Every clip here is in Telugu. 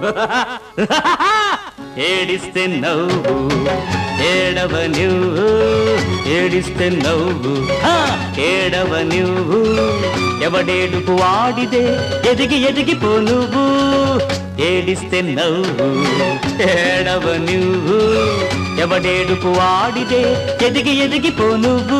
ఏడిస్తే నవ్వు ఏడవ నువ్వు ఏడిస్తే నవ్వు హా! ఏడవ నువ్వు ఎవడేడుపు వాడిదే ఎదిగి ఎదిగిపో నువ్వు ఏడిస్తే నవ్వు ఏడవ నువ్వు ఎవడేడుపు వాడిదే ఎదిగి ఎదిగిపో నువ్వు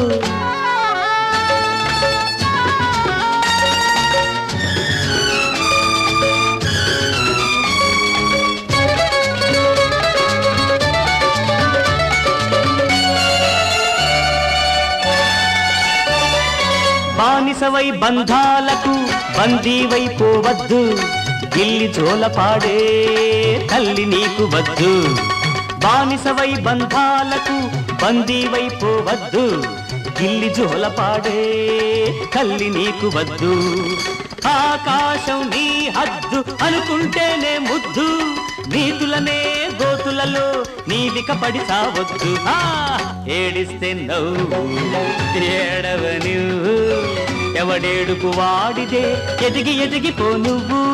బానిసవై బంధాలకు బందీవై పోవద్దు గిల్లి జోలపాడే తల్లి నీకు వద్దు బానిసవై బంధాలకు బందీవై పోవద్దు గిల్లి జోలపాడే తల్లి నీకు వద్దు ఆకాశం నీ హద్దు అనుకుంటేనే ముద్దు నీతులనే గోతులలో నీవిక పడి సావద్దు ఆ, ఏడిస్తే నవ్వు ఏడవ నువ్వు ఎవడేడుపు వాడిదే ఎదిగి ఎదిగిపో నువ్వు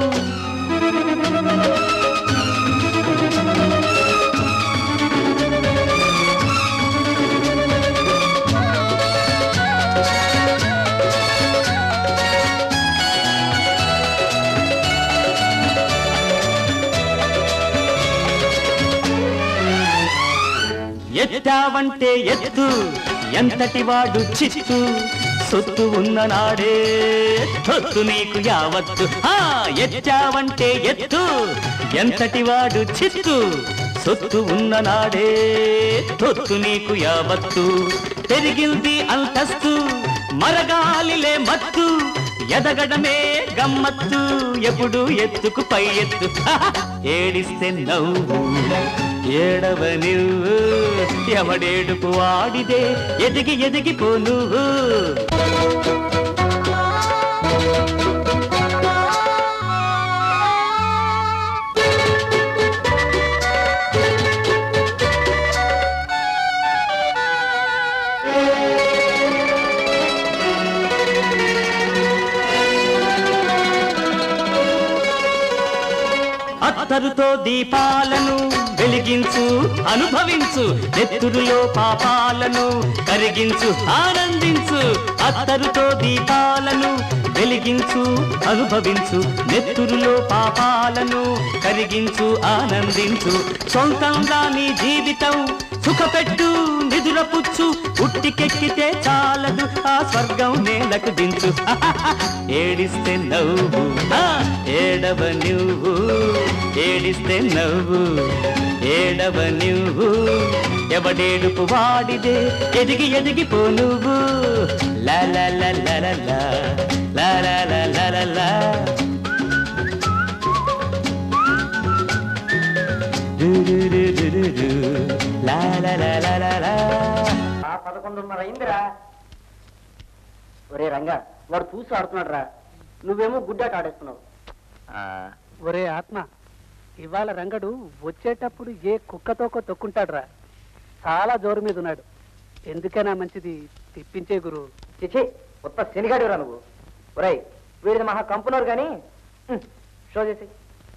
ఎత్తావంటే ఎత్తు ఎంతటి వాడు చిత్తు సొత్తు ఉన్న నాడే తొత్తు నీకు యావత్తు ఆ ఎత్తావంటే ఎత్తు ఎంతటి వాడు చిత్తు సొత్తు ఉన్న నాడే తొత్తు నీకు యావత్తు పెరిగింది అంతస్తు మరగాలిలే మత్తు ఎదగడమే గమ్మత్తు ఎప్పుడు ఎత్తుకు పై ఎత్తు హహ! ఏడిస్తే నవ్వు ఏడవ నువ్వు ఎవడేడుపు వాడిదే ఎదిగి ఎదిగిపో నువ్వు అత్తరుతో దీపాలను వెలిగించు అనుభవించు నెత్తురులో పాపాలను కరిగించు ఆనందించు అత్తరుతో దీపాలను వెలిగించు అనుభవించు నెత్తురులో పాపాలను కరిగించు ఆనందించు సొంతంగా నీ జీవితం సుఖపెట్టు నిదురపుచ్చు ఉట్టికెక్కితే చాలదు ఆ స్వర్గం నేలకు దించు ఏడిస్తే నవ్వు ఆ, ఏడవ నువ్వు ఏడిస్తే నవ్వు ఏడవ నువ్వు ఎవడేడుపు వాడిదే ఎదిగి ఎదిగిపో నువ్వు లా లా లా లా లా లా లా లా లా లా లా లా డు డు డు డు డు డు. లా లా లా లా లా లా ఆ పదకొండున్నర అయిందిరా ఒరే రంగా వాడు చూసి ఆడుతున్నాడు రా నువ్వేమో గుడ్డాట ఆడేస్తున్నావు ఒరే ఆత్మ ఇవాళ రంగడు వచ్చేటప్పుడు ఏ కుక్కతోకో తొక్కుంటాడురా చాలా జోరు మీద ఉన్నాడు ఎందుకైనా మంచిది తిప్పించే గురు చిచి ఉత్త శనిగాడిరా నువ్వు ఒరేయ్ వీడిది మహా కంపునోరు కానీ షో చేసి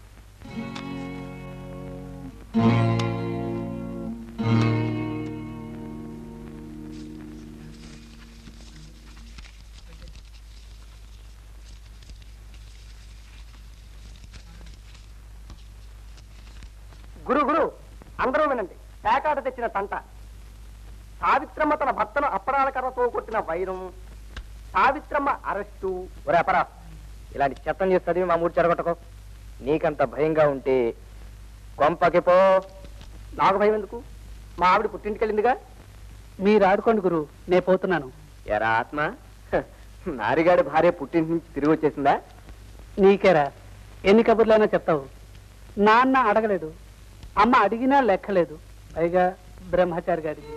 గురు గురు అందరూ వినండి పేకాట తెచ్చిన తంట సావిత్రమ్మ తన భర్తను అప్పడాల కర్రతో కొట్టిన వైరం సావిత్రమ్మ అరెస్టు ఒరే అపరా ఇలాంటి చెత్తం చేసి చదివి మా మూడు చెడగొట్టకో నీకంత భయంగా ఉంటే కొంపకి పో నాకు భయం ఎందుకు మా ఆవిడ పుట్టింటికి వెళ్ళిందిగా మీరు ఆడుకోండి గురు నే పోతున్నాను ఎరా ఆత్మ హ, నారిగాడి భార్య పుట్టింటి నుంచి తిరిగి వచ్చేసిందా నీకేరా ఎన్ని కబుర్లైనా చెప్తావు నాన్న అడగలేదు అమ్మ అడిగినా లెక్కలేదు పైగా బ్రహ్మచారి గారికి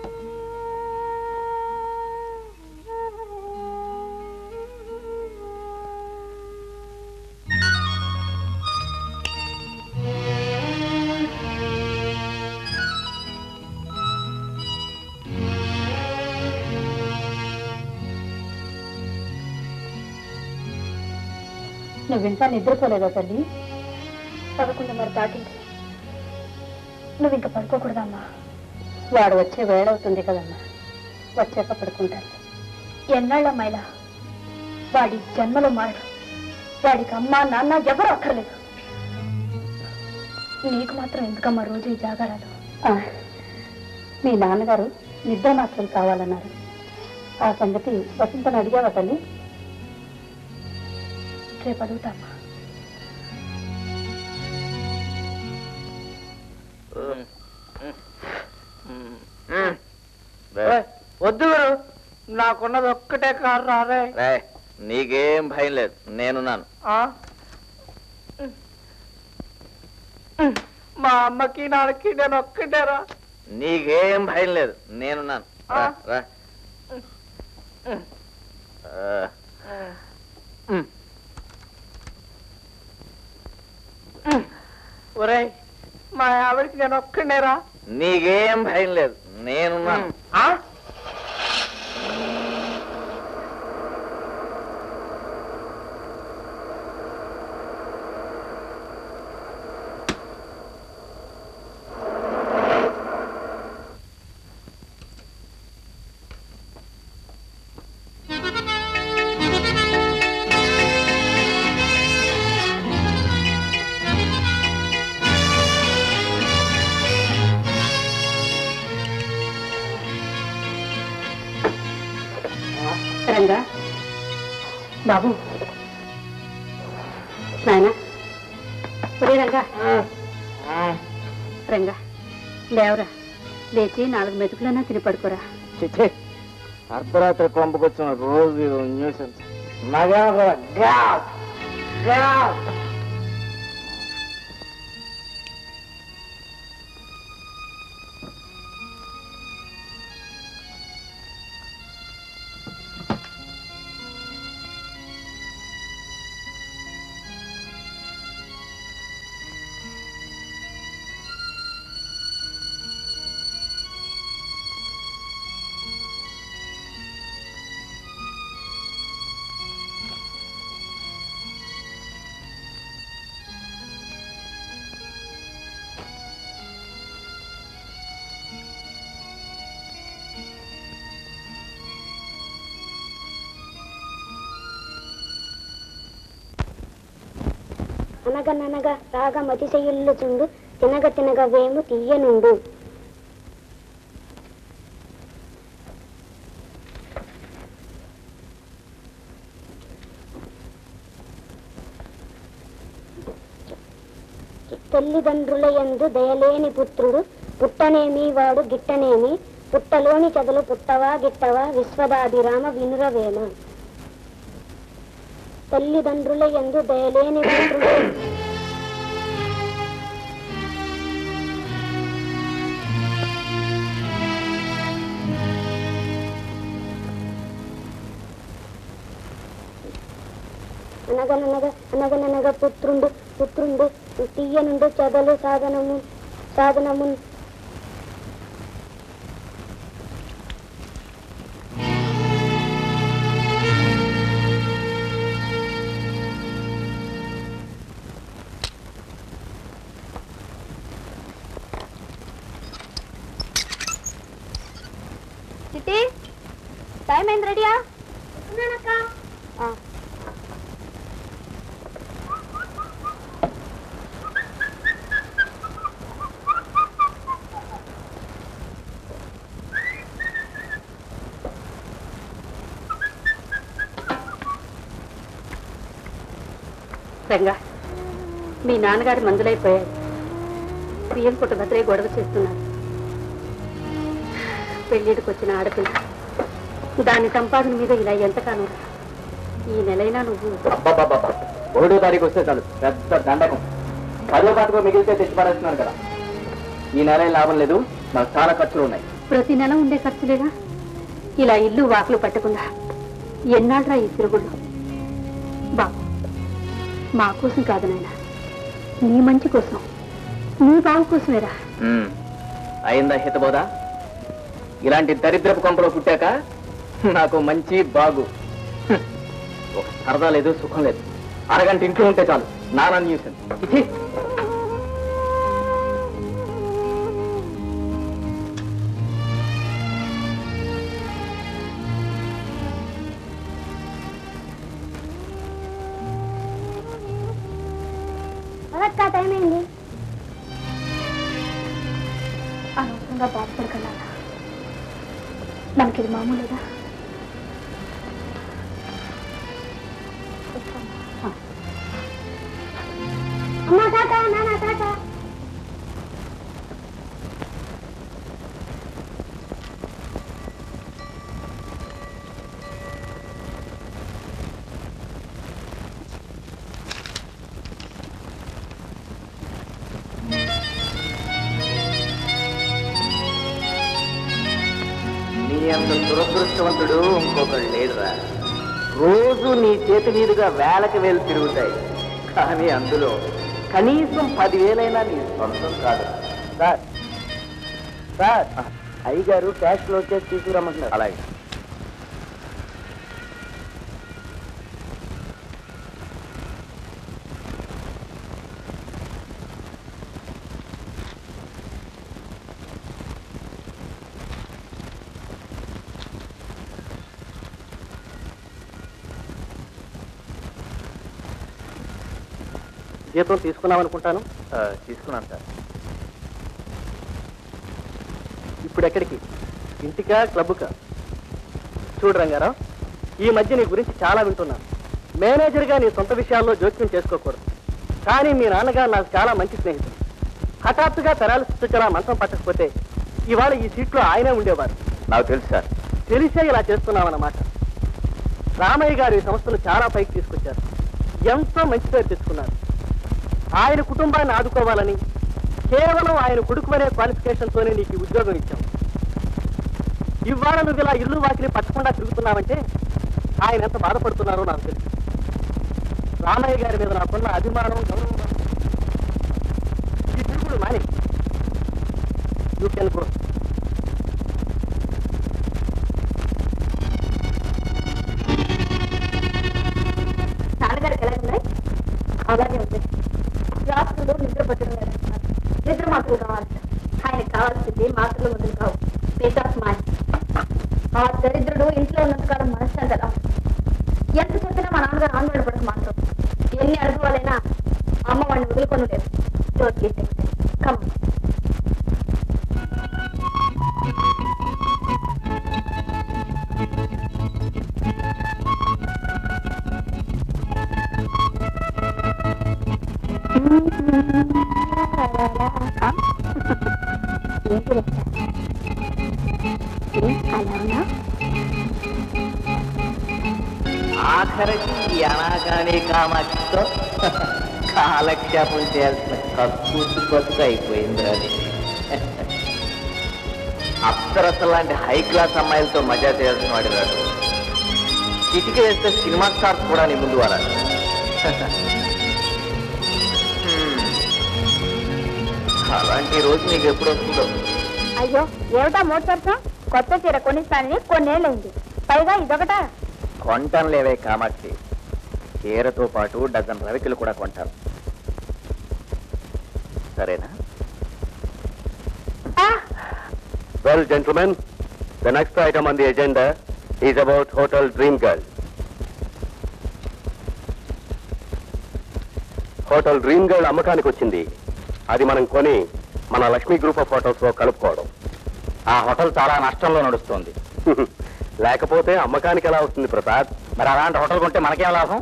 నువ్వు ఇంకా నిద్రపోలేదా తల్లి పదకొండు మరి దాటింది నువ్వు ఇంకా పడుకోకూడదమ్మా వాడు వచ్చే వేళవుతుంది కదమ్మా వచ్చాక పడుకుంటాను ఎన్నాళ్ళ మైలా వాడి జన్మలో మారడు వాడికి అమ్మ నాన్న ఎవరు అక్కర్లేదు నీకు మాత్రం ఎందుకమ్మా రోజు ఈ జాగారాలు ఆ, మీ నాన్నగారు నిద్ర మాత్రం కావాలన్నారు ఆ సంగతి వసంతను అడిగావా తల్లి రేపు అడుగుతామ్మా వద్దు గురు నాకున్నది ఒక్కటే కారు రారే రేయ్, నీకేం భయం లేదు నేనున్నాను ఆ? మా అమ్మకి నాన్నకి నేను ఒక్కటేరా నీకేం భయం లేదు నేనున్నాను రా, రా. ఆ, ఒరేయ్ మా ఆవిడకి నేను ఒక్కడేరా నీకేం భయం లేదు నేనున్నాను రంగా బాబు నాయన ఒరే రంగా రంగా లేవరా లేచి నాలుగు మెతుకులన్నా తిని పడుకోరా చిచ్చే అర్ధరాత్రి కొంపకొచ్చిన రోజు ఇది న్యూసెన్స్ నాకేమో కదా గ్యాస్ గ్యాస్ అనగననగా రాగ మతిశయుల్లుచుండు తినగ తినగ వేము తీయనుండు తల్లిదండ్రుల యందు దయలేని పుత్రుడు పుట్టనేమి వాడు గిట్టనేమి పుట్టలోని చదులు పుట్టవా గిట్టవా విశ్వదాభిరామ వినురవేమ తల్లిదండ్రుల యందు దయలేని పుత్రుడు అనగననగ అనగననగ పుత్రుండు పుత్రుండు తీయనుండు చదలు సాధనము సాధనము చిట్టి టైం అయింది రెడీయా రంగా మీ నాన్నగారి మందులైపోయారు బియ్యం పుట్ట భద్రే గొడవ చేస్తున్నారు పెళ్ళిడికి వచ్చిన ఆడపిల్ల దాని సంపాదన మీద ఇలా ఎంతకాలం రా? ఈ నెలైనా నువ్వు అబ్బబ్బబ్బబ్బ. ఒకటో తారీఖు వస్తే చాలు పెద్ద దండకం పదో పాటకో మిగిలితే తెచ్చి పడేస్తున్నారు కదా ఈ నెల ఏం లాభం లేదు నాకు చాలా ఖర్చులు ఉన్నాయి ప్రతి నెల ఉండే ఖర్చులేగా ఇలా ఇల్లు వాకులు పట్టకుండా ఎన్నాళ్ళరా ఈ తిరుగుళ్ళు బాబు మా కోసం కాదు నాయన నీ మంచి కోసం నీ బావు కోసమేరా ఉమ్. అయిందా హితబోదా ఇలాంటి దరిద్రపు కొంపలో పుట్టాక నాకు మంచి బాగు హ్మ్. ఒక సరదా లేదు సుఖం లేదు అరగంట ఇంట్లో ఉంటే చాలు నానా న్యూస్ పదక్క టైం అయింది అనవసరంగా బాధపడకన్నా మనకి ఇది మామూలుగా అమ్మా టాటా నాన్న టాటా నీ అంత దురదృష్టవంతుడు ఇంకొకడు లేడురా రోజు నీ చేతి మీదుగా వేలకు వేలు తిరుగుతాయి కానీ అందులో కనీసం పదివేలైనా నీ సొంతం కాదు సార్ సార్ అయ్యగారు క్యాష్ క్లోజ్ చేసి తీసుకురమ్మంటున్నారు అలాగే జీతం తీసుకున్నాం అనుకుంటాను తీసుకున్నాను సార్ ఇప్పుడు ఎక్కడికి ఇంటికా క్లబ్కా చూడు రంగారావు ఈ మధ్య నీ గురించి చాలా వింటున్నాను మేనేజర్గా నీ సొంత విషయాల్లో జోక్యం చేసుకోకూడదు కానీ మీ నాన్నగారు నాకు చాలా మంచి స్నేహితుడు హఠాత్తుగా పెరాలిసిస్ వచ్చి అలా మంచం పట్టకపోతే ఇవాళ ఈ సీట్లో ఆయనే ఉండేవారు నాకు తెలుసు సార్ తెలిసే ఇలా చేస్తున్నామన్నమాట రామయ్య గారు ఈ సంస్థను చాలా పైకి తీసుకొచ్చారు ఎంతో మంచి పేరు తెచ్చుకున్నారు ఆయన కుటుంబాన్ని ఆదుకోవాలని కేవలం ఆయన కొడుకు అనే క్వాలిఫికేషన్తోనే నీకు ఈ ఉద్యోగం ఇచ్చాం ఇవాళ నువ్వు ఇలా ఇల్లు వాకిలి పట్టకుండా తిరుగుతున్నావంటే ఆయన ఎంత బాధపడుతున్నారో నాకు తెలుసు రామయ్య గారి మీద నాకున్న అభిమానం గౌరవం ఈ తిరుగుడు మాని యూ కెన్ గో నాన్నగారికి ఎలా ఉన్నాయి అలాగే ఉంది రాత్రులు నిద్ర పట్టడం లేదంటున్నారు నిద్ర మాత్రలు కావాలి ఆయనకు కావాల్సింది మాత్రలు మందులు కావు పీస్ ఆఫ్ మైండ్ ఆ దరిద్రుడు ఇంట్లో ఉన్నంత కాలం మనశ్శాంతి ఎలా ఉంటుంది? ఎంత చెప్పినా మా నాన్నగారు ఆందోళన పడక మాత్రం ఎన్ని అనుభవాలైనా అమ్మ వాడిని వదులుకొని లేదు Don't get excited. Come on. ఏంటి అలా ఉన్నా ఆఖరికి ఈ అనాగానే కామాక్షితో కాలక్షేపం చేయాల్సిన కక్కుర్తి బతుకు అయిపోయింది అది అప్సరస లాంటి హై క్లాస్ అమ్మాయిలతో మజా చేయాల్సిన వాడి రాడు చిటిక వేస్తే సినిమా స్టార్స్ కూడా నీ ముందు వారాడు హ్మ్. అలాంటి రోజు నీకు ఎప్పుడు వస్తుందో అయ్యో ఏమిటా మోటార్సం కొత్త చీర కొనిస్తానని కొన్నేళ్ళైంది పైగా ఇదొకటా కొంటాను లేవే కామాక్షి చీరతో పాటు డజన్ రవికలు కూడా కొంటాను సరేనా Well, gentlemen, the next item on the agenda is about Hotel Dream Girl. Hotel dream girl అమ్మకానికి వచ్చింది అది మనం కొని మన లక్ష్మీ గ్రూప్ ఆఫ్ హోటల్స్ లో కలుపుకోవడం ఆ హోటల్ చాలా నష్టంలో నడుస్తుంది లేకపోతే అమ్మకానికి ఎలా వస్తుంది ప్రసాద్ మరి అలాంటి హోటల్ కొంటే మనకేం లాభం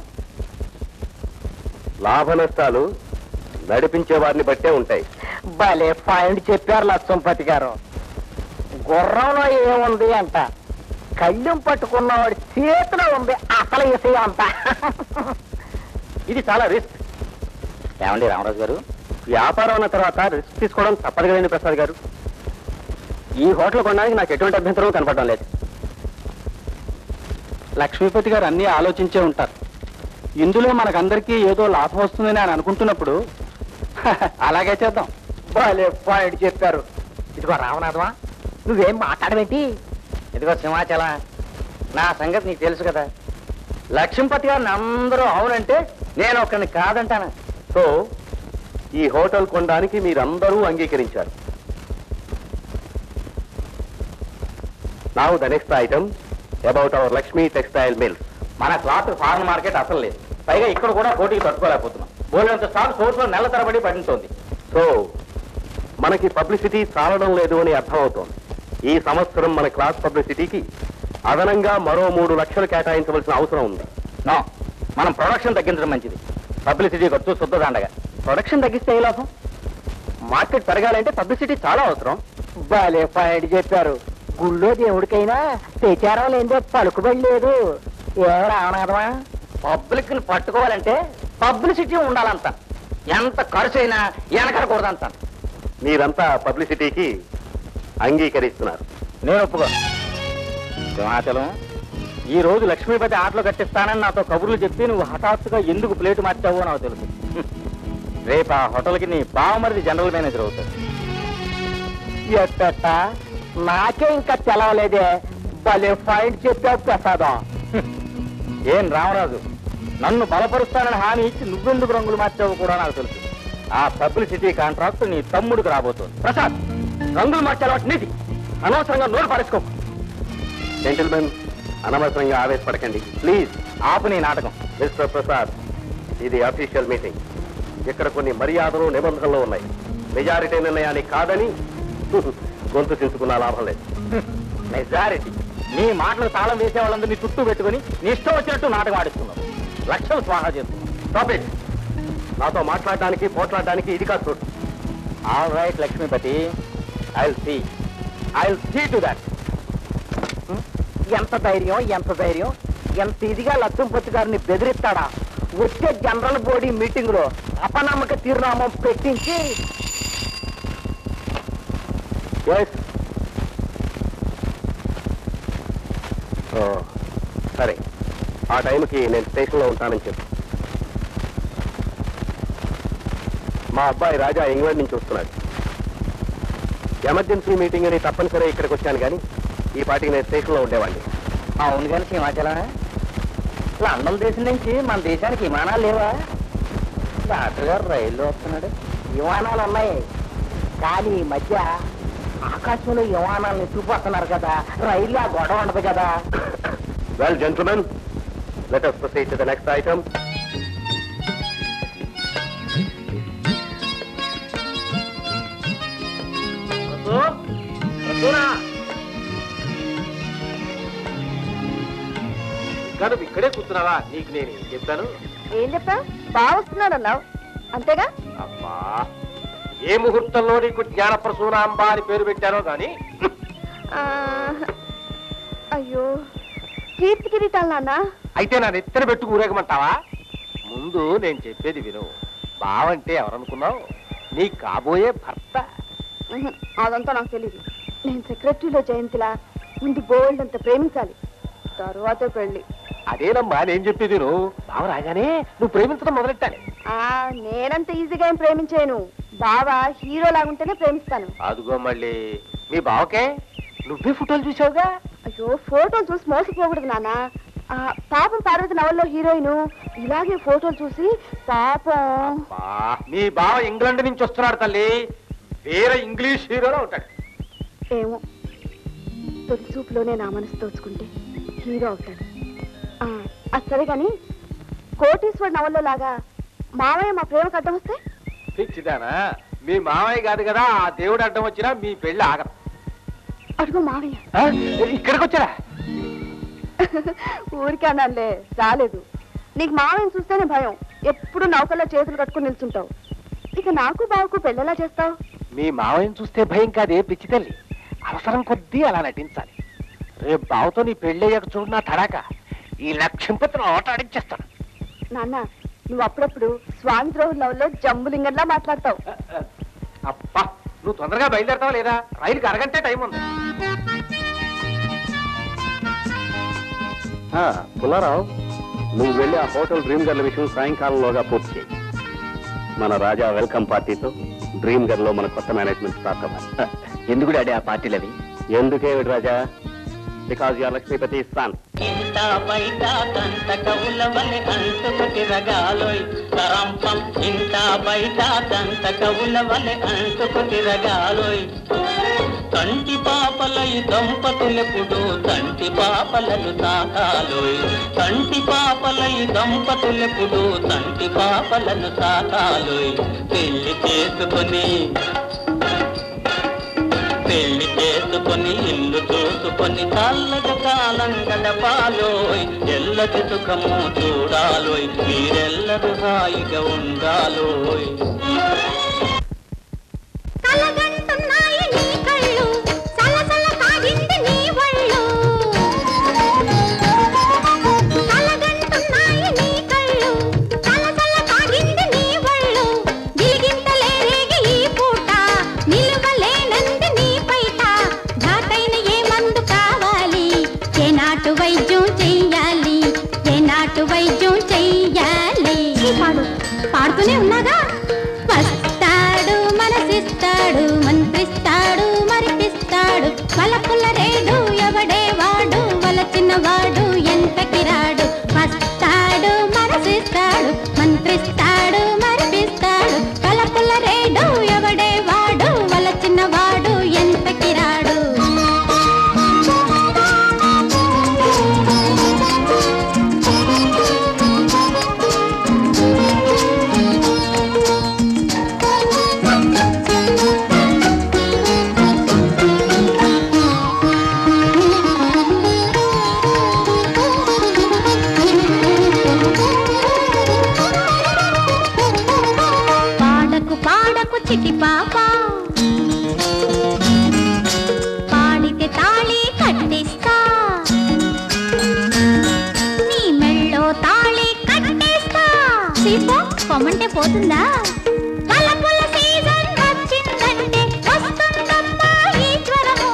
లాభ నష్టాలు నడిపించే వారిని బట్టే ఉంటాయి భలే పాయింట్ చెప్పారు లక్ష్మపతి గారు గుర్రంలో ఏముంది అంట కళ్ళెం పట్టుకున్నవాడి చేతిలో ఉంది అసలు విషయం అంత ఇది చాలా రిస్క్ ఏమండి రామరాజు గారు వ్యాపారం అన్న తర్వాత రిస్క్ తీసుకోవడం తప్పదు కదండి ప్రసాద్ గారు ఈ హోటల్ కొనడానికి నాకు ఎటువంటి అభ్యంతరం కనపడడం లేదు లక్ష్మీపతి గారు అన్నీ ఆలోచించే ఉంటారు ఇందులో మనకందరికీ ఏదో లాభం వస్తుందని ఆయన అనుకుంటున్నప్పుడు అలాగే చేద్దాం భలే పాయింట్ చెప్పారు ఇదిగో రామనాథమా నువ్వేం మాట్లాడమేంటి ఇదిగో సింహాచల నా సంగతి నీకు తెలుసు కదా లక్ష్మీపతి గారిని అందరూ అవునంటే నేను ఒకరిని కాదంటాను సో ఈ హోటల్ కొనడానికి మీరందరూ అంగీకరించారు now the next item about our Lakshmi textile mills మన క్లాత్ ఫారెన్ మార్కెట్ అసలు లేదు పైగా ఇక్కడ కూడా పోటీకి తట్టుకోలేకపోతున్నాం బోలెంత స్టాక్ సోర్స్లో నెల తరబడి పడుతోంది సో మనకి పబ్లిసిటీ చాలడం లేదు అని అర్థమవుతోంది ఈ సంవత్సరం మన క్లాస్ పబ్లిసిటీకి అదనంగా మరో మూడు లక్షలు కేటాయించవలసిన అవసరం ఉంది నో మనం ప్రొడక్షన్ తగ్గించడం మంచిది పబ్లిసిటీ ఖర్చు శుద్ధదండగా ప్రొడక్షన్ తగ్గిస్తే ఏ లాభం మార్కెట్ పెరగాలంటే పబ్లిసిటీ చాలా అవసరం బాలే పాయింట్ చెప్పారు గుళ్ళో దేవుడికైనా తెచారం లేదో పలుకుబడి లేదు ఏ రావణాదమా పబ్లిక్ ని పట్టుకోవాలంటే పబ్లిసిటీ ఉండాలంత ఎంత ఖర్చు అయినా వెనకడకూడదంత మీరంతా పబ్లిసిటీకి అంగీకరిస్తున్నారు నేను ఒప్పుకో సింహాచలం ఈ రోజు లక్ష్మీపతి ఆటలు కట్టిస్తానని నాతో కబుర్లు చెప్పి నువ్వు హఠాత్తుగా ఎందుకు ప్లేటు మార్చావో నాకు తెలుసు హ్మ్. రేపు ఆ హోటల్కి నీ బావమరిది జనరల్ మేనేజర్ అవుతాడు ఎట్టట నాకే ఇంకా తెలవలేదే భలే పాయింట్ చెప్పావు ప్రసాదం ఏం రామరాజు నన్ను బలపరుస్తానని హామీ ఇచ్చి నువ్వెందుకు రంగులు మార్చావో కూడా నాకు తెలుసు ఆ పబ్లిసిటీ కాంట్రాక్ట్ నీ తమ్ముడికి రాబోతోంది ప్రసాద్ రంగులు మార్చే అలవాటు నీది అనవసరంగా నోరు పారేసుకో జెంటిల్మెన్ అనవసరంగా ఆవేశపడకండి ప్లీజ్ ఆపు నీ నాటకం మిస్టర్ ప్రసాద్ ఇది అఫీషియల్ మీటింగ్ ఇక్కడ కొన్ని మర్యాదలు నిబంధనలు ఉన్నాయి మెజారిటీ నిర్ణయాన్ని కాదని గొంతు చించుకున్న లాభం లేదు మెజారిటీ నీ మాటలు తాళం వేసే వాళ్ళందరినీ చుట్టూ పెట్టుకుని నీ ఇష్టం వచ్చినట్టు నాటకం ఆడిస్తున్నావు లక్షలు స్వాహా చేస్తున్నావు స్టాప్ ఇట్ నాతో మాట్లాడడానికి పోట్లాడడానికి ఇది కాదు చోటు all right Lakshmipati I see I see to that ఎంత ధైర్యం ఎంత ధైర్యం ఎంత ఇదిగా లక్ష్మీపతి గారిని బెదిరిస్తాడా వచ్చే జనరల్ బోడీ మీటింగ్ లో అపనమ్మక తీర్నామం పెట్టించి ఎస్ సరే ఆ టైంకి నేను స్టేషన్లో ఉంటానని చెప్పు మా అబ్బాయి రాజా ఇంగ్లాండ్ నుంచి వస్తున్నాడు ఎమర్జెన్సీ మీటింగ్ అని తప్పనిసరి ఇక్కడికి వచ్చాను కానీ ఈ పాటికి నేను స్టేషన్లో ఉండేవాడిని అవును కానీ సింహాచలం లండన్ దేశం నుంచి మన దేశానికి విమానాలు లేవా డాక్టర్ గారు రైల్లో వస్తున్నాడు విమానాలు ఉన్నాయి కానీ ఈ మధ్య ఆకాశంలో విమానాలను చూపొస్తున్నారు కదా రైలు ఆ గొడవ ఉండదు కదా well gentlemen let us proceed to the next item ఇంకా నువ్వు ఇక్కడే కూర్చున్నావా నీకు నేను ఏం చెప్పాను ఏం చెప్పా బాగా వస్తున్నాడు అన్నావు అంతేగా అబ్బా ఏ ముహూర్తంలో నీకు జ్ఞాన ప్రసూనాంబ అని పేరు పెట్టానో గాని ఆ, అయ్యో కీర్తి కిరీటాలు నాన్న అయితే నా నెత్తన పెట్టు ఊరేగమంటావా ముందు నేను చెప్పేది విను బావంటే ఎవరనుకున్నావు నీ కాబోయే భర్త ఉహు, అదంతా నాకు తెలియదు నేను సెక్రటరీలో జయంతిలా ముందు బోల్డ్ అంత ప్రేమించాలి తరువాతే పెళ్లి అదేనమ్మా నేను చెప్పేది నువ్వు బావ రాగానే నువ్వు ప్రేమించడం మొదలెట్టాలి ఆ నేనంత ఈజీగా ఏం ప్రేమించాను బావా హీరో లాగుంటేనే ప్రేమిస్తాను అదిగో మళ్ళీ మీ బావకే నువ్వే ఫోటోలు చూసావుగా అయ్యో ఫోటోలు చూసి మోసపోకూడదు నాన్న ఆ, పాపం పార్వతి నవల్లో హీరోయిన్ ఇలాగే ఫోటోలు చూసి పాపం బా మీ బావ ఇంగ్లాండ్ నుంచి వస్తున్నాడు తల్లి వేరే ఇంగ్లీష్ హీరోలో ఉంటాడు ఏమో తొలి చూపులోనే నా మనసు దోచుకుంటే హీరో అవుతాడు ఆ, అది సరే కానీ కోటీశ్వర్ నవల్లో లాగా మావయ్య మా ప్రేమ అడ్డం వస్తే పిచ్చిదానా మీ మామయ్య కాదు కదా ఆ దేవుడు అడ్డం వచ్చినా మీ పెళ్లి ఆగదు అడుగు మావయ్య ఆ? ఇక్కడికి వచ్చారా ఊరికే అన్నానులే రాలేదు నీకు మావయ్యని చూస్తేనే భయం ఎప్పుడు నౌకల్లో చేతులు కట్టుకుని నిల్చుంటావు ఇక నాకు బావకు పెళ్ళెలా చేస్తావు మీ మామయ్యని చూస్తే భయం కాదే పిచ్చి తల్లి అవసరం కొద్దీ అలా నటించాలి రేపు బావతో నీ పెళ్ళయ్యాక చూడు నా తడాక ఈ లక్ష్యంపతిని ఓట ఆడించేస్తాను నాన్న నువ్వు అప్పుడప్పుడు స్వామి ద్రోహుల నవల్లో జంబులింగంలా మాట్లాడతావు అబ్బా నువ్వు తొందరగా బయలుదేరతావా లేదా రైలుకి అరగంటే టైం ఉంది ఆ, పుల్లారావు నువ్వు వెళ్ళి ఆ హోటల్ డ్రీమ్ గర్ల్ విషయం సాయంకాలంలోగా పూర్తి చేయి మన రాజా వెల్కమ్ పార్టీతో డ్రీమ్ గర్ల్ లో మన కొత్త మేనేజ్మెంట్ స్టార్ట్ అవ్వాలి ఎందుకు డాడీ ఆ పార్టీలు అవి ఎందుకేమిటి రాజా బికాజ్ యువర్ లక్ష్మీపతి ఇస్తాన్ ఇంత బయట తంత కవుల వలె అంటుకు తిరగాలోయ్ తరంపం ఇంత బయట తంత కవుల వలె అంటుకు తిరగాలోయ్ కంటి పాపలై దంపతులెప్పుడు తంటి పాపలను తాకాలోయ్ కంటి పాపలై దంపతులెప్పుడు తంటి పాపలను తాకాలోయ్ పెళ్లి చేసుకొని పెళ్లి చేసుకొని ఇల్లు చూసుకొని చల్లగా కాలం గడపాలోయ్ ఎల్లటి సుఖము చూడాలోయ్ మీరెల్లరూ హాయిగా ఉండాలోయ్ కలగంటున్నాయి నీ కళ్ళు సలసల తాగింది నీ ఒళ్ళు కలగంటున్నాయి నీ కళ్ళు సలసల తాగింది నీ ఒళ్ళు గిలిగింతలే రేగి ఈ పూట నిలువలేనంది నీ పైట ఘాటైన ఏ మందు కావాలి ఏ నాటు వైద్యం చెయ్యాలి ఏ నాటు వైద్యం చెయ్యాలి పాడు పాడుతూనే ఉన్నాగా వస్తాడు మనసిస్తాడు మంత్రిస్తాడు మరిపిస్తాడు వలపుల రేడు ఎవడే వాడు వలచిన వాడు ఎంతకి రాడు వస్తాడు మనసిస్తాడు మంత్రిస్తాడు మరిపిస్తాడు వలపుల రేడు ఎవడే వాడు వలచిన వాడు ఎంతకి రాడు పాడకు పాడకు చిటి పాప పాడితే తాళి కట్టిస్తా నీ మెళ్ళో తాళి కట్టేస్తా సీపో పొమ్మంటే పోతుందా వలపుల సీజన్ వచ్చిందంటే వస్తుందమ్మా ఈ జ్వరము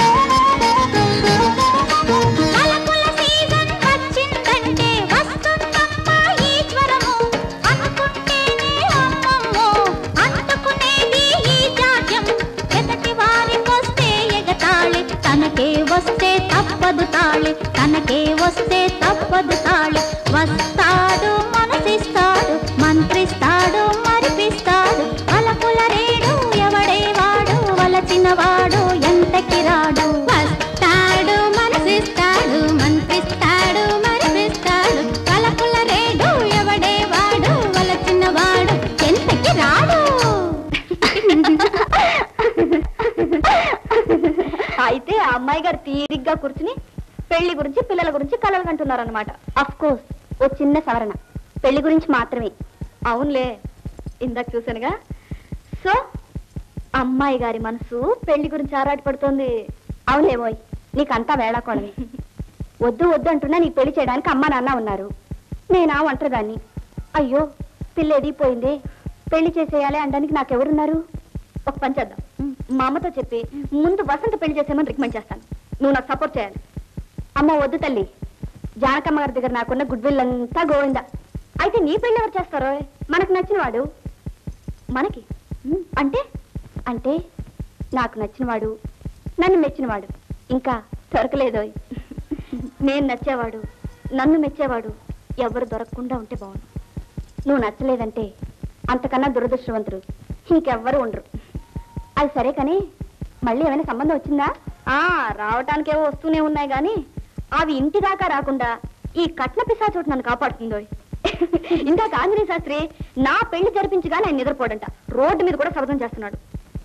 వలపుల సీజన్ వచ్చిందంటే వస్తుందమ్మా ఈ జ్వరము అనుకుంటేనే అమ్మమ్మో అందుకునేది ఈ జాడ్యం ఎదటి వారికొస్తే ఎగతాళి తనకే వస్తే తప్పదు తాళి తనకే వస్తే తప్పదు తాళి వస్తాడు మనసిస్తాడు మంత్రిస్తాడు మరిపిస్తాడు అలపుల రేడు ఎవడే వాడు వలచిన వాడు ఎంతకి రాడు వస్తాడు మనసిస్తాడు మంత్రిస్తాడు మరిపిస్తాడు అలపుల రేడు ఎవడే వాడు వలచిన వాడు ఎంతకి రాడు అయితే ఆ అమ్మాయి గారు తీరిగ్గా కూర్చుని పెళ్లి గురించి పిల్లల గురించి కలలు కంటున్నారనమాట అఫ్ కోర్స్ ఓ చిన్న సవరణ పెళ్లి గురించి మాత్రమే అవునులే ఇందాక చూసానుగా సో అమ్మాయి గారి మనసు పెళ్లి గురించి ఆరాటపడుతోంది అవునేమోయ్ నీకంతా వేళాకోళమే వద్దు వద్దు అంటున్నా నీకు పెళ్లి చేయడానికి అమ్మ నాన్న ఉన్నారు నేనా ఒంటరిదాన్ని అయ్యో పిల్ల ఎదిగిపోయింది పెళ్లి చేసేయాలి అనడానికి నాకెవరున్నారు ఒక పని చేద్దాం మా అమ్మతో చెప్పి ముందు వసంత పెళ్లి చేసేమని రికమెండ్ చేస్తాను నువ్వు నాకు సపోర్ట్ చేయాలి అమ్మ వద్దు తల్లి జానకమ్మ గారి దగ్గర నాకున్న గుడ్ విల్ అంతా గోవిందా అయితే నీ పెళ్లి ఎవరు చేస్తారో మనకు నచ్చిన వాడు మనకి ఉమ్, అంటే అంటే నాకు నచ్చినవాడు నన్ను మెచ్చినవాడు ఇంకా దొరకలేదోయ్ నేను నచ్చేవాడు నన్ను మెచ్చేవాడు ఎవరు దొరకకుండా ఉంటే బాగుండు నువ్వు నచ్చలేదంటే అంతకన్నా దురదృష్టవంతుడు ఇంకెవ్వరు ఉండరు అది సరే కానీ మళ్ళీ ఏమైనా సంబంధం వచ్చిందా ఆ రావటానికేవో వస్తూనే ఉన్నాయి కానీ అవి ఇంటి దాకా రాకుండా ఈ కట్న పిశాచోటు నన్ను కాపాడుతుందో ఇందాక ఆంజనేయ శాస్త్రి నా పెళ్లి జరిపించగానే ఆయన నిద్రపోడంట రోడ్డు మీద కూడా శబ్దం చేస్తున్నాడు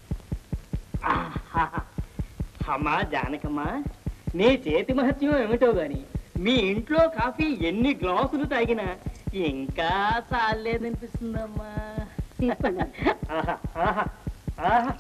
అమ్మా జానకమ్మా నీ చేతి మహత్యం ఏమిటో గాని మీ ఇంట్లో కాఫీ ఎన్ని గ్లాసులు తాగినా ఇంకా చాలేదనిపిస్తుందమ్మా తీసుకోండి ఆహా, ఆహా, ఆహా.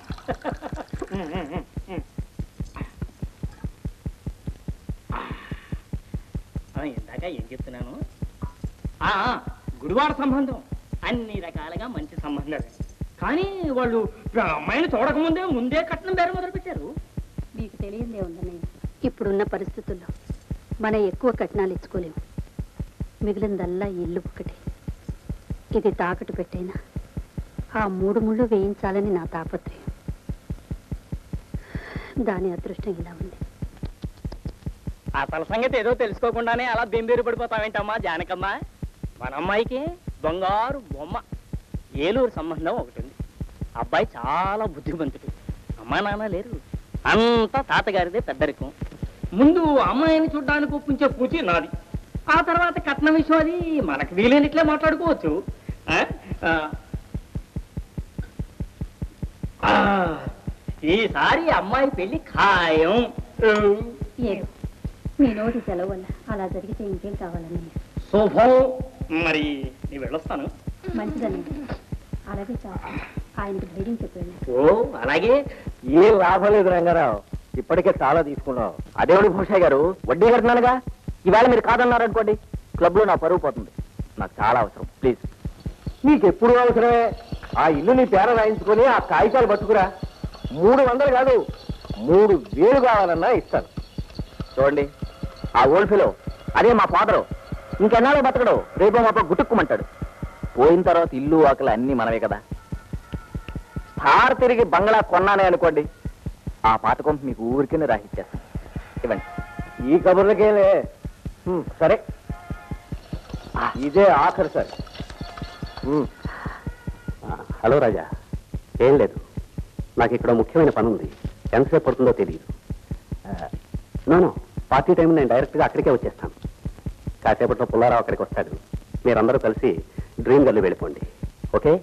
ఆ, ఇందాక ఏం చెప్తున్నాను ఆ, ఆ, గుడివాడ సంబంధం అన్ని రకాలుగా మంచి సంబంధాలు కానీ వాళ్ళు ఆ అమ్మాయిని చూడకముందే ముందే కట్నం బేరం మొదలు పెట్టారు మీకు తెలియందే ఉందన్నయ్య ఇప్పుడున్న పరిస్థితుల్లో మనం ఎక్కువ కట్నాలు ఇచ్చుకోలేము మిగిలిందల్లా ఈ ఇల్లు ఒకటి ఇది తాకట్టు పెట్టైనా ఆ మూడు ముళ్ళు వేయించాలని నా తాపత్రయం దాని అదృష్టం ఇలా ఉంది అసలు సంగతి ఏదో తెలుసుకోకుండానే అలా బెంబేరు పడిపోతావేంటమ్మా జానకమ్మ మన అమ్మాయికి బంగారు బొమ్మ ఏలూరు సంబంధం ఒకటి ఉంది అబ్బాయి చాలా బుద్ధిమంతుడు అమ్మా నాన్న లేరు అంతా తాతగారిదే పెద్దరికం ముందు అమ్మాయిని చూడడానికి ఒప్పించే పూచి నాది ఆ తర్వాత కట్నం విషయం అది మనకు వీలైనట్లే మాట్లాడుకోవచ్చు ఆ? ఆ. ఆ, ఈసారి అమ్మాయి పెళ్లి ఖాయం ఏదో మీ నోటి సెలవు వల్ల అలా జరిగితే ఇంకేం కావాలన్నయ్య శుభం మరి నీ వెళ్ళొస్తాను మంచిదన్నయ్య అలాగే చాలు ఆయనకు ధైర్యం చెప్పాను ఓ అలాగే ఏం లాభం లేదు రంగారావు ఇప్పటికే చాలా తీసుకున్నావు అదేవిడి భూషయ్య గారు వడ్డీ కడుతున్నానుగా ఈవేళ మీరు కాదన్నారనుకోండి క్లబ్ లో నా పరువు పోతుంది నాకు చాలా అవసరం ప్లీజ్ నీకు ఎప్పుడు అవసరమే ఆ ఇల్లు నీ పేర రాయించుకొని ఆ కాగితాలు పట్టుకురా మూడు వందలు కాదు మూడు వేలు కావాలన్నా ఇస్తాను చూడండి ఆ ఓల్డ్ ఫిలో అదే మా ఫాదరు ఇంకెన్నాళ్ళు బతకడు రేపు మాప గుట్టుక్కుమంటాడు పోయిన తర్వాత ఇల్లు ఆకలి అన్నీ మనవే కదా స్టార్ తిరిగి బంగ్లా కొన్నానే అనుకోండి ఆ పాతకం మీకు ఊరికినే రాహిచ్చేస్తాను ఇవ్వండి ఈ కబుర్లకేలే హ్మ్, సరే ఇదే ఆఖరి సార్ హ్మ్. హలో రాజా ఏం లేదు నాకు ఇక్కడ ముఖ్యమైన పని ఉంది ఎంతసేపు పడుతుందో తెలియదు నో పార్టీ టైం నేను డైరెక్ట్గా అక్కడికే వచ్చేస్తాను కాసేపట్లో పుల్లారావు అక్కడికి వస్తాడు మీరందరూ కలిసి డ్రీమ్ గల్లి వెళ్ళిపోండి ఓకే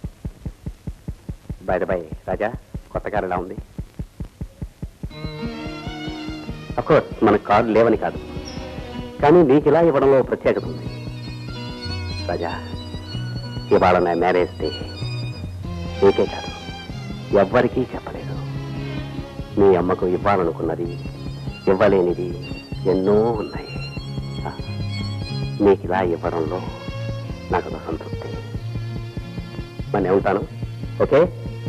బై బై రాజా కొత్త కారు ఎలా ఉంది అఫ్కోర్స్ మనకు కారు లేవని కాదు కానీ నీకు ఇలా ఇవ్వడంలో ప్రత్యేకత ఉంది రాజా ఇవాళ నా మ్యారేజ్ డే నీకే కాదు ఎవ్వరికీ చెప్పలేదు మీ అమ్మకు ఇవ్వాలనుకున్నది ఇవ్వలేనిది ఎన్నో ఉన్నాయి ఆ, నీకు ఇలా ఇవ్వడంలో నాకు ఒక సంతృప్తి మరి ఉంటాను ఓకే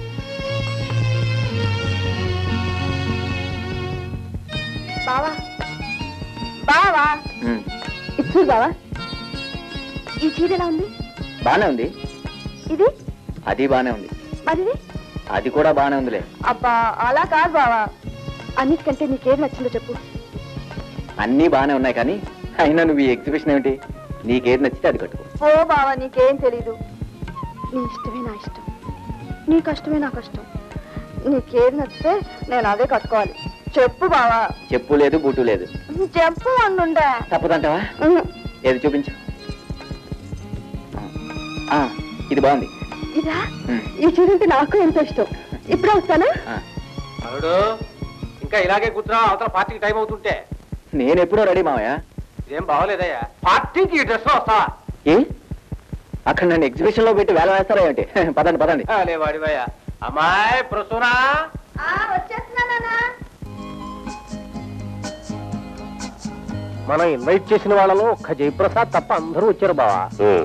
బావా బావా ఇప్పుడు బావా ఈ చీర ఎలా ఉంది బానే ఉంది ఇది అది బానే ఉంది మరిది అది కూడా బానే ఉందిలే అబ్బా అలా కాదు బావా అన్నిటికంటే నీకేది నచ్చిందో చెప్పు అన్నీ బానే ఉన్నాయి కానీ అయినా నువ్వు ఈ ఎగ్జిబిషన్ ఏమిటి నీకేది నచ్చితే అది కట్టుకో ఓ బావా నీకేం తెలీదు నీ ఇష్టమే నా ఇష్టం నీ కష్టమే నా కష్టం నీకేది నచ్చితే నేను అదే కట్టుకోవాలి చెప్పు బావా చెప్పు లేదు బూటు లేదు చెప్పు అండుండే తప్పదంటావా ఏది చూపించు ఆ, ఇది బాగుంది ఇదా ఉమ్. ఈ చీర అంటే నాకు ఎంతో ఇష్టం ఇప్పుడే వస్తానా ఆ, అల్లుడు ఇంకా ఇలాగే కూర్చున్నా అవతల పార్టీకి టైం అవుతుంటే నేను ఎప్పుడో రెడీ మావయ్య ఇదేం బాగోలేదయ్యా పార్టీకి ఈ డ్రెస్ వస్తావా ఏ అక్కడ నన్ను ఎగ్జిబిషన్ లో పెట్టి వేల వేస్తారా ఏమిటి పదండి పదండి లే వాడివయ్యా అమ్మాయి ప్రసూనా వచ్చేస్తున్నానా మనం ఇన్వైట్ చేసిన వాళ్ళలో ఒక్క జయప్రసాద్ తప్ప అందరూ వచ్చారు బావా ఉమ్.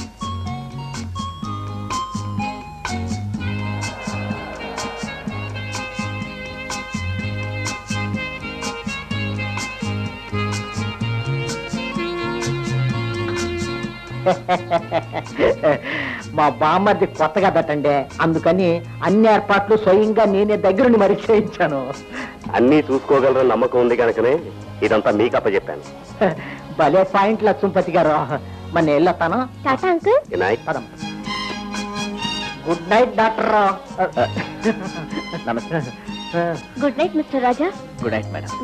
మా బామ్మది కొత్తగా పెట్టండి అందుకని అన్ని ఏర్పాట్లు స్వయంగా నేనే దగ్గరుండి మరి చేయించాను అన్నీ చూసుకోగలరని నమ్మకం ఉంది కనుకనే ఇదంతా మీకు అప్పచెప్పాను భలే పాయింట్ లక్ష్మపతి గారు మన వెళ్ళొస్తాను టాటా అంకుల్ వినాయక్ పదం గుడ్ నైట్ డాక్టర్ నమస్తే good night mister Raja good night madam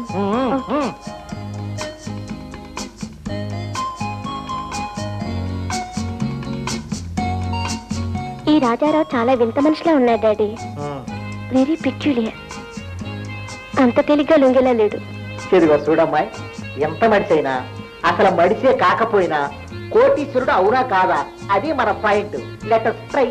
ఈ రాజారావు చాలా వింత మనిషిలా ఉన్నాడు డాడీ వెరీ పిక్యులియర్ అంత తేలిగ్గా లొంగేలా లేడు ఇదిగో చూడమ్మాయి ఎంత మడిసైనా అసలు మడిసే కాకపోయినా కోటీశ్వరుడు అవునా కాదా అది మన పాయింట్ లెట్ ట్రై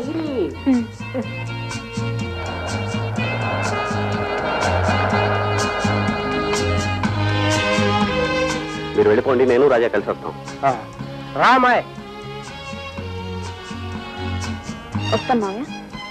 మీరు వెళ్ళిపోండి నేను రాజా కలిసి వస్తాం రామాయ్ వస్తాను మావయ్య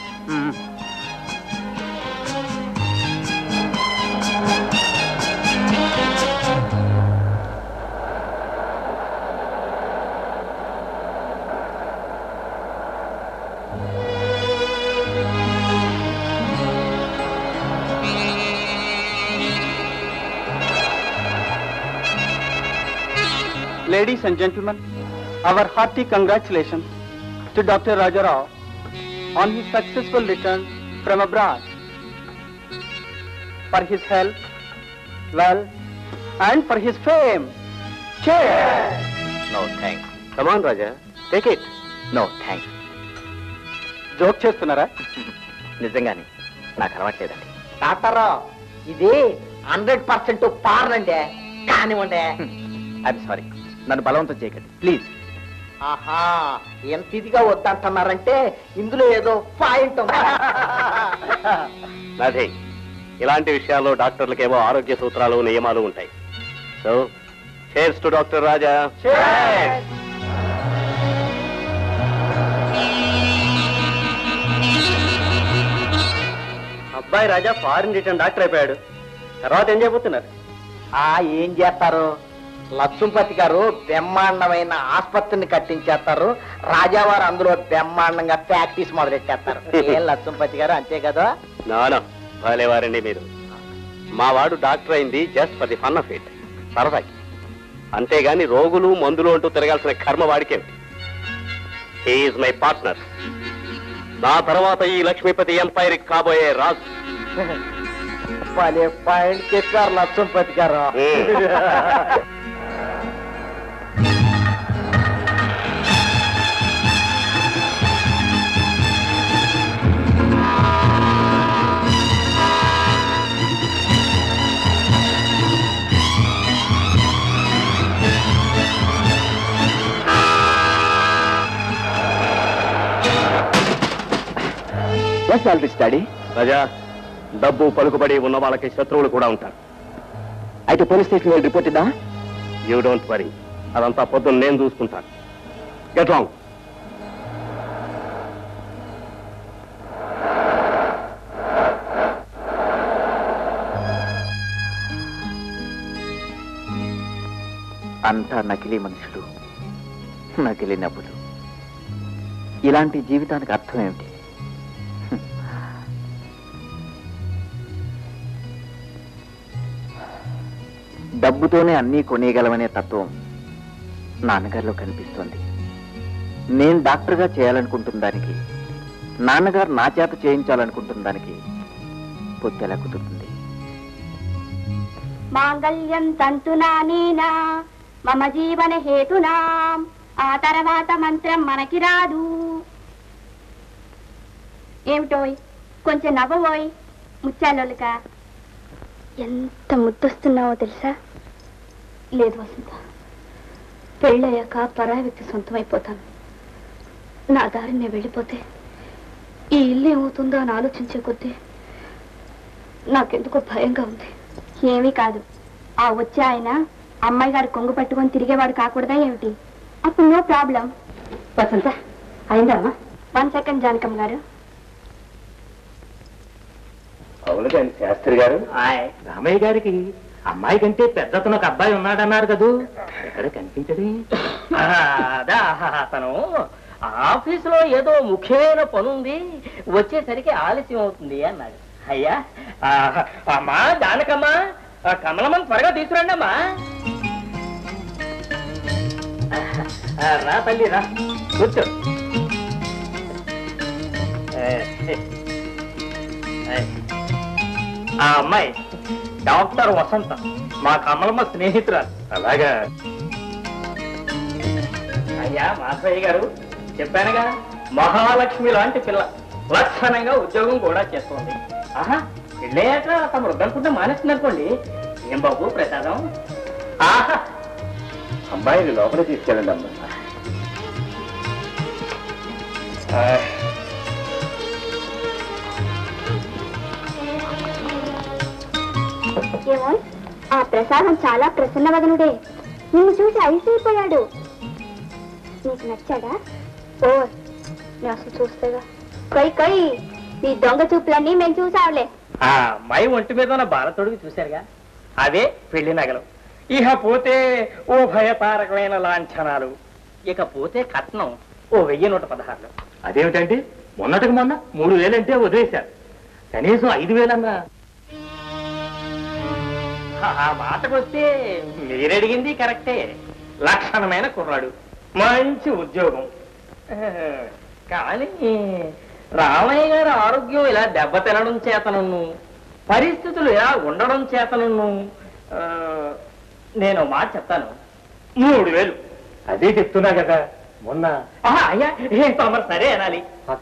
Ladies and gentlemen, our hearty congratulations to Dr. Rajarao on his successful return from abroad. For his health well and for his fame no thanks come on Raja take it no thanks joke చేస్తున్నారా నిజంగానే నాకు అలవాట్లేదండి డాక్టర్ ఇది హండ్రెడ్ పర్సెంట్ పార్లండి కానివ్వండి ఐఎమ్ సారీ నన్ను బలవంతం చేయకండి ప్లీజ్ ఆహా ఎంత ఇదిగా వద్దంటున్నారంటే ఇందులో ఏదో పాయింట్ ఉంది అదే ఇలాంటి విషయాల్లో డాక్టర్లకేమో ఆరోగ్య సూత్రాలు నియమాలు ఉంటాయి so cheers to doctor Raja అబ్బాయి రాజా ఫారిన్ రిటర్న్ డాక్టర్ అయిపోయాడు తర్వాత ఏం చేయబోతున్నారు ఆ ఏం చేస్తారు లక్ష్మపతి గారు బ్రహ్మాండమైన ఆసుపత్రిని కట్టించేస్తారు రాజావారు అందులో బ్రహ్మాండంగా ప్రాక్టీస్ మొదలెట్టేస్తారు ఏం లక్ష్మపతి గారు అంతే కదా నానా భలేవారండి మీరు మా వాడు డాక్టర్ అయింది just for the fun of it సరదాకి అంతేగాని రోగులు మందులు అంటూ తిరగాల్సిన కర్మ వాడికే హీఈస్ మై పార్ట్నర్ నా తర్వాత ఈ లక్ష్మీపతి ఎంపైర్ కాబోయే రాజు భలే పాయింట్ చెప్పారు లక్ష్మపతి గారు స్టడీ రాజా డబ్బు పలుకుబడి ఉన్న వాళ్ళకి శత్రువులు కూడా ఉంటారు అయితే పోలీస్ స్టేషన్ వెళ్ళి రిపోర్ట్ ఇద్దా యూ డోంట్ వరీ అదంతా పొద్దున్న నేను చూసుకుంటాను గెట్ రాంగ్ అంతా నకిలీ మనుషులు నకిలీ నవ్వులు ఇలాంటి జీవితానికి అర్థం ఏమిటి హ్మ్. డబ్బుతోనే అన్నీ కొనేయగలమనే తత్వం నాన్నగారిలో కనిపిస్తోంది నేను డాక్టర్గా చేయాలనుకుంటున్న దానికి నాన్నగారు నా చేత చేయించాలనుకుంటున్న దానికి పొత్తు ఎలా కుదురుతుంది మాంగళ్యం తంతునా నేనా మమ జీవన హేతునా ఆ తర్వాత మంత్రం మనకి రాదు ఏమిటోయ్ కొంచెం నవ్వబోయ్ ముచ్చాలోలుక ఎంత ముద్దొస్తున్నావో తెలుసా లేదు వసంత పెళ్ళయ్యాక పరాయి వ్యక్తి సొంతం అయిపోతాను నా దారి నేను వెళ్ళిపోతే ఈ ఇల్లు ఏమవుతుందో అని ఆలోచించే కొద్దీ నాకెందుకో భయంగా ఉంది ఏమీ కాదు ఆ వచ్చే ఆయన అమ్మాయి గారు కొంగు పట్టుకొని తిరిగేవాడు కాకూడదా ఏమిటి అప్పుడు నో ప్రాబ్లం వసంత అయిందమ్మా వన్ సెకండ్ జానకమ్మ గారు అవును కానీ శాస్త్రి గారు రామయ్య గారికి అమ్మాయి కంటే పెద్దతను ఒక అబ్బాయి ఉన్నాడన్నారు కదూ ఎక్కడ కనిపించడే అదా అతను ఆఫీసులో ఏదో ముఖ్యమైన పనుంది వచ్చేసరికి ఆలస్యం అవుతుంది అన్నాడు అయ్యా ఆ, అమ్మా జానకమ్మా ఆ కమలమ్మని త్వరగా తీసుకురండి అమ్మా ఆ, రా తల్లి రా కూర్చో ఏ, ఏ. ఏ. ఆ అమ్మాయి డాక్టర్ వసంత మా కమలమ్మ స్నేహితురాలు అలాగా అయ్యా మాధవయ్య గారు చెప్పానుగా మహాలక్ష్మి లాంటి పిల్ల లక్షణంగా ఉద్యోగం కూడా చేస్తోంది ఆహా పెళ్ళయ్యాక తమ వృద్ధనుకుంటే మానేస్తుంది అనుకోండి ఏం బాబు ప్రసాదం ఆహా అబ్బాయిని లోపల తీసుకెళ్ళండి అమ్మా ఏమో ఆ ప్రసాదం చాలా ప్రసన్నవదనుడే నిన్ను చూసి అయిపోయాడు నీకు నచ్చాడా ఓ నేను అసలు చూస్తేగా కొయ్ కొయ్ నీ దొంగ చూపులన్నీ మేము చూసావులే ఆ అమ్మాయి ఒంటి మీద ఉన్న బాలతోడికి చూశారుగా అదే పెళ్లి నగలు ఇక పోతే ఓ భయతారకమైన లాంఛనాలు ఇక పోతే కట్నం ఓ వెయ్యి నూట పదహారులు అదేమిటండి మొన్నటికి మొన్న మూడు వేలంటే వదిలేశారు కనీసం ఐదు వేలన్నా ఆ మాటకు వస్తే మీరడిగింది కరెక్టే లక్షణమైన కుర్రాడు మంచి ఉద్యోగం కానీ రామయ్య గారి ఆరోగ్యం ఇలా దెబ్బతినడం చేతనన్ను పరిస్థితులు ఎలా ఉండడం చేతను ఆ, నేను ఒక మాట చెప్తాను మూడు వేలు అదే చెప్తున్నా కదా మొన్న ఆహా, అయ్యా ఏం తమరు సరే అనాలి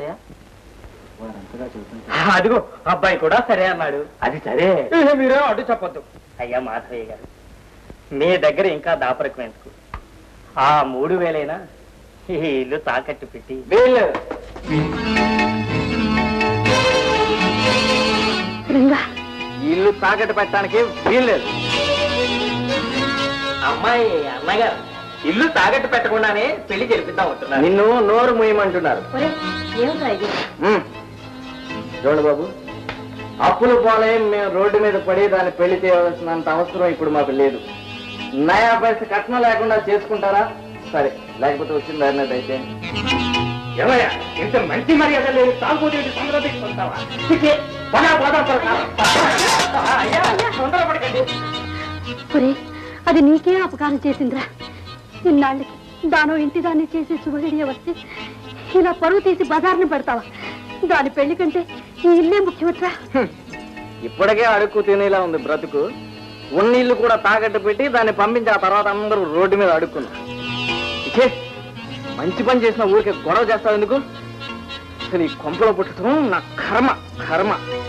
ఆ, అదిగో అబ్బాయి కూడా సరే అన్నాడు అది సరే ఏ, మీరేం అడ్డు చెప్పొద్దు అయ్యా మాధవయ్య గారు మీ దగ్గర ఇంకా దాపరికం ఎందుకు ఆ మూడు వేలైనా ఈ ఇల్లు తాకట్టు పెట్టి వీళ్ళు రంగా ఇల్లు తాకట్టు పెట్టడానికి వీల్లేదు అమ్మాయి అన్నగారు ఇల్లు తాకట్టు పెట్టకుండానే పెళ్లి జరిపిద్దాం ఉంటున్నారు నిన్ను నోరు మూయమంటున్నారు ఒరే ఏమిటా ఇది ఉమ్. చూడండి బాబు అప్పులు పోలే మేము రోడ్డు మీద పడి దాన్ని పెళ్లి చేయవలసినంత అవసరం ఇప్పుడు మాకు లేదు నయా పైస కట్నం లేకుండా చేసుకుంటారా సరే లేకపోతే వచ్చిన దారిని అయితే ఏమయ్యా ఇంత మంచి మర్యాద లేదు తాగుబోతే సంగ్రహిస్తుంటావా పదా పదా అయ్యా తొందరపడకండి ఒరే అది నీకే అపకారం చేసిందిరా ఇన్నాళ్ళకి దానో ఇంటి దాన్ని చేసి శుభగడియ వస్తే ఇలా పరువు తీసి బజార్ని పెడతావా దాని పెళ్లి కంటే ఈ ఇల్లే ముఖ్యమట్రా ఇప్పటికే అడుక్కు తినేలా ఉంది బ్రతుకు ఉన్న ఇల్లు కూడా తాకట్టు పెట్టి దాన్ని పంపించి ఆ తర్వాత అందరూ రోడ్డు మీద అడుక్కున్నాం ఇకే మంచి పని చేసిన ఊరికే గొడవ చేస్తావు ఎందుకు అసలు ఈ కొంపలో పుట్టడం నా కర్మ కర్మ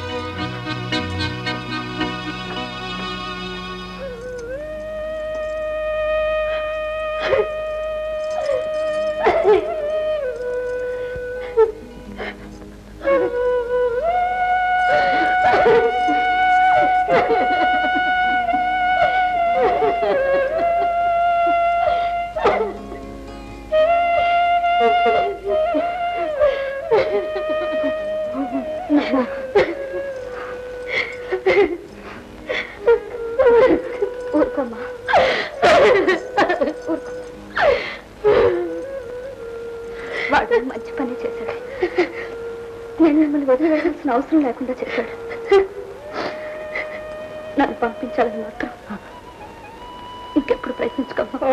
ఊరుకోమ్మా ఊరుకో. వాడు మంచి పని చేశాడు నేను మిమ్మల్ని వదిలివేయాల్సిన అవసరం లేకుండా చేశాడు నన్ను పంపించాలని మాత్రం ఇంకెప్పుడు ప్రయత్నించుకోమ్మా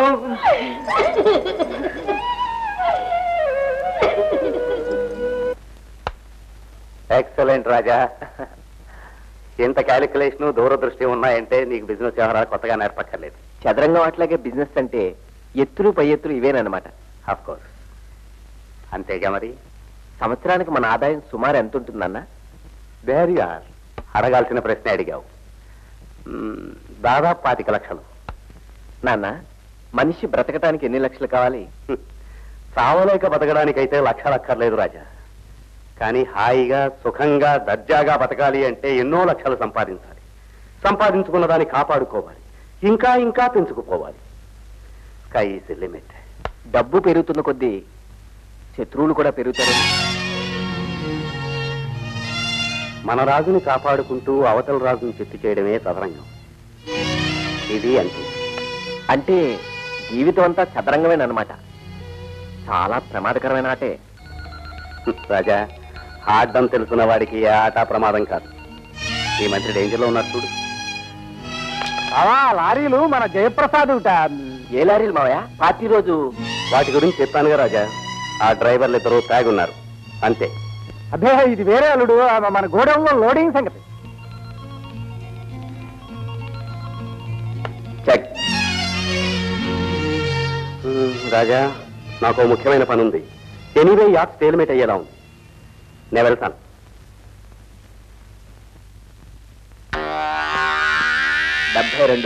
ఎక్సలెంట్ రాజా ఇంత క్యాలిక్యులేషన్ దూరదృష్టి ఉన్నాయంటే నీకు బిజినెస్ వ్యవహారాలు కొత్తగా నేర్పక్కర్లేదు చదరంగం అట్లాగే బిజినెస్ అంటే ఎత్తులు పై ఎత్తులు ఇవేనమాట ఆఫ్ కోర్స్ అంతేగా మరి సంవత్సరానికి మన ఆదాయం సుమారు ఎంత ఉంటుందన్న వెరీ ఆర్ అడగాల్సిన ప్రశ్న అడిగావు మ్మ్, దాదాపు పాతిక లక్షలు నాన్న మనిషి బ్రతకటానికి ఎన్ని లక్షలు కావాలి హ్మ్. చావలేక బతకడానికైతే లక్షలు అక్కర్లేదు రాజా కానీ హాయిగా సుఖంగా దర్జాగా బతకాలి అంటే ఎన్నో లక్షలు సంపాదించాలి సంపాదించుకున్న దాన్ని కాపాడుకోవాలి ఇంకా ఇంకా పెంచుకుపోవాలి స్కై ఈస్ లిమిట్ డబ్బు పెరుగుతున్న కొద్దీ శత్రువులు కూడా పెరుగుతారు మన రాజుని కాపాడుకుంటూ అవతల రాజుని చెట్టు చేయడమే సదరంగం ఇది అంతే అంటే జీవితం అంతా చదరంగమేనమాట చాలా ప్రమాదకరమైన ఆటే రాజా ఆడడం తెలుసున్న వాడికి ఏ ఆట ప్రమాదం కాదు ఈ మంత్రి డేంజర్లో ఉన్నాడు చూడు లారీలు మన జయప్రసాద్ ఏ లారీలు మావయ్య పార్టీ రోజు వాటి గురించి చెప్పానుగా రాజా ఆ డ్రైవర్లు ఇద్దరు తాగున్నారు అంతే అదే ఇది వేరే అల్లుడు ఆ మన గోడౌన్లో లోడింగ్ సంగతి చెక్ మ్మ్, రాజా నాకు ఓ ముఖ్యమైన పని ఉంది ఎనీవే యాప్ స్టేల్మేట్ అయ్యేలా ఉంది నేను వెళ్తాను డెబ్బై రెండు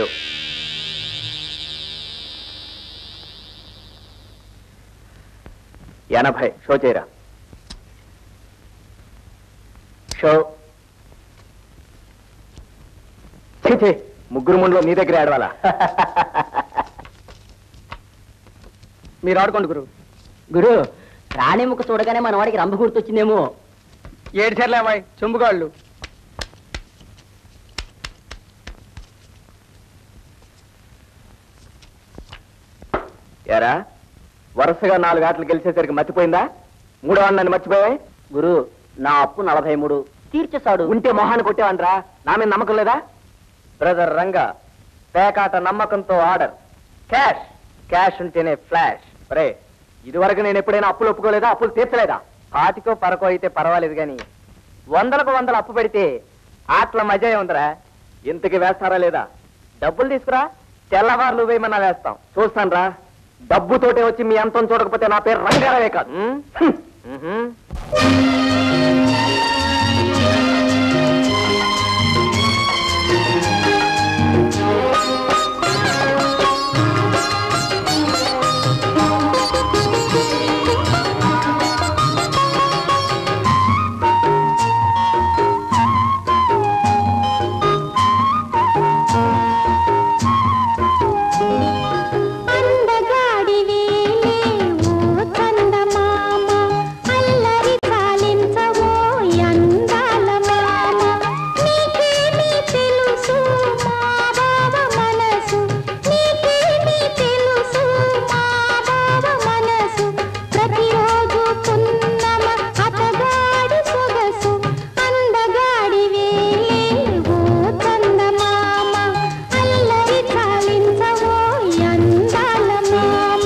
ఎనభై షో చేయరా షో ఛీ, ఛీ, ముగ్గురు ముందులో నీ దగ్గర ఆడవాలా మీరు ఆడుకోండి గురు గురు రాణిముఖ చూడగానే మన వాడికి రంభ గుర్తొచ్చిందేమో ఏడు చర్లే అమ్మాయి చెంబుగాళ్ళు ఎరా వరుసగా నాలుగు ఆటలు గెలిచేసరికి మర్చిపోయిందా మూడో నన్ను మర్చిపోయాయి గురు నా అప్పు నలభై మూడు తీర్చేశాడు ఉంటే మొహాన్ని కొట్టేవనరా నా మీద నమ్మకం లేదా బ్రదర్ రంగా పేకాట నమ్మకంతో ఆర్డర్ క్యాష్ క్యాష్ ఉంటేనే ఫ్లాష్ రే ఇదివరకు నేను ఎప్పుడైనా అప్పులు ఒప్పుకోలేదా అప్పులు తీర్చలేదా పాతికో పరకో అయితే పర్వాలేదు కానీ వందలకు వందలు అప్పు పెడితే ఆటల మజా ఉందిరా ఇంతకి వేస్తారా లేదా డబ్బులు తీసుకురా తెల్లవారులు వేయమన్నా వేస్తాం చూస్తాను రా డబ్బుతోటే వచ్చి మీ అంతం చూడకపోతే నా పేరు రంగారావే కాదు ఉం? హ్మ్. మ్హూ. అందగాడివేలే ఓ చందమామ అల్లరి చాలించవో అందాల మామ నీకేమి తెలుసు మా బావ మనసు నీకేమి తెలుసు మా బావ మనసు ప్రతిరోజు పున్నమ అతగాడి సొగసు అందగాడివేలే ఓ చందమామ అల్లరి చాలించవో అందాల మామ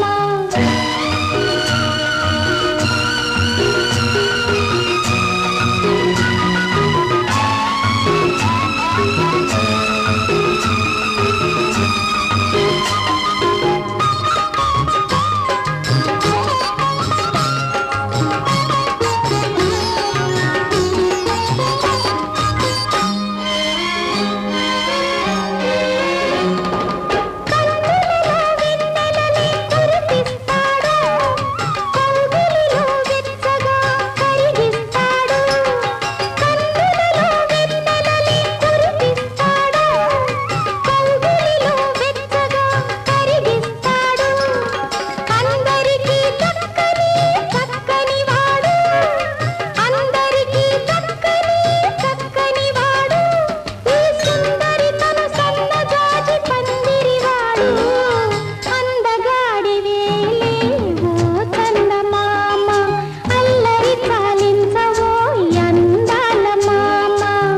కన్నులలో వెన్నెలని కురిపిస్తాడు కౌగిలిలో వెచ్చగా కరిగిస్తాడు కన్నులలో వెన్నెలని కురిపిస్తాడు కౌగిలిలో వెచ్చగా కరిగిస్తాడు అందరికీ చక్కని చక్కని వాడు అందరికీ చక్కని చక్కని వాడు ఈ సుందరి తన సన్నజాజి పందిరివాడు అందగాడివేలే ఓ చందమామ అల్లరి చాలించవో అందాల మామ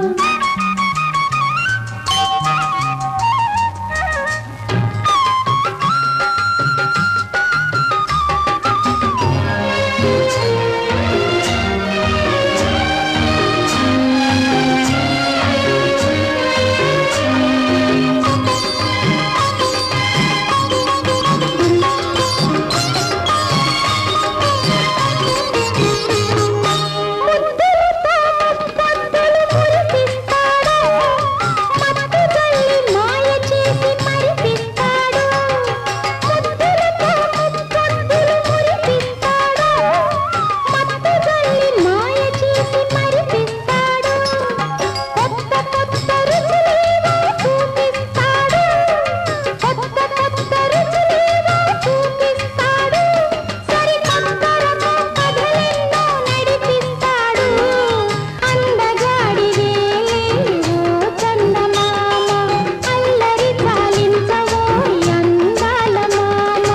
ముద్దులతో ముద్దలు మురిపిస్తాడు మత్తు తల్లి మాయ చేసి మరిపిస్తాడు ముద్దులతో ముద్దలు మురిపిస్తాడు మత్తు తల్లి మాయ చేసి మరిపిస్తాడు కొత్త కొత్త రుచులేవో చూపిస్తాడు కొత్త కొత్త రుచులేవో చూపిస్తాడు సరికొత్తరతో కథలెన్నో నడిపిస్తాడు అందగాడివేలే ఓ చందమామ అల్లరి చాలించవో అందాల మామ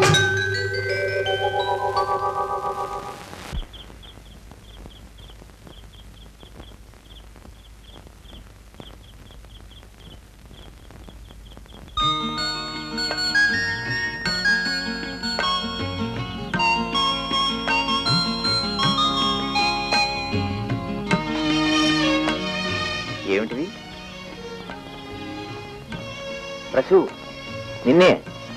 ఏమిటిది ప్రసు నిన్నే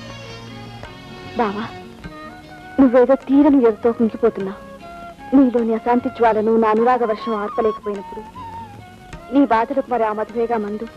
బావా నువ్వేదో తీరని ఎదుతో కుంగిపోతున్నావు నీలోని అశాంతి జ్వాలను నా అనురాగ వర్షం ఆర్పలేకపోయినప్పుడు నీ బాధలకు మరి ఆ మధువేగా మందు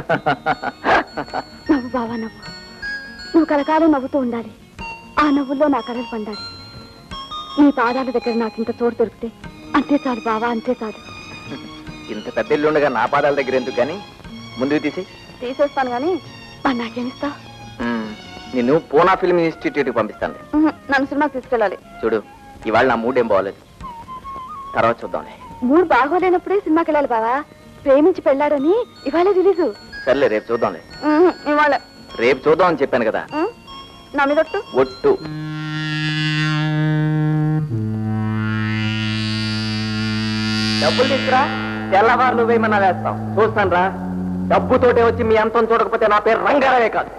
నవ్వు బావా నవ్వు నువ్వు కలకాలం నవ్వుతూ ఉండాలి ఆ నవ్వుల్లో నా కలలు పండాలి నీ పాదాల దగ్గర నాకు ఇంత చోటు దొరికితే అంతే చాలు బావా అంతే చాలు ఇంత పెద్ద ఇల్లు ఉండగా నా పాదాల దగ్గర ఎందుకు కానీ ముందుకు తీసి తీసేస్తాను కానీ మరి నాకేమిస్తావు నిన్ను పూనా ఫిల్మ్ ఇన్స్టిట్యూట్కి పంపిస్తాను నన్ను సినిమాకి తీసుకెళ్ళాలి చూడు ఇవాళ నా మూడ్ ఏం బాగోలేదు తర్వాత చూద్దాంలే మూడు బాగోలేనప్పుడే సినిమాకి వెళ్ళాలి బావా ప్రేమించి పెళ్ళాడని ఇవాళ రిలీజు సర్లే రేపు చూద్దాంలే ఉహు, ఇవాళ రేపు చూద్దాం అని చెప్పాను కదా ఉం? నా మీదొట్టు ఒట్టు డబ్బులు తీసుకురా తెల్లవారులు వేయమన్నా వేస్తాం చూస్తాను రా డబ్బుతోటే వచ్చి మీ అంతం చూడకపోతే నా పేరు రంగారావే కాదు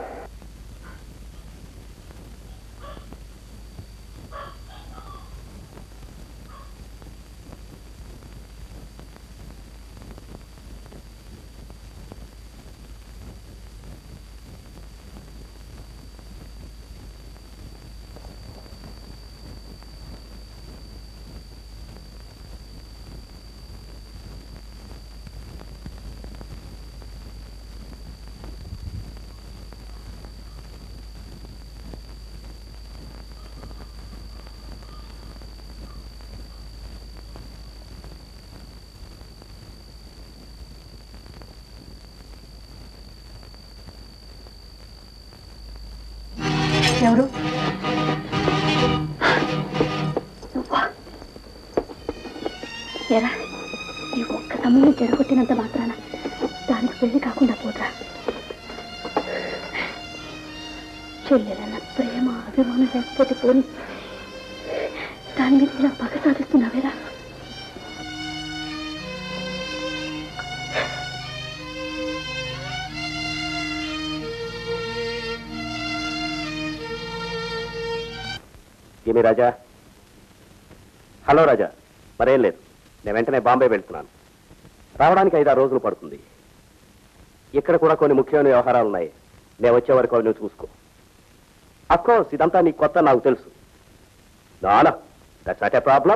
ఎవరు నువ్వా? ఎరా ఈ ఒక్క తమ్ముని చెడగొట్టినంత మాత్రాన దానికి పెళ్లి కాకుండా పోతా చెల్లెలన్న ప్రేమ అభిమానం లేకపోతే పోని దాని మీద ఇలా పగ సాధిస్తున్నావేరా ఏమి రాజా హలో రాజా మరేం లేదు నేను వెంటనే బాంబే వెళ్తున్నాను రావడానికి ఐదారు రోజులు పడుతుంది ఇక్కడ కూడా కొన్ని ముఖ్యమైన వ్యవహారాలు ఉన్నాయి నేను వచ్చే వరకు అవి నువ్వు చూసుకో అఫ్కోర్స్ ఇదంతా నీకు కొత్త నాకు తెలుసు నానా దట్స్ నాట్ ఏ ప్రాబ్లం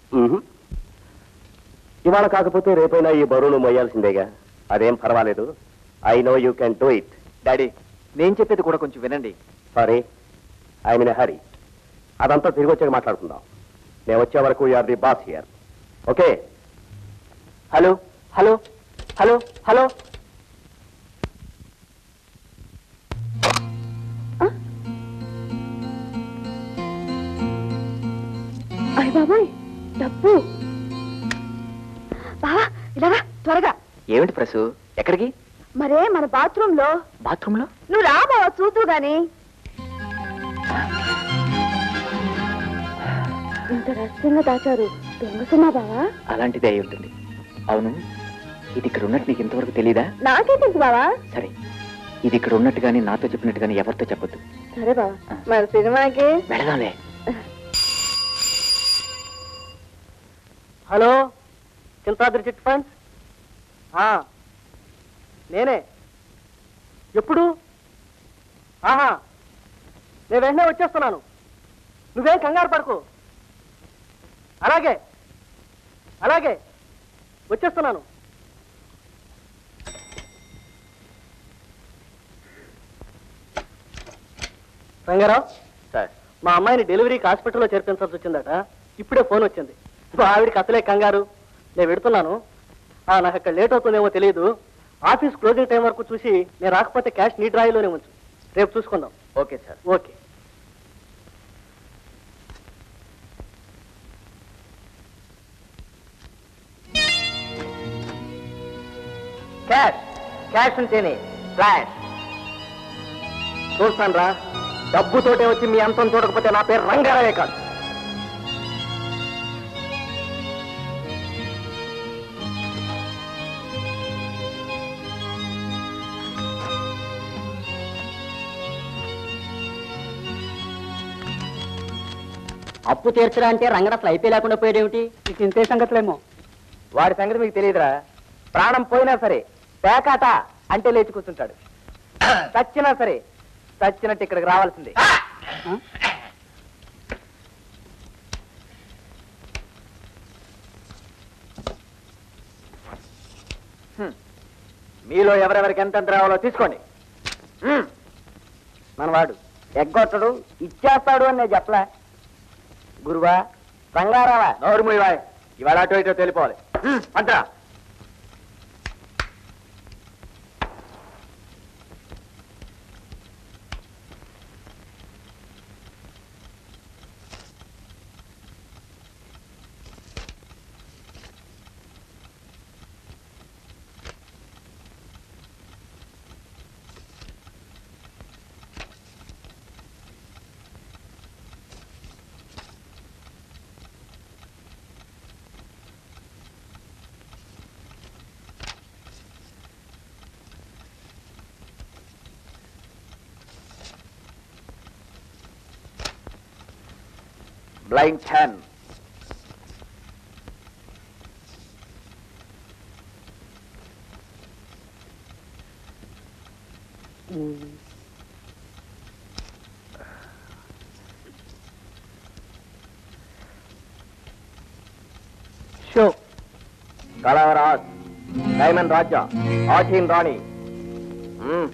ఇవాళ కాకపోతే రేపైనా ఈ బరువును మొయ్యాల్సిందేగా అదేం పర్వాలేదు I know you can do it daddy నేను చెప్పేది కూడా కొంచెం వినండి సారీ ఐ మీన్ హరి అదంతా తిరిగి వచ్చాక మాట్లాడుకుందాం నేను వచ్చే వరకు you are the boss here okay hello hello hello hello అయ్య బాబాయ్ డబ్బు బావా ఇలా రా, త్వరగా ఏమిటి ప్రసు ఎక్కడికి మరే మన బాత్రూమ్ లో బాత్రూంలో నువ్వు రా బావా చూతూ గాని ఇంత రహస్యంగా దాచారు దొంగసమా బావా అలాంటిదే అయి ఉంటుంది అవును ఇది ఇక్కడ ఉన్నట్టు నీకు ఇంతవరకు తెలీదా నాకే తెలుసు బావా సరే ఇది ఇక్కడ ఉన్నట్టు కానీ నాతో చెప్పినట్టు కానీ ఎవరితో చెప్పొద్దు సరే బావా మరి సినిమాకి వెళదాంలే హలో చింతాద్రి చిట్ ఫండ్స్ ఆ, నేనే ఎప్పుడు ఆహా నేను వెంటనే వచ్చేస్తున్నాను నువ్వేం కంగారు పడకు అలాగే అలాగే వచ్చేస్తున్నాను రంగారావు సార్ మా అమ్మాయిని డెలివరీకి హాస్పిటల్లో చేర్పించాల్సి వచ్చిందట ఇప్పుడే ఫోన్ వచ్చింది మా ఆవిడికి అసలే కంగారు నేను పెడుతున్నాను ఆ, నాకు అక్కడ లేట్ అవుతుందేమో తెలియదు ఆఫీస్ క్లోజింగ్ టైం వరకు చూసి నేను రాకపోతే క్యాష్ నీ డ్రాయిలోనే ఉంచు రేపు చూసుకుందాం okay sir okay cash cash ఉంటేనే ఫ్లాష్ చూస్తాను రా డబ్బుతోటే వచ్చి మీ అంతం చూడకపోతే నా పేరు రంగారావే కాదు అప్పు తీర్చరా అంటే రంగడు అసలు అయిపోయి లేకుండా పోయాడేమిటి నీకు ఇంతే సంగతులేమో వాడి సంగతి మీకు తెలియదురా ప్రాణం పోయినా సరే పేకాట అంటే లేచి కూర్చుంటాడు చచ్చినా సరే చచ్చినట్టు ఇక్కడికి రావాల్సిందే హ్మ్. మీలో ఎవరెవరికి ఎంతెంత రావాలో తీసుకోండి హ్మ్. మనవాడు ఎగ్గొట్టడు ఇచ్చేస్తాడు అని నేను చెప్పలే గురువా రంగారావా నోరు మూయవాయ్ ఇవాళ అటో ఇటో తెలిపోవాలి అంతరా బ్లైండ్ టెన్ షో కళావరాజ్ డైమండ్ రాజా ఆచీన్ రాణి మ్మ్.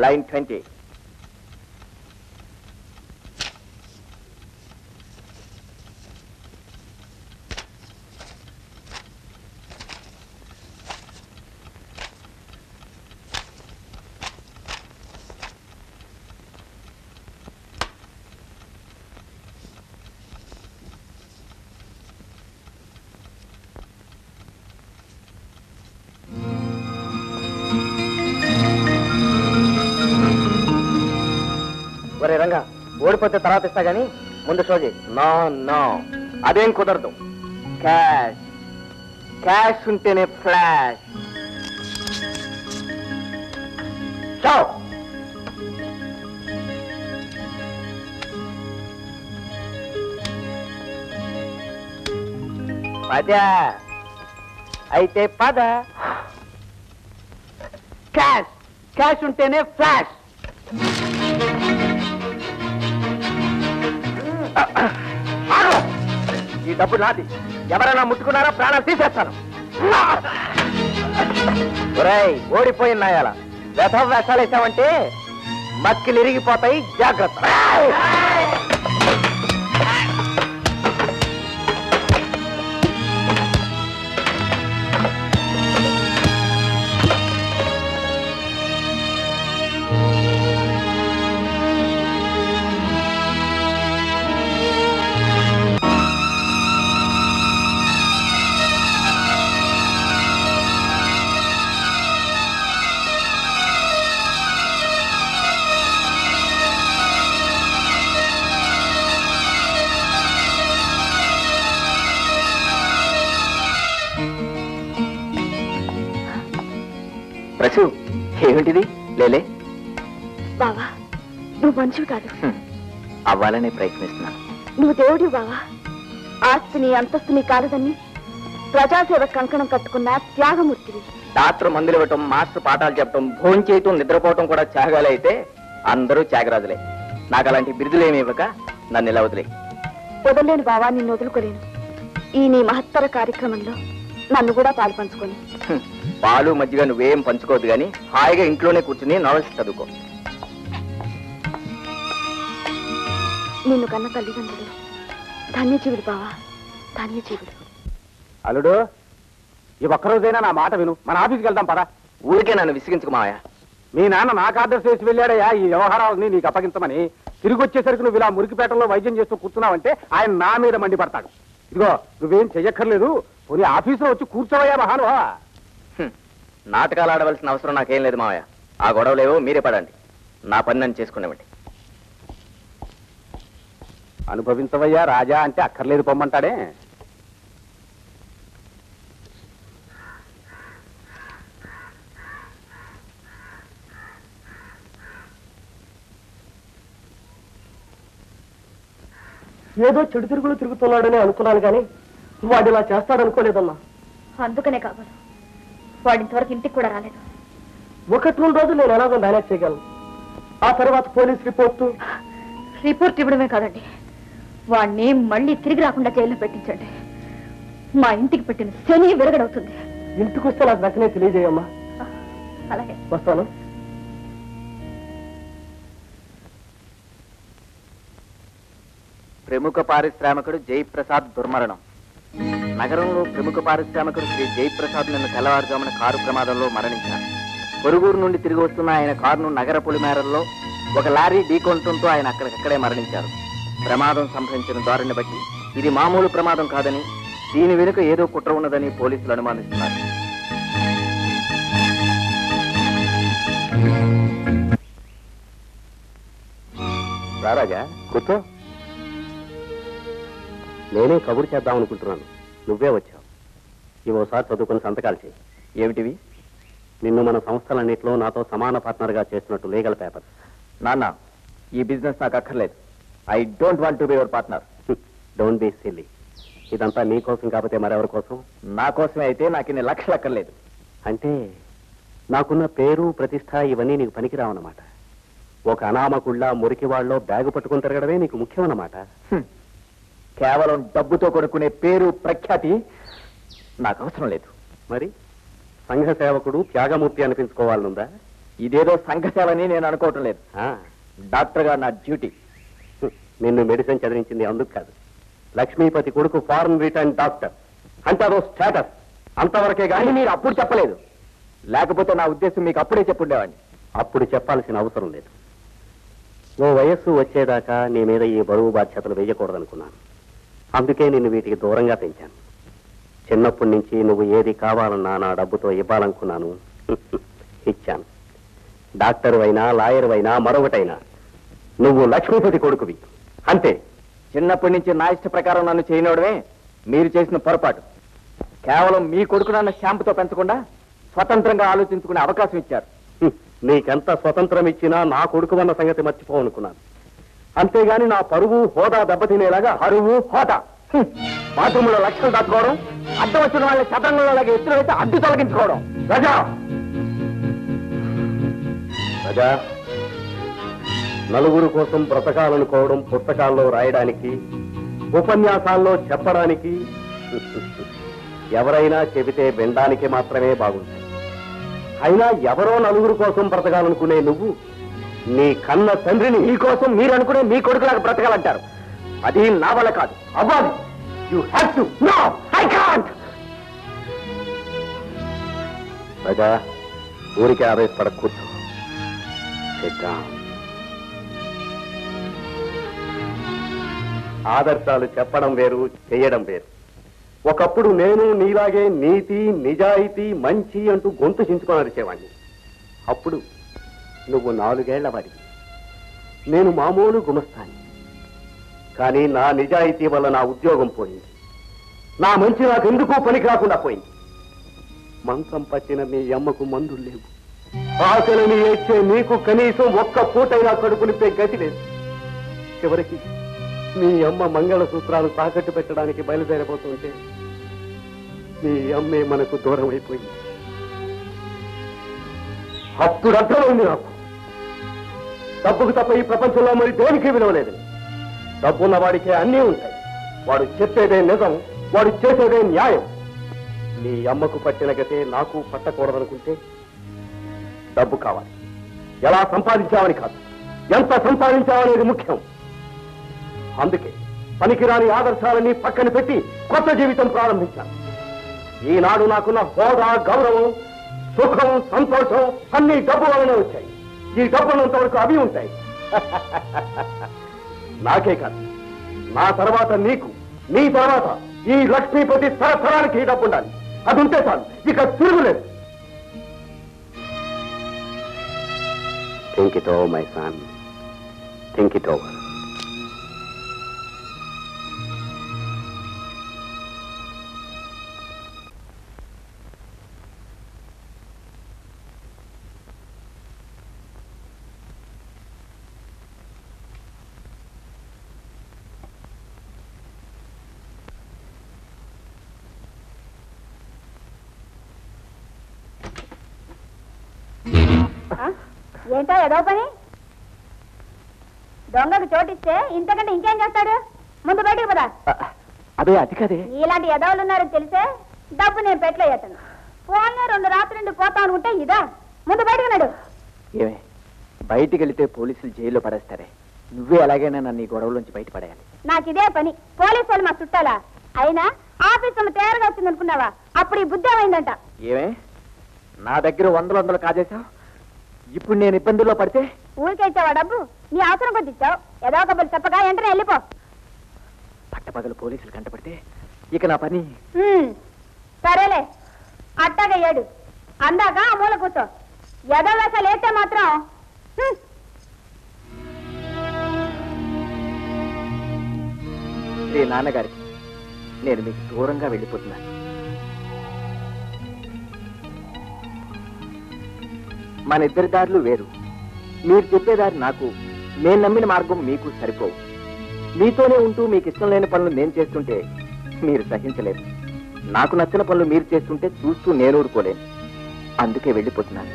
బ్లైండ్ ట్వంటీ ఒరే రంగా ఓడిపోతే తర్వాత ఇస్తా గానీ ముందు షో చేయి నో నో అదేం కుదరదు క్యాష్ క్యాష్ ఉంటేనే ఫ్లాష్ షో పద అయితే పద క్యాష్ క్యాష్ ఉంటేనే ఫ్లాష్ ఆగు! ఈ డబ్బు నాది ఎవరైనా ముట్టుకున్నారా ప్రాణాలు తీసేస్తాను ఒరేయ్ ఓడిపోయిన నాయాల వ్యథ వేషాలు వేసావంటే మక్కిలు ఇరిగిపోతాయి జాగ్రత్త ప్రసు ఏమిటిది లేలే బావా నువ్వు మనిషివి కాదు హ్మ్. అవ్వాలనే ప్రయత్నిస్తున్నాను నువ్వు దేవుడి బావా ఆస్తిని అంతస్తుని కాలదని ప్రజాసేవ కంకణం కట్టుకున్న త్యాగమూర్తివి డాక్టర్ మందులు ఇవ్వటం మాస్టర్ పాఠాలు చెప్పటం భోజనం చేయటం నిద్రపోవటం కూడా త్యాగాలే అయితే అందరూ త్యాగరాజులే నాకు అలాంటి బిరుదులేమి ఇవ్వక నన్ను ఇలా వదిలే వదలలేను బావా నిన్ను వదులుకోలేను ఈ నీ మహత్తర కార్యక్రమంలో నన్ను కూడా పాలు పంచుకొని పాలు మజ్జిగ నువ్వేం పంచుకోవద్దు కానీ హాయిగా ఇంట్లోనే కూర్చుని నవల్స్ చదువుకో నిన్ను కన్న తల్లిదండ్రులు ధన్యజీవుడు బావా ధన్యజీవుడు అల్లుడు ఈ ఒక్కరోజైనా నా మాట విను మన ఆఫీస్కి వెళ్దాం పదా ఊరికే నన్ను విసిగించుకు మావయ్య మీ నాన్న నాకు ఆర్డర్ చేసి వెళ్ళాడయ్యా ఈ వ్యవహారాలని నీకు అప్పగించమని తిరిగి వచ్చేసరికి నువ్వు ఇలా మురికిపేటలో వైద్యం చేస్తూ కూర్చున్నావంటే ఆయన నా మీద మండిపడతాడు ఇదిగో నువ్వేం చెయ్యక్కర్లేదు పోనీ ఆఫీసులో వచ్చి కూర్చోవయ్యా మహానుభా హ్మ్. నాటకాలు ఆడవలసిన అవసరం నాకేం లేదు మావయ్య ఆ గొడవలేవో మీరే పడండి నా పని నన్ను చేసుకునేవండి అనుభవించవయ్యా రాజా అంటే అక్కర్లేదు పొమ్మంటాడే ఏదో చెడు తిరుగులు తిరుగుతున్నాడని అనుకున్నాను కానీ వాడు ఇలా చేస్తాడనుకోలేదమ్మా అందుకనే కావాలి వాడి ఇంతవరకు ఇంటికి కూడా రాలేదు ఒకటి రెండు రోజులు నేను ఎలాగో మేనేజ్ చేయగలను ఆ తర్వాత పోలీస్ రిపోర్టు రిపోర్ట్ ఇవ్వడమే కాదండి వాడిని మళ్ళీ తిరిగి రాకుండా జైల్లో పెట్టించండి మా ఇంటికి పెట్టిన శని విరగడవుతుంది ఇంటికి వస్తే నాకు వెంటనే తెలియజేయమ్మా అలాగే వస్తాను ప్రముఖ పారిశ్రామికుడు జయప్రసాద్ దుర్మరణం నగరంలో ప్రముఖ పారిశ్రామికుడు శ్రీ జయప్రసాద్ నిన్న తెల్లవారుజామున కారు ప్రమాదంలో మరణించారు పొరుగురు నుండి తిరిగి వస్తున్న ఆయన కారును నగర పొలిమేరల్లో ఒక లారీ ఢీకొనడంతో ఆయన అక్కడికక్కడే మరణించారు ప్రమాదం సంభవించిన దారిని బట్టి ఇది మామూలు ప్రమాదం కాదని దీని వెనుక ఏదో కుట్ర ఉన్నదని పోలీసులు అనుమానిస్తున్నారు రారాజా కూర్చో నేనే కబురు చేద్దాం అనుకుంటున్నాను నువ్వే వచ్చావు ఇవోసారి చదువుకుని సంతకాలు చేయి ఏమిటివి నిన్ను మన సంస్థలన్నింటిలో నాతో సమాన పార్ట్నర్గా చేస్తున్నట్టు లీగల్ పేపర్స్ నాన్న ఈ బిజినెస్ నాకు అక్కర్లేదు I don't want to be your partner don't be silly ఇదంతా నీ కోసం కాకపోతే మరెవరి కోసం నా కోసమే అయితే నాకు ఇన్ని లక్షలు అక్కర్లేదు అంటే నాకున్న పేరు ప్రతిష్ట ఇవన్నీ నీకు పనికిరావన్నమాట ఒక అనామకుళ్ళ మురికి వాళ్ళలో బ్యాగు పట్టుకుని తిరగడమే నీకు ముఖ్యమన్నమాట హ్మ్. కేవలం డబ్బుతో కొనుక్కునే పేరు ప్రఖ్యాతి నాకు అవసరం లేదు మరి సంఘ సేవకుడు త్యాగమూర్తి అనిపించుకోవాలనుందా ఇదేదో సంఘసేవని నేను అనుకోవటం లేదు ఆ, డాక్టర్గా నా డ్యూటీ నిన్ను మెడిసిన్ చదివించింది అందుకు కాదు లక్ష్మీపతి కొడుకు ఫారెన్ రిటర్న్ డాక్టర్ అంటే అదో స్టేటస్ అంతవరకే కానీ కానీ మీరు అప్పుడు చెప్పలేదు లేకపోతే నా ఉద్దేశం మీకు అప్పుడే చెప్పుండేవాడిని అప్పుడు చెప్పాల్సిన అవసరం లేదు ఓ వయస్సు వచ్చేదాకా నీ మీద ఈ బరువు బాధ్యతలు వేయకూడదనుకున్నాను అందుకే నిన్ను వీటికి దూరంగా పెంచాను చిన్నప్పటి నుంచి నువ్వు ఏది కావాలన్నా నా డబ్బుతో ఇవ్వాలనుకున్నాను ఇచ్చాను డాక్టర్ అయినా లాయర్ అయినా మరొకటైనా నువ్వు లక్ష్మీపతి కొడుకువి అంతే చిన్నప్పటి నుంచి నా ఇష్ట ప్రకారం నన్ను చేయనవడమే మీరు చేసిన పొరపాటు కేవలం మీ కొడుకు నన్ను షాంపుతో పెంచకుండా స్వతంత్రంగా ఆలోచించుకునే అవకాశం ఇచ్చారు హ్మ్. నీకెంత స్వతంత్రం ఇచ్చినా నా కొడుకు అన్న సంగతి మర్చిపోవనుకున్నాను అంతేగాని నా పరువు హోదా దెబ్బతినేలాగా అరువు హోదా హ్మ్. బాత్రూంలో లక్షలు దాచుకోవడం అడ్డం వచ్చిన వాళ్ళని చదరంగంలో లాగా ఎత్తులు అయితే అడ్డు తొలగించుకోవడం రజా రజా నలుగురు కోసం బ్రతకాలనుకోవడం పుస్తకాల్లో రాయడానికి ఉపన్యాసాల్లో చెప్పడానికి ఎవరైనా చెబితే వినడానికి మాత్రమే బాగుంటాయి అయినా ఎవరో నలుగురు కోసం బ్రతకాలనుకునే నువ్వు నీ కన్న తండ్రిని మీ కోసం మీరు అనుకునే మీ కొడుకులాగా బ్రతకాలంటారు అది నా వల్ల కాదు అవ్వాలి you have to know I can't Raja ఊరికే ఆవేశపడ కూర్చో Sit down. ఆదర్శాలు చెప్పడం వేరు చేయడం వేరు ఒకప్పుడు నేను నీలాగే నీతి నిజాయితీ మంచి అంటూ గొంతు చించుకొని అరిచేవాణ్ణి అప్పుడు నువ్వు నాలుగేళ్ల వాడివి నేను మామూలు గుమస్తాని కానీ నా నిజాయితీ వల్ల నా ఉద్యోగం పోయింది నా మంచి నాకు ఎందుకు పనికి రాకుండా పోయింది మంచం పట్టిన మీ అమ్మకు మందులు లేవు ఆకలిని ఏడ్చే నీకు కనీసం ఒక్క పూటైనా కడుపు నింపే గతి లేదు చివరికి మీ అమ్మ మంగళసూత్రాలు తాకట్టు పెట్టడానికి బయలుదేరబోతుంటే మీ అమ్మే మనకు దూరం అయిపోయింది అప్పుడు అర్థమైంది నాకు డబ్బుకు తప్ప ఈ ప్రపంచంలో మరి దేనికి విలువలేదు డబ్బున్న వాడికే అన్నీ ఉంటాయి వాడు చెప్పేదే నిజం వాడు చేసేదే న్యాయం నీ అమ్మకు పట్టిన గతే నాకు పట్టకూడదనుకుంటే డబ్బు కావాలి ఎలా సంపాదించావని కాదు ఎంత సంపాదించావనేది ముఖ్యం అందుకే పనికిరాని ఆదర్శాలని పక్కన పెట్టి కొత్త జీవితం ప్రారంభించాను ఈనాడు నాకున్న హోదా గౌరవం సుఖం సంతోషం అన్ని డబ్బు వలనే వచ్చాయి ఈ డబ్బున్నంత వరకు అవి ఉంటాయి నాకే కాదు నా తర్వాత నీకు నీ తర్వాత ఈ లక్ష్మీపతి తరతరానికి ఈ డబ్బు ఉండాలి అది ఉంటే చాలు ఇక తిరుగులేదు think it over my son think it over ఏంటో ఏదో పని దొంగకు చోటిస్తే ఇంతకంటే ఇంకేం చేస్తాడు ముందు బయటికి పదా అదే అది కదే ఇలాంటి ఎదవలు ఉన్నారని తెలిసే డబ్బు నేను పెట్టలేయటను ఫోన్లో రెండు రాత్రి నుండి పోతా అనుకుంటే ఇదా ముందు బయటకు నడు ఏమే బయటికి వెళితే పోలీసులు జైల్లో పడేస్తారే నువ్వే అలాగైనా నన్ను ఈ గొడవలోంచి బయటపడేయాలి నాకు ఇదే పని పోలీసు వాళ్ళు మా చుట్టాలా అయినా ఆఫీసులో తేరగా వచ్చింది అనుకున్నావా అప్పుడు ఈ బుద్ధి ఏమైందంట ఏమే నా దగ్గర వందలు వందలు కాజేశావు ఇప్పుడు నేను ఇబ్బందుల్లో పడితే ఊరికే ఇచ్చావా డబ్బు నీ అవసరం కొద్ది ఇచ్చావు ఏదో ఒక బలి చెప్పగా వెంటనే వెళ్ళిపో పట్టపగలు పోలీసులు కంటపడితే ఇక నా పని ఉమ్, సరేలే అట్టాగా ఏడు అందాక ఆ మూల కూర్చో ఎదవేసాలు వేస్తే మాత్రం హ్మ్. శ్రీ నాన్నగారికి నేను మీకు దూరంగా వెళ్ళిపోతున్నాను మన ఇద్దరి దారులు వేరు మీరు చెప్పేదారి నాకు నేను నమ్మిన మార్గం మీకు సరిపోవు మీతోనే ఉంటూ మీకు ఇష్టం లేని పనులు నేను చేస్తుంటే మీరు సహించలేరు నాకు నచ్చిన పనులు మీరు చేస్తుంటే చూస్తూ నేను ఊరుకోలేను అందుకే వెళ్ళిపోతున్నాను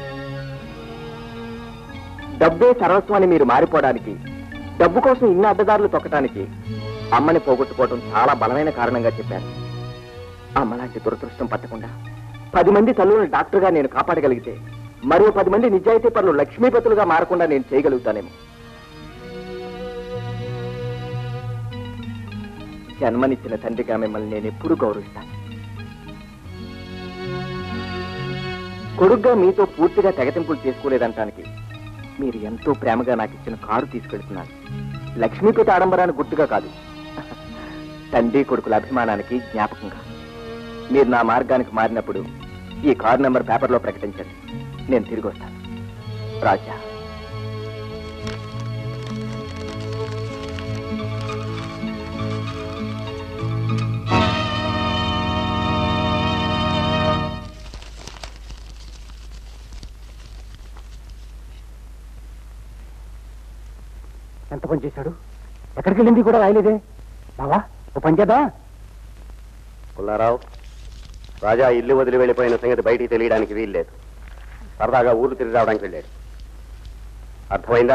డబ్బే సర్వస్వం అని మీరు మారిపోవడానికి డబ్బు కోసం ఇన్ని అడ్డదారులు తొక్కడానికి అమ్మని పోగొట్టుకోవడం చాలా బలమైన కారణంగా చెప్పారు అమ్మ లాంటి దురదృష్టం పట్టకుండా పది మంది తల్లులను డాక్టర్గా నేను కాపాడగలిగితే మరో పది మంది నిజాయితీ పనులు లక్ష్మీపతులుగా మారకుండా నేను చేయగలుగుతానేమో జన్మనిచ్చిన తండ్రిగా మిమ్మల్ని నేను ఎప్పుడూ గౌరవిస్తాను కొడుగ్గా మీతో పూర్తిగా తెగతింపులు చేసుకోలేదంటానికి మీరు ఎంతో ప్రేమగా నాకు ఇచ్చిన కారు తీసుకెళ్తున్నారు లక్ష్మీపతి ఆడంబరానికి గుర్తుగా కాదు తండ్రి కొడుకుల అభిమానానికి జ్ఞాపకంగా మీరు నా మార్గానికి మారినప్పుడు ఈ కారు నెంబర్ పేపర్లో ప్రకటించండి నేను తిరిగి వస్తాను రాజా ఎంత పని చేశాడు ఎక్కడికి వెళ్ళింది కూడా రాయలేదే బావా ఓ పని చేద్దా పుల్లారావు రాజా ఇల్లు వదిలి వెళ్ళిపోయిన సంగతి బయటికి తెలియడానికి వీల్లేదు సరదాగా ఊరు తిరిగి రావడానికి వెళ్ళాడు అర్థమైందా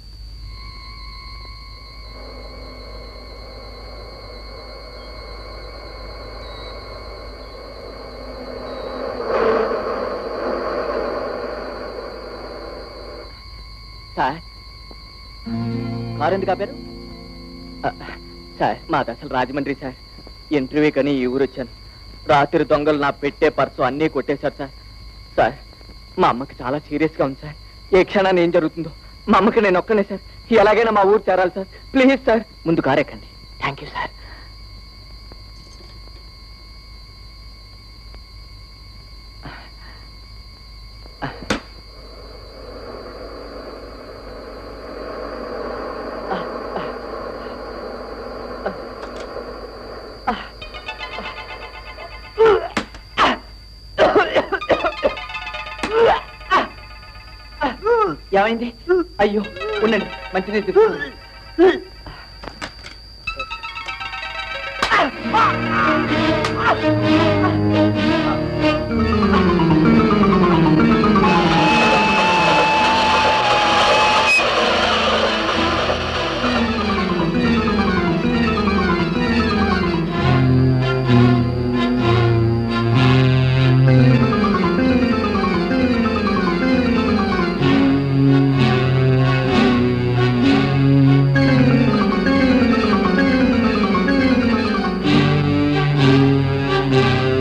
సార్ కారు ఎందుకు ఆపారు ఆ, సార్ మాది అసలు రాజమండ్రి సార్ ఇంటర్వ్యూ కని ఈ ఊరు వచ్చాను రాత్రి దొంగలు నా పెట్టే పర్సు అన్నీ కొట్టేశారు సార్ సార్ మా అమ్మకి చాలా సీరియస్ గా ఉంది సార్ ఏ క్షణాన్ని ఏం జరుగుతుందో మా అమ్మకి నేను ఒక్కనే సార్ ఎలాగైనా మా ఊరు చేరాలి సార్ ప్లీజ్ సార్ ముందు కారెక్కండి థ్యాంక్ యూ సార్ ఏమైంది అయ్యో ఉండండి మంచినీళ్ళు తీసుకుంటాను. ఆ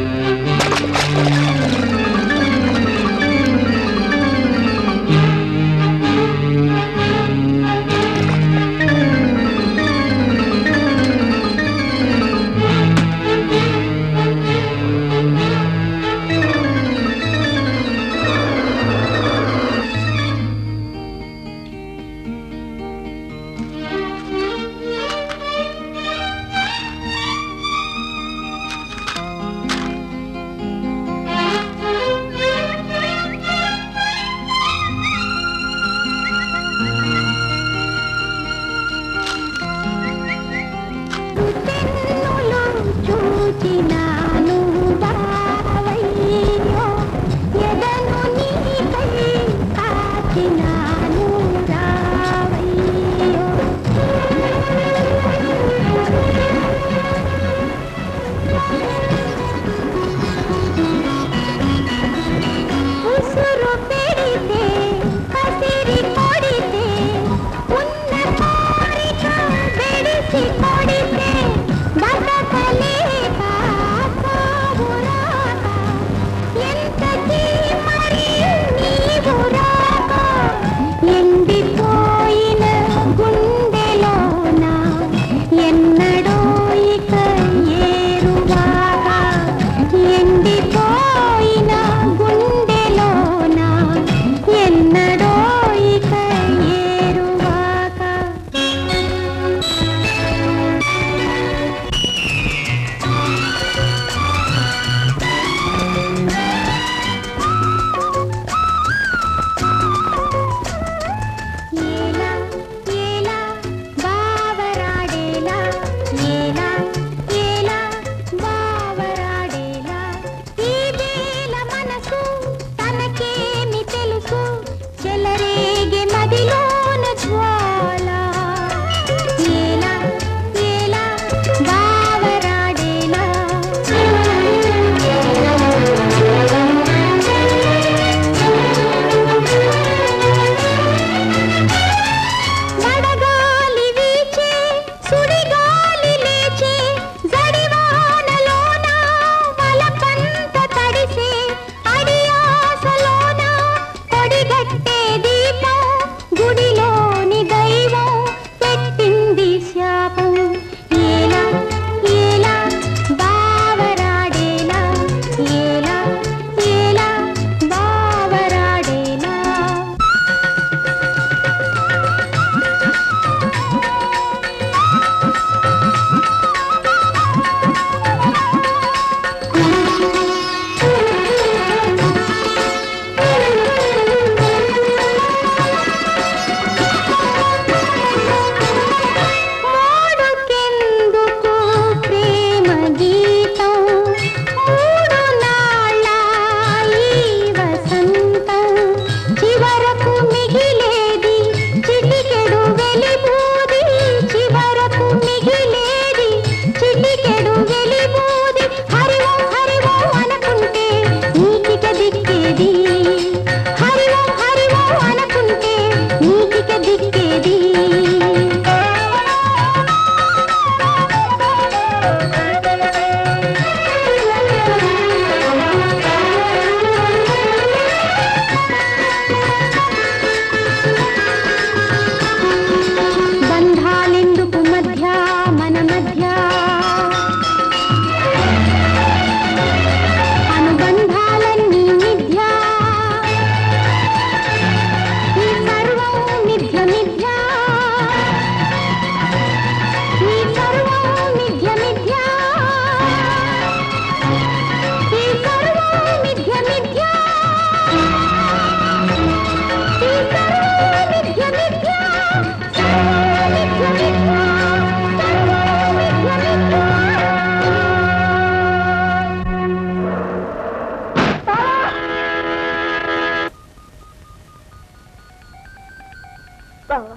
బావా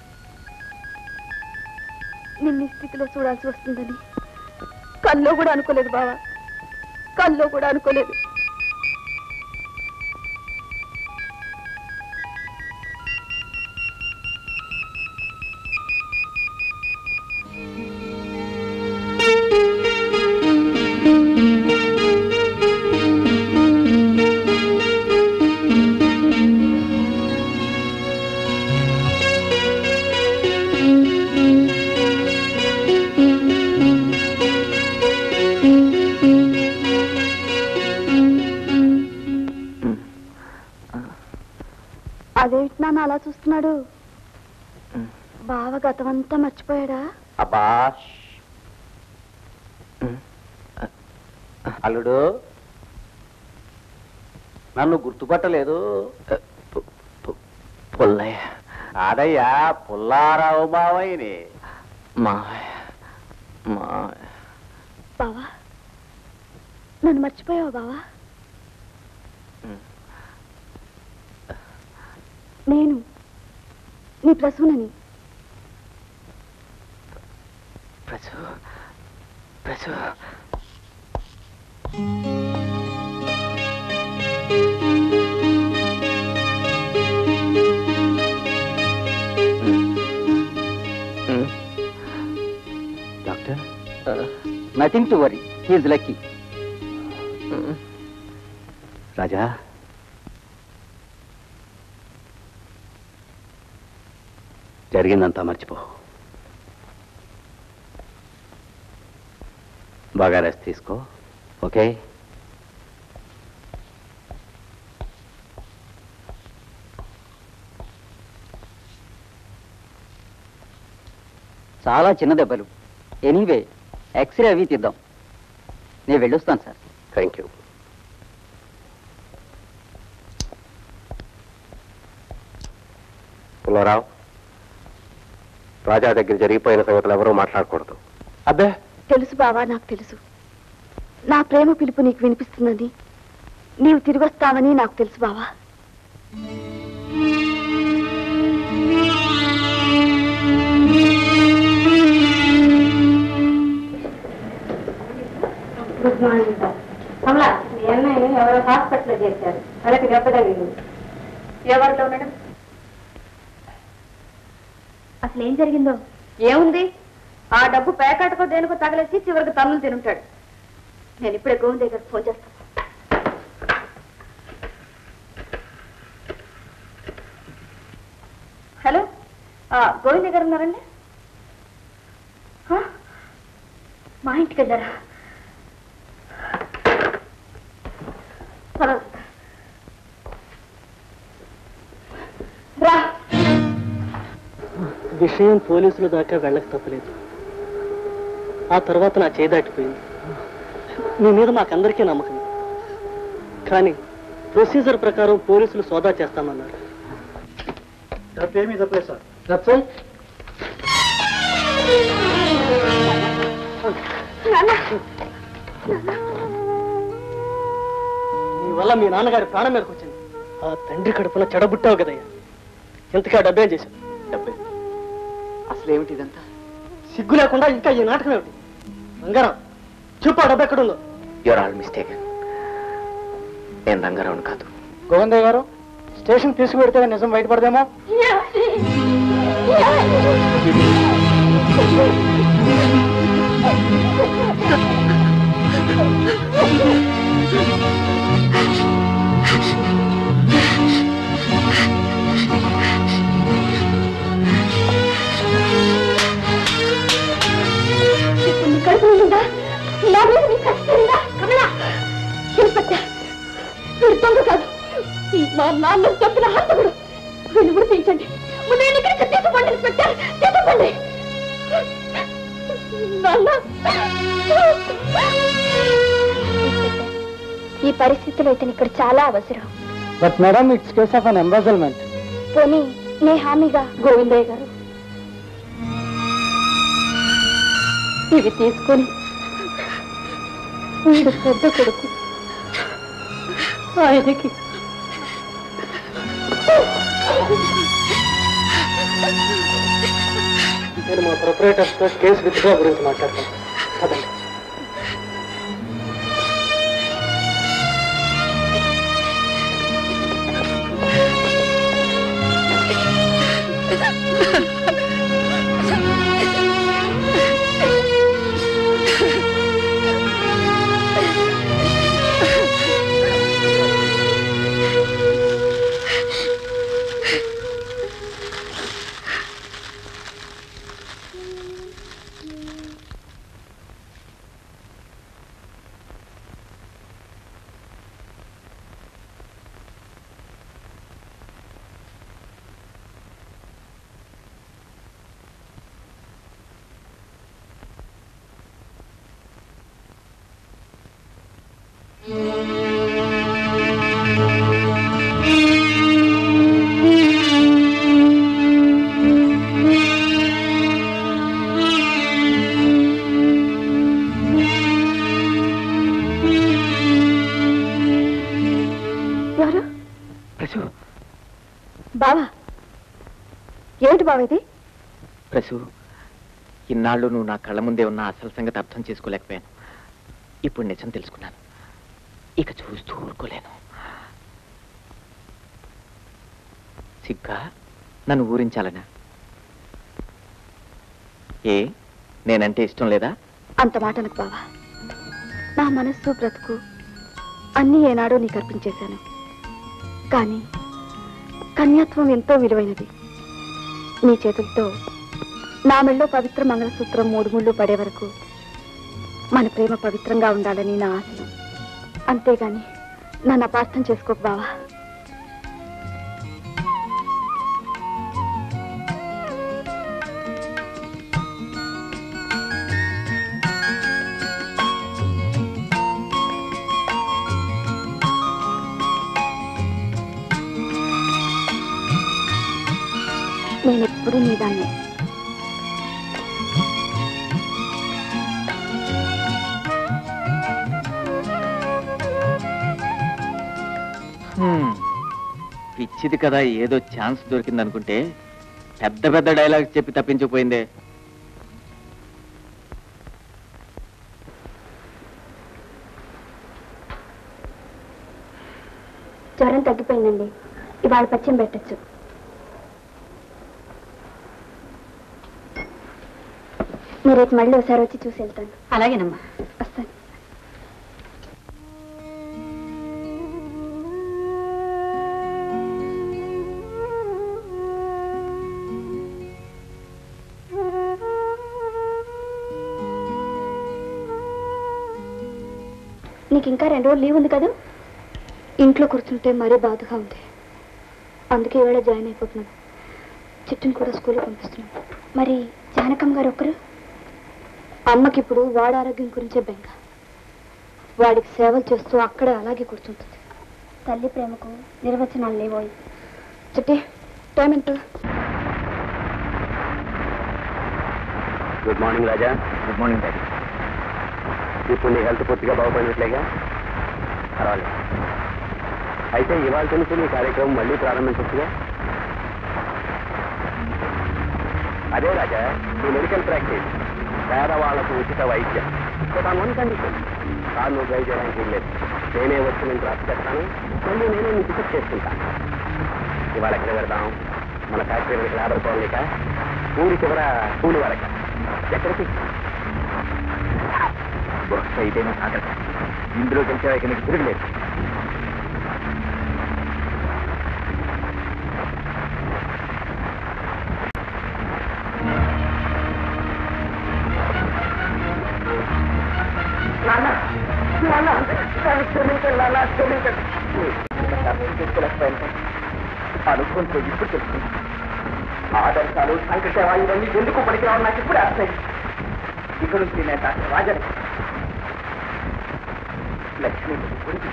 నిన్ను ఈ స్థితిలో చూడాల్సి వస్తుందని కల్లో కూడా అనుకోలేదు బావా కల్లో కూడా అనుకోలేదు అదేమిటి నాన్న అలా చూస్తున్నాడు బావ గతమంతా మర్చిపోయాడా అబ్బా అల్లుడు నన్ను గుర్తుపట్టలేదు పుల్లయ్య కాదయ్యా పుల్లారావు బావయ్యని మావయ్య మావయ్య బావా నన్ను మర్చిపోయావా బావా నేను నీ ప్రసూనని Prasu Prasu doctor nothing to worry he's lucky Raja జరిగిందంతా మర్చిపో బాగా రెస్ట్ తీసుకో ఓకే చాలా చిన్న దెబ్బలు ఎనీవే ఎక్స్రే అవి తీద్దాం నేను వెళ్ళొస్తాను sir thank you Pullarao Raja దగ్గర జరిగిపోయిన సంగతులు ఎవరూ మాట్లాడకూడదు అబ్బే తెలుసు బావా నాకు తెలుసు నా ప్రేమ పిలుపు నీకు వినిపిస్తుందని నీవు తిరిగి వస్తావని నాకు తెలుసు బావా గుడ్ మార్నింగ్ సార్ కమలా మీ అన్నయ్యని ఎవరో హాస్పిటల్లో చేశారు వాళ్ళకి దెబ్బ తగిలింది ఎవరిలో మేడం అసలు ఏం జరిగిందో ఏముంది ఆ డబ్బు పేకాటకో దేనికో తగలేసి చివరికి తన్నులు తినుంటాడు నేను ఇప్పుడే గోవింద్ దగ్గర ఫోన్ చేస్తాను హలో ఆ, గోవింద్ దగ్గర ఉన్నారండి హ? మా ఇంటికి వెళ్ళారా పర్వాలేదు. రా విషయం పోలీసుల దాకా వెళ్ళక తప్పలేదు ఆ తర్వాత నా చేయి దాటిపోయింది మీ మీద మాకందరికీ నమ్మకం కానీ ప్రొసీజర్ ప్రకారం పోలీసులు సోదా చేస్తామన్నారు That's right. నీ వల్ల మీ నాన్నగారి ప్రాణం మీదకి వచ్చింది ఆ తండ్రి కడుపున చెడబుట్టావు కదయ్యా ఇంతకా డబ్బేం చేశావు డబ్బే అసలు ఏమిటి ఇదంతా సిగ్గు లేకుండా ఇంకా ఈ నాటకం ఏమిటి బంగారం చెప్పు ఆ డబ్బు ఎక్కడుందో యువర్ ఆల్ మిస్టేక్ నేను రంగారావుని కాదు గోవిందయ్య గారు స్టేషన్ తీసుకువెడితే నిజం బయటపడదేమో ఇప్పుడు నీ కడుపు నిండిందా నా మీద నీ కష్టంగా కమలా ఇన్స్పెక్టర్ వీడు దొంగ కాదు ఈ మా నాన్న చంపిన హంతకుడు వీళ్ళు గుర్తించండి ముందు వీడిని ఇక్కడికి తీసుకోండి ఇన్స్పెక్టర్ తీసుకోండి నాన్న ఈ పరిస్థితిలో ఇతను ఇక్కడ చాలా అవసరం but madam it's case of an embezzlement పోనీ నే హామీగా గోవిందయ్య గారు ఇవి తీసుకొని వీడు పెద్ద కొడుకు ఆయనకి నేను మా ప్రొపరేటర్స్తో కేసు విత్డ్రా గురించి మాట్లాడతాను పదండి ఎవరు ప్రసు బావా ఏమిటి బావ ఇది ప్రసు ఇన్నాళ్ళు నువ్వు నా కళ్ళ ముందే ఉన్న అసలు సంగతి అర్థం చేసుకోలేకపోయాను ఇప్పుడు నిజం తెలుసుకున్నాను ఇక చూస్తూ ఊరుకోలేను సిగ్గా నన్ను ఊరించాలనా ఏ నేనంటే ఇష్టం లేదా అంత మాటలకు బావా నా మనస్సు బ్రతుకు అన్నీ ఏనాడో నీకు అర్పించేశాను కానీ కన్యాత్వం ఎంతో విలువైనది నీ చేతులతో నా మెళ్ళో పవిత్ర మంగళసూత్రం మూడు ముళ్ళు పడే వరకు మన ప్రేమ పవిత్రంగా ఉండాలని నా ఆశయం అంతేగాని నన్ను అపార్థం చేసుకోకు బావా నేనెప్పుడు నీ దాన్నే హ్మ్. పిచ్చిది కదా ఏదో ఛాన్స్ దొరికింది అనుకుంటే పెద్ద పెద్ద డైలాగ్ చెప్పి తప్పించిపోయిందే జ్వరం తగ్గిపోయిందండి ఇవాళ పచ్చం పెట్టచ్చు మీరు రేపు మళ్ళీ ఒకసారి వచ్చి చూసి వెళ్తాను అలాగేనమ్మా వస్తాను నీకు ఇంకా రెండు రోజులు లీవ్ ఉంది కదా ఇంట్లో కూర్చుంటే మరీ బాధగా ఉంది అందుకే ఈవేళ జాయిన్ అయిపోతున్నాను చిట్టుని కూడా స్కూల్కి పంపిస్తున్నాను మరి జానకమ్మ గారు ఒక్కరు అమ్మకి ఇప్పుడు వాడి ఆరోగ్యం గురించే బెంగ వాడికి సేవలు చేస్తూ అక్కడే అలాగే కూర్చుంటుంది తల్లి ప్రేమకు నిర్వచనాలు లేవోయి చిట్టి టైం ఎంత good morning Raja good morning daddy ఇప్పుడు నీ హెల్త్ పూర్తిగా బాగుపడినట్లేగా పర్వాలేదు అయితే ఇవాళ నుంచి నీ కార్యక్రమం మళ్ళీ ప్రారంభించవచ్చుగా అదే రాజా నీ మెడికల్ ప్రాక్టీస్ పేదవాళ్లకు ఉచిత వైద్యం but on one condition car నువ్వు డ్రైవ్ చేయడానికి ఏం లేదు నేనే వచ్చి నేను డ్రాప్ చేస్తాను మళ్ళీ నేనే నీ పికప్ చేసుకుంటాను ఇవాళ ఎక్కడ పెడదాం మన ఫ్యాక్టరీ వెనక లేబర్ కాలనీక ఊరి చివర కూలి వరక ఎక్కడికి బహుశా ఇదేమో సాగత ఇందులో గెలిచే ఇక నీకు తిరగలేదు అనుకుంటూ ఇప్పుడు తెలుసుకుంటా ఆదర్శాలు సంకటేవా ఇవన్నీ ఎందుకు పనికిరావు నాకు ఇప్పుడు అర్థం ఇక్కడ నుంచి నేను డాక్టర్ రాజని లక్ష్మి గురించి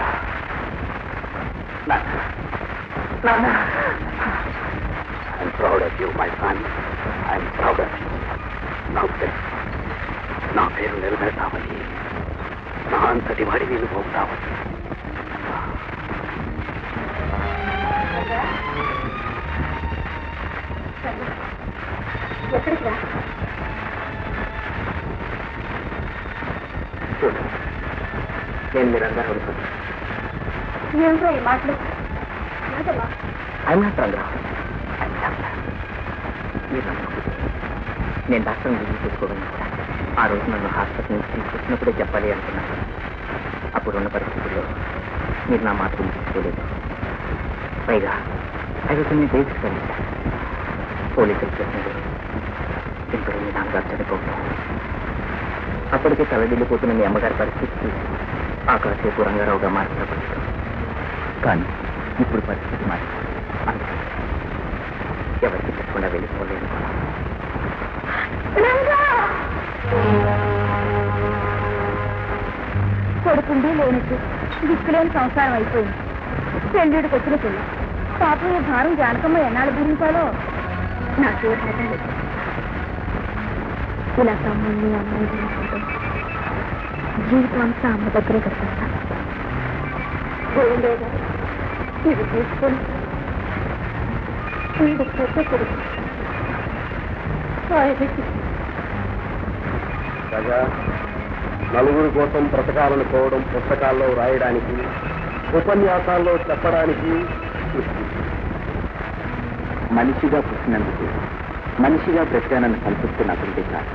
I'm proud of you, my son. I'm proud of you. నాకు తెలుసు నా పేరు నిలబెడతామని నా అంతటి వాడి నేను పోతామని ఎక్కడికి రా చూడు నేను మీరందరూ అనుకుంటున్నాను ఏమిటో ఈ మాటలు ఏంటమ్మా I'm not Rangarao I'm doctor మీరు నమ్మకపోతే నేను డాక్టర్ని రివ్యూ చేసుకోగలను కూడా ఆ రోజు నన్ను హాస్పిటల్ నుంచి తీసుకొచ్చినప్పుడే చెప్పాలి అనుకున్నాను అప్పుడు ఉన్న పరిస్థితుల్లో మీరు నా మాట తీసుకోలేదు పైగా ఐ వాజ్ మీ డేస్ కలిసి పోలీసులు చెప్పినది ఇప్పుడు మీ నాన్నగారు చనిపోవడం అప్పటికే తలదిల్లిపోతున్న మీ అమ్మగారి పరిస్థితి చూసి ఆ కాసేపు రంగారావుగా మార్చబడ్డాడు కానీ ఇప్పుడు పరిస్థితి మారింది అందుకే ఎవరికి చెప్పకుండా వెళ్ళిపోలేదు కొడుకుండి లేనట్టు దిక్కులేని సంసారం అయిపోయింది పెళ్ళిడికి వచ్చిన పిల్ల పాపం ఈ భారం జానకమ్మ ఎన్నాళ్ళు భరించాలో నాకే భయం లేదు. ఇలా తమ్ముడిని అమ్మాయి చూసుకుంటే జీవితం అంతా అమ్మ దగ్గరే కట్టిస్తా గోవిందయ్య గారు ఇది తీసుకొని వీడు పెద్ద కొడుకు ఆయనకి ప్రజా నలుగురి కోసం బ్రతకాలను కోవడం పుస్తకాల్లో రాయడానికి ఉపన్యాసాల్లో చెప్పడానికి మనిషిగా పుట్టినందుకు మనిషిగా బ్రతికానన్న సంతృప్తి నాకుంటే చాలు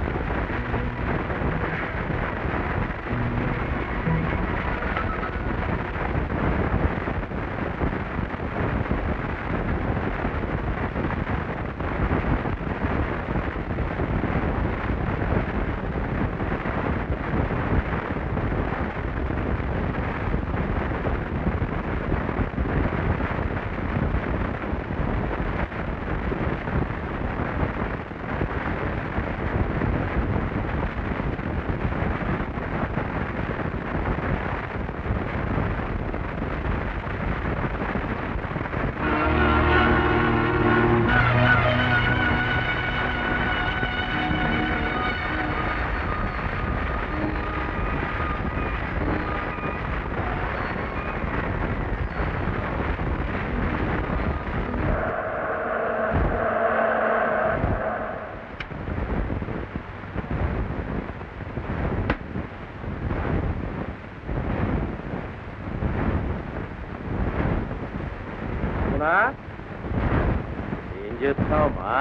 ఏం చేస్తున్నావమ్మా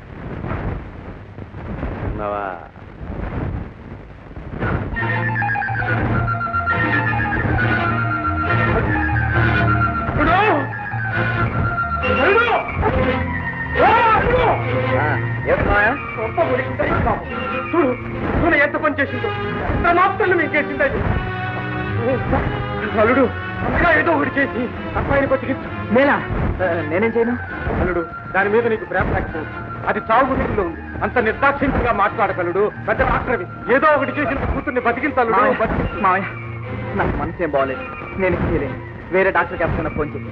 ఉన్నావా చూడు చూడు ఎంత పని చేసిందో ఎంత మాత్రం మీకేసిందో అల్లుడు ఇంకా ఏదో ఒకటి చేసి అబ్బాయిని బతికించు నేనా నేనేం చేయను అల్లుడు దాని మీద నీకు ప్రేమ లేకపోవచ్చు అది చావు గురిలో ఉంది అంత నిర్దాక్షిణ్యంగా మాట్లాడగలడు పెద్ద డాక్టర్వి ఏదో ఒకటి చేసిన కూతుర్ని బతికించల్లుడు మావయ్య, బతికి- మావయ్య నాకు మనసు ఏం బాగోలేదు నేను ఇది చేయలేను వేరే డాక్టర్కి ఎప్పుడైనా ఫోన్ చేయి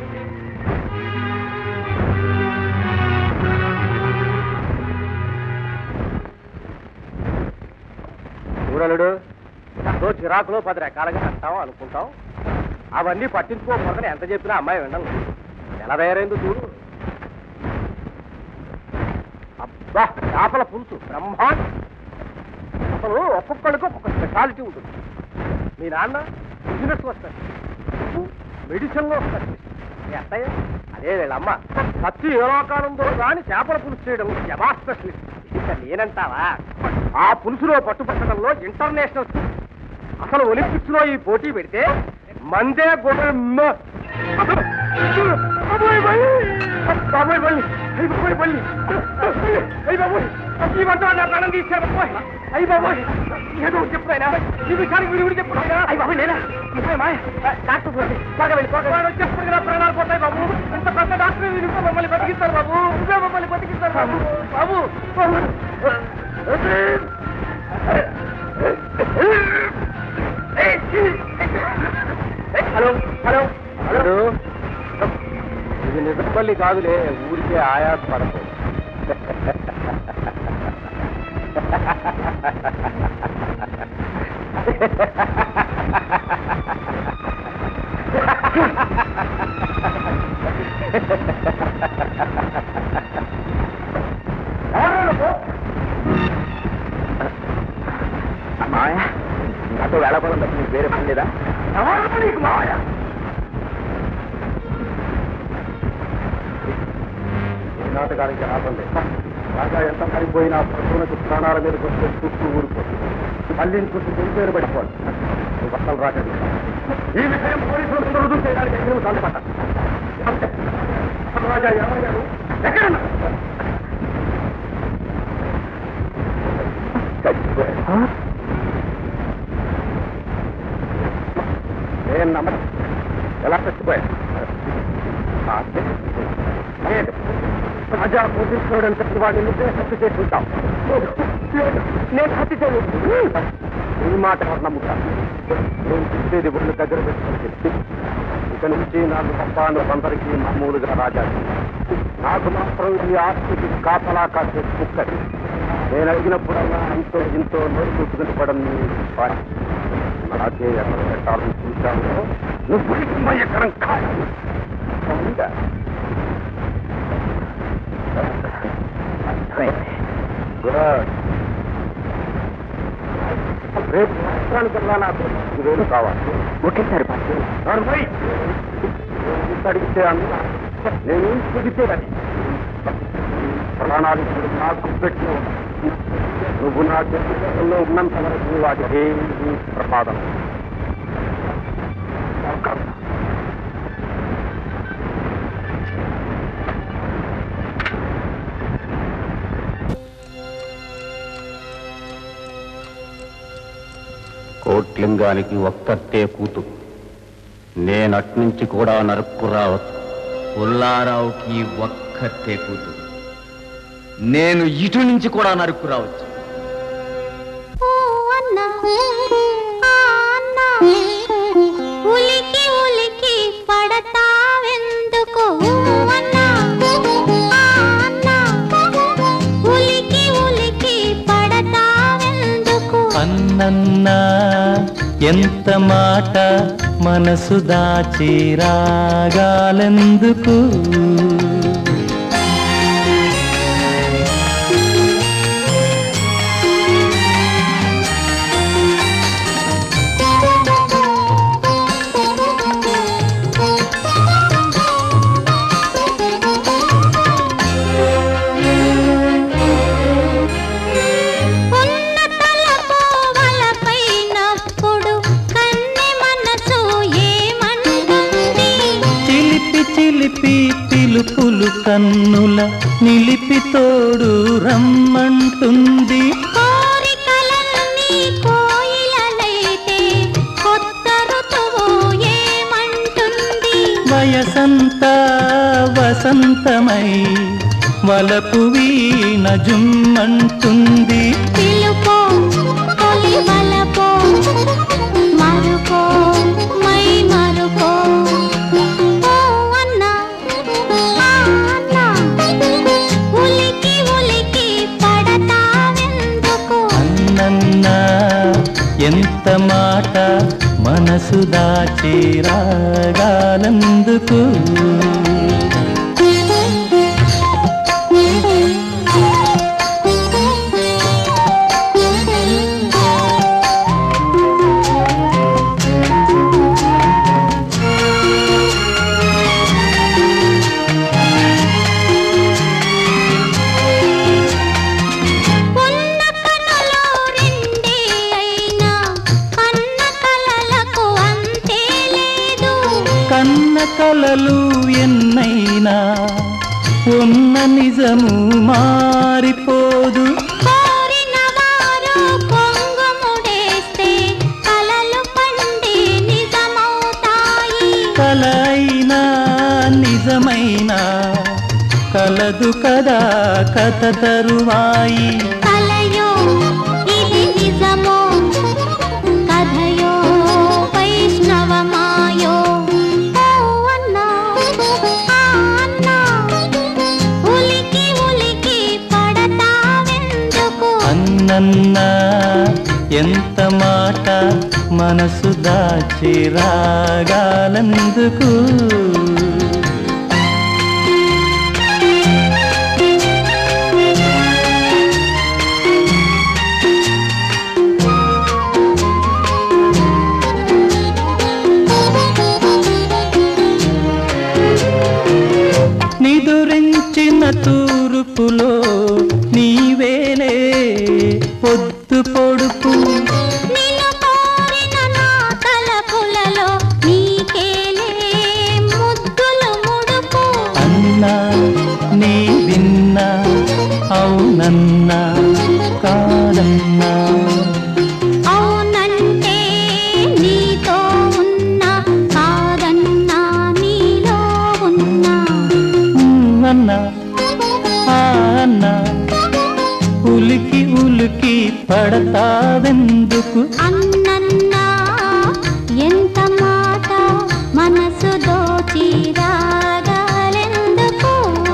చూడలుడు ఎంతో చిరాకులో పది రకాలుగా అంటాం అనుకుంటాం అవన్నీ పట్టించుకోకూడదని ఎంత చెప్పినా అమ్మాయి వినడం లేదు. ఎలా తయారైందో చూడు అబ్బా చేపల పులుసు బ్రహ్మాండ అసలు ఒక్కొక్కడికి ఒక్కొక్క స్పెషాలిటీ ఉంటుంది మీ నాన్న బిజినెస్ వస్తాడు మెడిసిన్ లో వస్తాడు మీ అత్తయ్య అదే వీళ్ళమ్మ కత్తి ఏ లోకాలందో కానీ చేపల పులుసు చేయడం యమా స్పెషలిస్ట్ ఇక నేనంటావా ఆ పులుసులో పట్టుపట్టడంలో ఇంటర్నేషనల్ అసలు ఒలింపిక్స్ లో ఈ పోటీ పెడితే మందే గొడవ బాబోయ్ బల్లి బాబోయ్ బల్లి అయ్యి బాబోయ్ బల్లి అయ్యి బాబోయ్ ఈ వంట నా ప్రాణం తీశారు బాబోయ్ అయ్యి బాబోయ్ ఏదో ఒకటి చెప్తాయినా ఈ విషయానికి మీరు కూడా చెప్తాయినా అయ్యి బాబోయ్ నేనా ఇప్పుడే మాయ డాక్టర్ పోతే బాగా వెళ్ళి బాగా వచ్చేప్పుడు నా ప్రాణాలు పోతాయి బాబు ఇంత పెద్ద డాక్టర్ మీరు ఇంకా మమ్మల్ని బతికిస్తారు బాబు నువ్వే మమ్మల్ని బతికిస్తారు బాబు బాబు హలో హలో హలో ఇది నిజపల్లి కాదులే ఊరికే ఆయాస పడకు నీతో వేళపడం తప్ప నీకు వేరే పని లేదా ఎవరు నీకు మావయ్య ఈ నాటకానికి రావడం లేదు రాజా ఎంత పడిపోయినా పశువులకు ప్రాణాల మీదకి వస్తే చుట్టూ ఊరిపోతుంది మళ్ళీ చుట్టూ తెలిపేరు పడిపోవాలి నువ్వు బట్టలు రాకండి ఈ విషయం పోలీసులు రుజువు చేయడానికి ఎన్ని నిమిషాలు పట్టాలి అంతే. రాజా ఏమయ్యారు ఎక్కడున్నారు చచ్చిపోయాడు నేను నమ్మను ఎలా చచ్చిపోయాడు ఆ, లేదు. రాజా పోలీసుడు అని చెప్పి వాడిని నువ్వే హత్య చేసి ఉంటావు లేదు, నేను హత్య చేయలేదు ఈ మాట ఎవరు నమ్ముతా నేను చెప్పేది ఒళ్ళు దగ్గర పెట్టుకుని చెప్పి ఇక నుంచి నాకు తప్ప అందరికీ మామూలుగా రాజా నాకు మాత్రం ఈ ఆస్తికి కాపలా కాసే కుక్కది నేను అడిగినప్పుడల్లా అంతో ఇంతో నోరు చూసుకుని పడం నీ పని నాకే ఎక్కడ పెట్టాలని చూశాను నువ్వు ఎక్కడం కాదు అవునుగా? Good. రేపు సంవత్సరానికల్లా నాకు ఐదు వేలు కావాలి ఒకేసారి నలభై అడిగితే అన్న నేను చెబితే అది ప్రాణాలు ఇప్పుడు నాకు పెట్టిన నువ్వు నా చేతుల్లో ఉన్నంత వరకు వాటికి ఏమీ ప్రమాదం కోట్లింగానికి ఒక్కతే కూతురు నేనట్నుంచి కూడా నరుక్కు రావచ్చు పుల్లారావుకి ఒక్కతే కూతురు నేను ఇటు నుంచి కూడా నరుక్కు రావచ్చు ఓ అన్నా ఆ అన్నా ఉలికి ఉలికి పడతావెందుకు ఓ అన్నా ఆ అన్నా ఉలికి ఉలికి పడతావెందుకు అన్నన్నా ఎంత మాట మనసు దాచి రాగాలెందుకు ఉన్న తలపోవలపైనప్పుడు కన్నె మనసు ఏమంటుంది చిలిపి చిలిపి పిలుపులు కన్నుల నిలిపి తోడు రమ్మంటుంది కోరికలన్నీ కోయిలలైతే కొత్త ఋతువు ఏమంటుంది వయసంతా వసంతమై వలపు వీణ జుమ్మంటుంది పిలుపో తొలి వలపో మరుపో మై మరుపో ఓ అన్నా ఆ అన్నా ఉలికి ఉలికి పడతావెందుకు అన్నన్నా ఎంత మాట మనసు దాచి రాగాలందుకు ఉన్న కనులు రెండే అయినా కన్న కలలకు అంతే లేదు కన్న కలలు ఎన్నైనా ఉన్న నిజము మారిపోదు కోరిన వారు కొంగుముడేస్తే కలలు పండి నిజమవుతాయి కలైనా నిజమైనా కలదు కదా కథ తరువాయి కలయో ఇది నిజమో కథయో వైష్ణవమాయో ఓ అన్నా ఆ అన్నా ఉలికి ఉలికి పడతావెందుకు అన్నన్నా ఎంత మాట మనసు దాచి రాగాలందుకు కాదన్నా అవునంటే నీతో ఉన్నా కాదన్నా నీలో ఉన్నా ఉమ్, అన్నా ఆ అన్నా ఉలికి ఉలికి పడతావెందుకు అన్నన్నా ఎంత మాట మనసు దోచి రాగాలెందుకు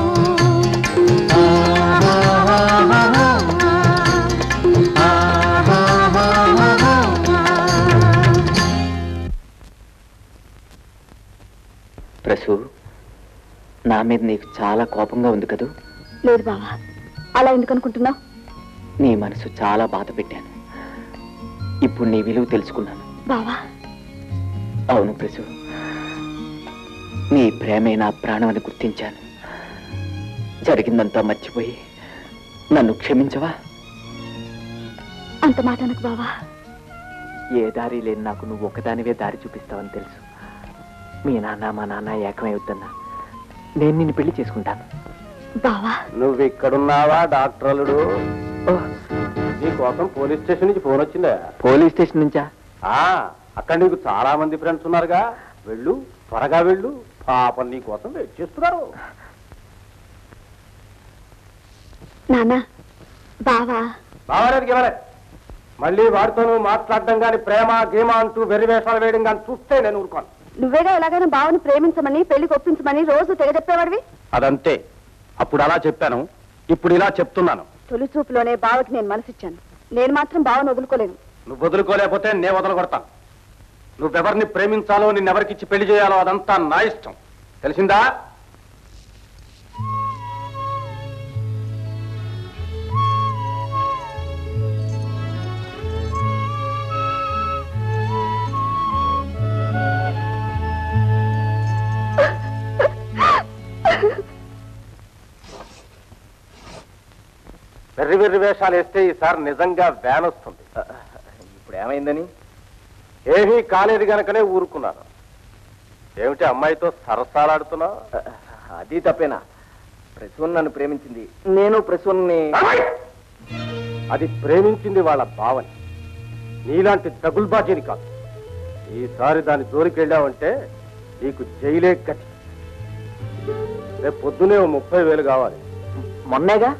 ప్రసు నా మీద నీకు చాలా కోపంగా ఉంది కదూ లేదు బావా అలా ఎందుకు అనుకుంటున్నావు నీ మనసు చాలా బాధ పెట్టాను ఇప్పుడు నీ విలువ తెలుసుకున్నాను బావా అవును ప్రసు నీ ప్రేమే నా ప్రాణం అని గుర్తించాను జరిగిందంతా మర్చిపోయి నన్ను క్షమించవా అంత మాట అనకు బావా ఏ దారి లేని నాకు నువ్వు ఒకదానివే దారి చూపిస్తావని తెలుసు మీ నాన్న మా నాన్న ఏకమై వద్దన్నా నేను నిన్ను పెళ్లి చేసుకుంటాను బావా నువ్వు ఇక్కడున్నావా డాక్టర్ అల్లుడు నీ కోసం పోలీస్ స్టేషన్ నుంచి ఫోన్ వచ్చిందా పోలీస్ స్టేషన్ నుంచా ఆ అక్కడ నీకు చాలా మంది ఫ్రెండ్స్ ఉన్నారుగా వెళ్ళు త్వరగా వెళ్ళు పాపం నీ కోసం వెయిట్ చేస్తున్నారు నాన్న బావా బావాలేదు గెలవలేదు మళ్ళీ వాడితో నువ్వు మాట్లాడడం కానీ ప్రేమ గీమ అంటూ వెర్రి వేషాలు వేయడం కానీ చూస్తే నేను ఊరుకోను నువ్వేగా ఎలాగైనా బావని ప్రేమించమని పెళ్లికి ఒప్పించమని రోజు తెగ చెప్పేవాడివి అదంతే అప్పుడు అలా చెప్పాను ఇప్పుడు ఇలా చెప్తున్నాను తొలి చూపులోనే బావకి నేను మనసిచ్చాను నేను మాత్రం బావను వదులుకోలేను నువ్వు వదులుకోలేకపోతే నేను వదలు కొడతాను నువ్వెవరిని ప్రేమించాలో నిన్నెవరికిచ్చి పెళ్లి చేయాలో అదంతా నా ఇష్టం తెలిసిందా వెర్రి వెర్రి వేషాలు వేస్తే ఈసారి నిజంగా వ్యాన్ వస్తుంది ఇప్పుడు ఏమైందని ఏమీ కాలేదు గనకనే ఊరుకున్నాను ఏమిటి అమ్మాయితో సరసాలాడుతున్నావు అది తప్పేనా ప్రసూన్ నన్ను ప్రేమించింది నేను ప్రసూన్ని అది ప్రేమించింది వాళ్ళ భావని నీలాంటి దగుల్బాజీని కాదు ఈసారి దాని జోలికి వెళ్ళావంటే నీకు జైలే గతి రేపు పొద్దునే ఓ ముప్పై వేలు కావాలి మొన్నేగా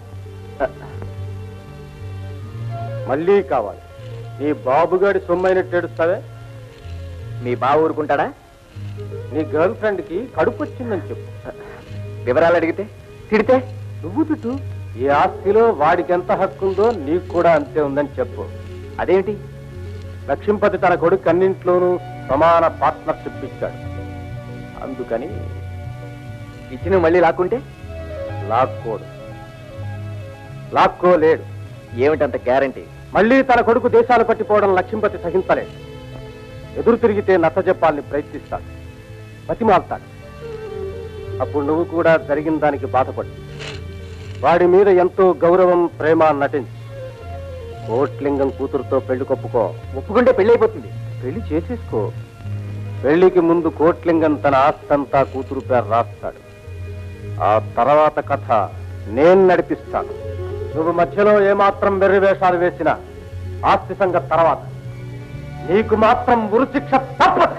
మళ్ళీ కావాలి నీ బాబుగాడి సొమ్మైనట్టు ఏడుస్తావే మీ బావ ఊరుకుంటాడా నీ గర్ల్ ఫ్రెండ్ కి కడుపు వచ్చిందని చెప్పు వివరాలు అడిగితే తిడితే నువ్వు తిట్టు ఈ ఆస్తిలో వాడికి ఎంత హక్కు ఉందో నీకు కూడా అంతే ఉందని చెప్పు అదేమిటి లక్ష్మీపతి తన కొడుకు అన్నింట్లోనూ సమాన పార్ట్నర్షిప్ ఇచ్చాడు అందుకని ఇచ్చిన మళ్ళీ లాక్కుంటే లాక్కోడు లాక్కోలేడు ఏమిటంత గ్యారంటీ మళ్ళీ తన కొడుకు దేశాలు పట్టిపోవడం లక్ష్మీపతి సహించలేడు ఎదురు తిరిగితే నచ్చజెప్పాలని ప్రయత్నిస్తాడు బతిమాలుతాడు అప్పుడు నువ్వు కూడా జరిగిన దానికి బాధపడు వాడి మీద ఎంతో గౌరవం ప్రేమ నటించు కోట్లింగం కూతురుతో పెళ్లి కొప్పుకో ఒప్పుకుంటే పెళ్లి అయిపోతుంది పెళ్లి చేసేసుకో పెళ్లికి ముందు కోట్లింగం తన ఆస్తంతా కూతురు పేరు రాస్తాడు ఆ తర్వాత కథ నేను నడిపిస్తాను నువ్వు మధ్యలో ఏమాత్రం వెర్రి వేషాలు వేసినా ఆస్తి సంగతి తర్వాత నీకు మాత్రం ఉరిశిక్ష తప్పదు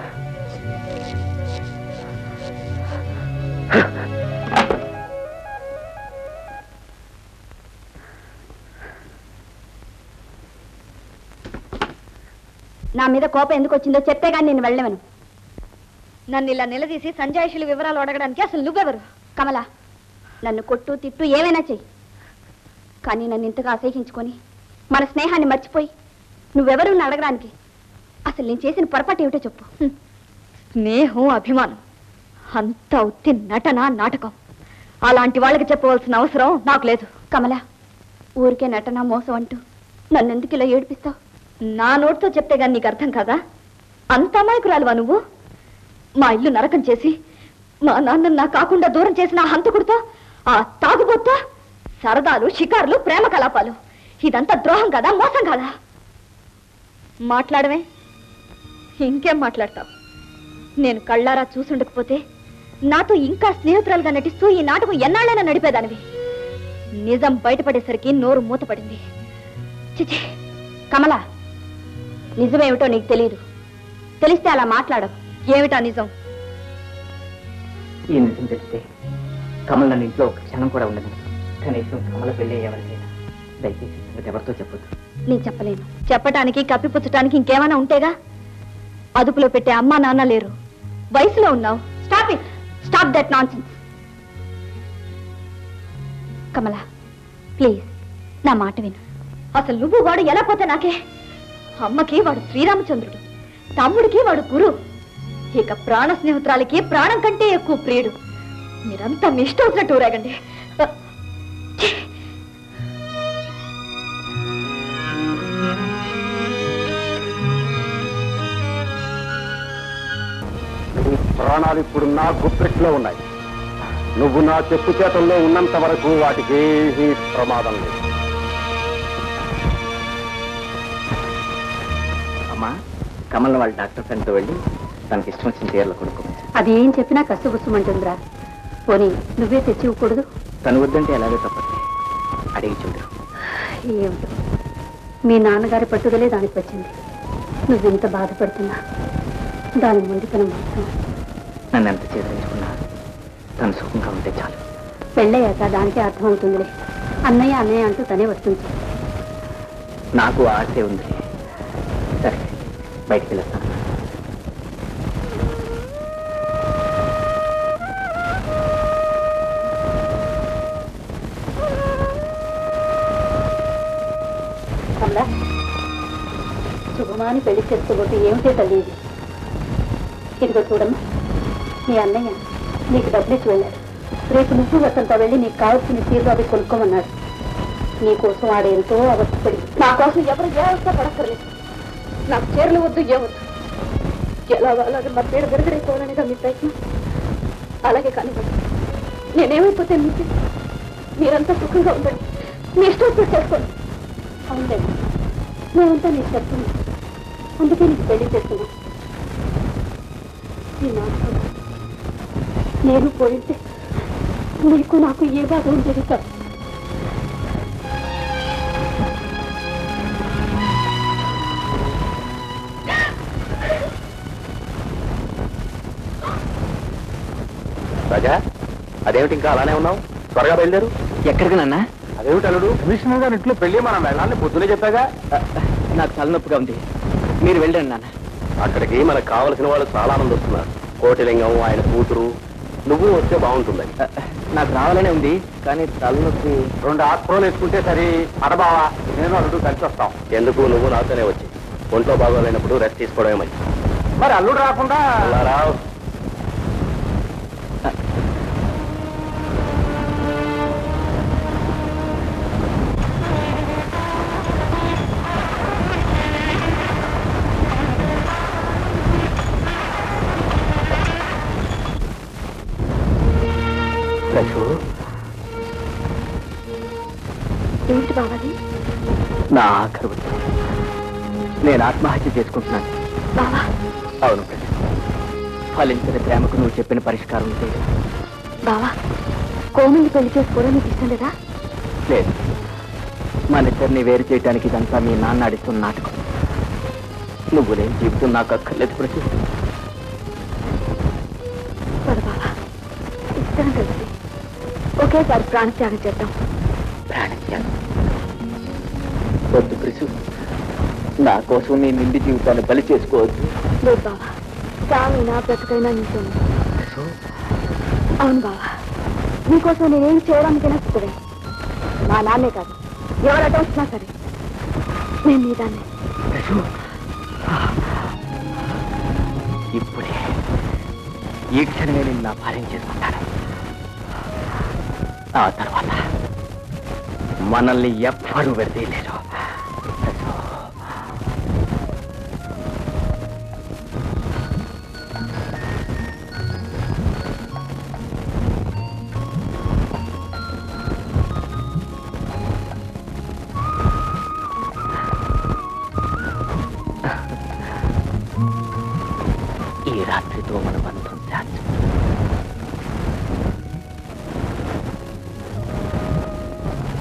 నా మీద కోపం ఎందుకు వచ్చిందో చెప్తే కానీ నేను వెళ్ళవను నన్ను ఇలా నిలదీసి సంజాయిషుల వివరాలు అడగడానికి అసలు నువ్వెవరు కమల నన్ను కొట్టు తిట్టు ఏమైనా చెయ్యి కానీ నన్ను ఇంతగా అసహించుకొని మన స్నేహాన్ని మర్చిపోయి నువ్వెవరు నన్ను అడగడానికి అసలు నేను చేసిన పొరపాటు ఏమిటో చెప్పు స్నేహం అభిమానం అంత ఉత్తి నటన నాటకం అలాంటి వాళ్ళకి చెప్పవలసిన అవసరం నాకు లేదు కమల ఊరికే నటన మోసం అంటూ నన్ను ఎందుకు ఇలా ఏడిపిస్తావు నా నోటితో చెప్తే గాని నీకు అర్థం కాదా అంత అమాయకురాలువా నువ్వు మా ఇల్లు నరకం చేసి మా నాన్న నా కాకుండా దూరం చేసిన ఆ హంతకుడితో ఆ తాగుబోతా సరదాలు షికారులు ప్రేమ కలాపాలు ఇదంతా ద్రోహం కదా మోసం కదా మాట్లాడమే ఇంకేం మాట్లాడతావు నేను కళ్ళారా చూసుండకపోతే నాతో ఇంకా స్నేహితురాలుగా నటిస్తూ ఈ నాటకం ఎన్నాళ్ళైనా నడిపేదానివి నిజం బయటపడేసరికి నోరు మూతపడింది చిచి కమల నిజమేమిటో నీకు తెలియదు తెలిస్తే అలా మాట్లాడవు ఏమిటా నిజం ఈ నిజం తెలిస్తే కమల్ నన్ను ఇంట్లో ఒక క్షణం కూడా ఉండదు కనీసం కమల పెళ్ళి ఎవరికైనా దయచేసి ఈ సంగతి ఎవరితో చెప్పొద్దు నేను చెప్పలేను చెప్పటానికి కప్పిపుచ్చటానికి ఇంకేమైనా ఉంటేగా అదుపులో పెట్టే అమ్మా నాన్న లేరు వయసులో ఉన్నావు స్టాప్ ఇట్ స్టాప్ దట్ నాన్ కమల ప్లీజ్ నా మాట విను అసలు నువ్వు వాడు ఎలా పోతే నాకే అమ్మకి వాడు శ్రీరామచంద్రుడు తమ్ముడికి వాడు గురు ఇక ప్రాణ స్నేహితురాలకి ప్రాణం కంటే ఎక్కువ ప్రియుడు మీరంతా మీ ఇష్టం వచ్చినట్టు ఊరేగండి నీ ప్రాణాలు ఇప్పుడు నా గుప్పెట్లో ఉన్నాయి నువ్వు నా చెప్పు చేతల్లో ఉన్నంత వరకు వాటికి ఏమీ ప్రమాదం లేదు అమ్మా కమల్ వాళ్ళ డాక్టర్ ఫ్రెండ్తో వెళ్ళి తనకి ఇష్టం వచ్చిన చీరలు కొనుక్కో అది ఏం చెప్పినా కసుబుసుమంటుందిరా పోనీ నువ్వే తెచ్చి ఇవ్వకూడదు తను వద్దంటే ఎలాగో తప్పదు అడిగి చూడు ఏమిటో మీ నాన్నగారి పట్టుదలే దానికి వచ్చింది నువ్వు ఇంత బాధపడుతున్నా దాని ముందుకన మాత్రం నన్ను ఎంత చేదరించుకున్నా తను సుఖంగా ఉంటే చాలు పెళ్ళయ్యాక దానికే అర్థమవుతుందిలే అన్నయ్య అన్నయ్య అంటూ తనే వస్తుంది నాకు ఆశే ఉంది సరే బయటికి వెళ్తాను కమలా శుభమాని పెళ్లి చేసుకోబోతే ఏమిటే తల్లి ఇది ఇదిగో చూడమ్మా మీ అన్నయ్య నీకు డబ్బులు ఇచ్చి వెళ్ళాడు రేపు నువ్వు వసంత వెళ్ళి నీకు కావాల్సిన చీరలు అవి కొనుక్కోమన్నాడు నీ కోసం ఆడేంతో అవస్థపడి నా కోసం ఎవరు ఏ అవస్థ పడక్కర్లేదు నాకు చీరలు వద్దు ఏ వద్దు ఎలాగో అలాగే మా పేరు విరగడైపోవాలనేగా మీ ప్రయత్నం అలాగే కానివ్వండి నేనేమైపోతే మీకు మీరంతా సుఖంగా ఉండండి మీ ఇష్టం వచ్చినట్టు చేసుకోండి అవునండి మేమంతా నీకు చెప్తున్నా అందుకే నీకు పెళ్లి చేస్తున్నా నీ మాట వల్ల నేను పోయింటే నీకు నాకు ఏ బాధ ఉండేది కాదు రాజా అదేమిటి ఇంకా అలానే ఉన్నావు త్వరగా బయలుదేరు ఎక్కడికి నాన్న అదేమిటి అల్లుడు కమిషనర్ గారి ఇంట్లో పెళ్లి మనం వెళ్ళాలని పొద్దునే చెప్పాగా నాకు తలనొప్పిగా ఉంది మీరు వెళ్ళండి నాన్న అక్కడికి మనకు కావలసిన వాళ్ళు చాలా మంది వస్తున్నారు కోటిలింగం ఆయన కూతురు నువ్వు వస్తే బాగుంటుందని నాకు రావాలనే ఉంది కానీ తలనొప్పి రెండు ఆత్మలు వేసుకుంటే సరి అడబావా నేను అల్లుడు కలిసి వస్తాం ఎందుకు నువ్వు నాతోనే వచ్చి ఒంట్లో బాగోలేనప్పుడు రెస్ట్ తీసుకోవడమే మంచి మరి అల్లుడు రాకుండా రావు రఘు ఏమిటి బావాలి నా ఆఖరు ఉత్తరం. నేను ఆత్మహత్య చేసుకుంటున్నాను బావా అవును ప్రజ ఫలించిన ప్రేమకు నువ్వు చెప్పిన పరిష్కారం ఉంటే బావా కోమల్ని పెళ్లి చేసుకోవడం నీకు ఇష్టం లేదా లేదు మన ఇద్దరిని వేరు చేయడానికి ఇదంతా మీ నాన్న ఆడిస్తున్న నాటకం నువ్వు లేని జీవితం నాకు అక్కర్లేదు ప్రతి పద బావా ఇద్దరం కలిసి ఒకేసారి ప్రాణత్యాగం చేద్దాం ప్రాణత్యాగం వద్దు ప్రిసు నా కోసం నీ నిండి జీవితాన్ని బలి చేసుకోవద్దు లేదు బావా చావైనా బ్రతకైనా నీతో ప్రిసు అవును బావా నీకోసం నేనేం చేయడానికైనా సిద్ధమే మా నాన్నే కాదు ఎవరు అడ్డం వచ్చినా సరే నేను నీ దాన్ని ప్రిసు ఇప్పుడే ఈ క్షణమే నేను నా భార్యం చేసుకుంటాను ఆ తర్వాత మనల్ని ఎవ్వరూ విడదీయలేరు ప్రిసు. ఈ రాత్రితో మన బంధం శాశ్వతం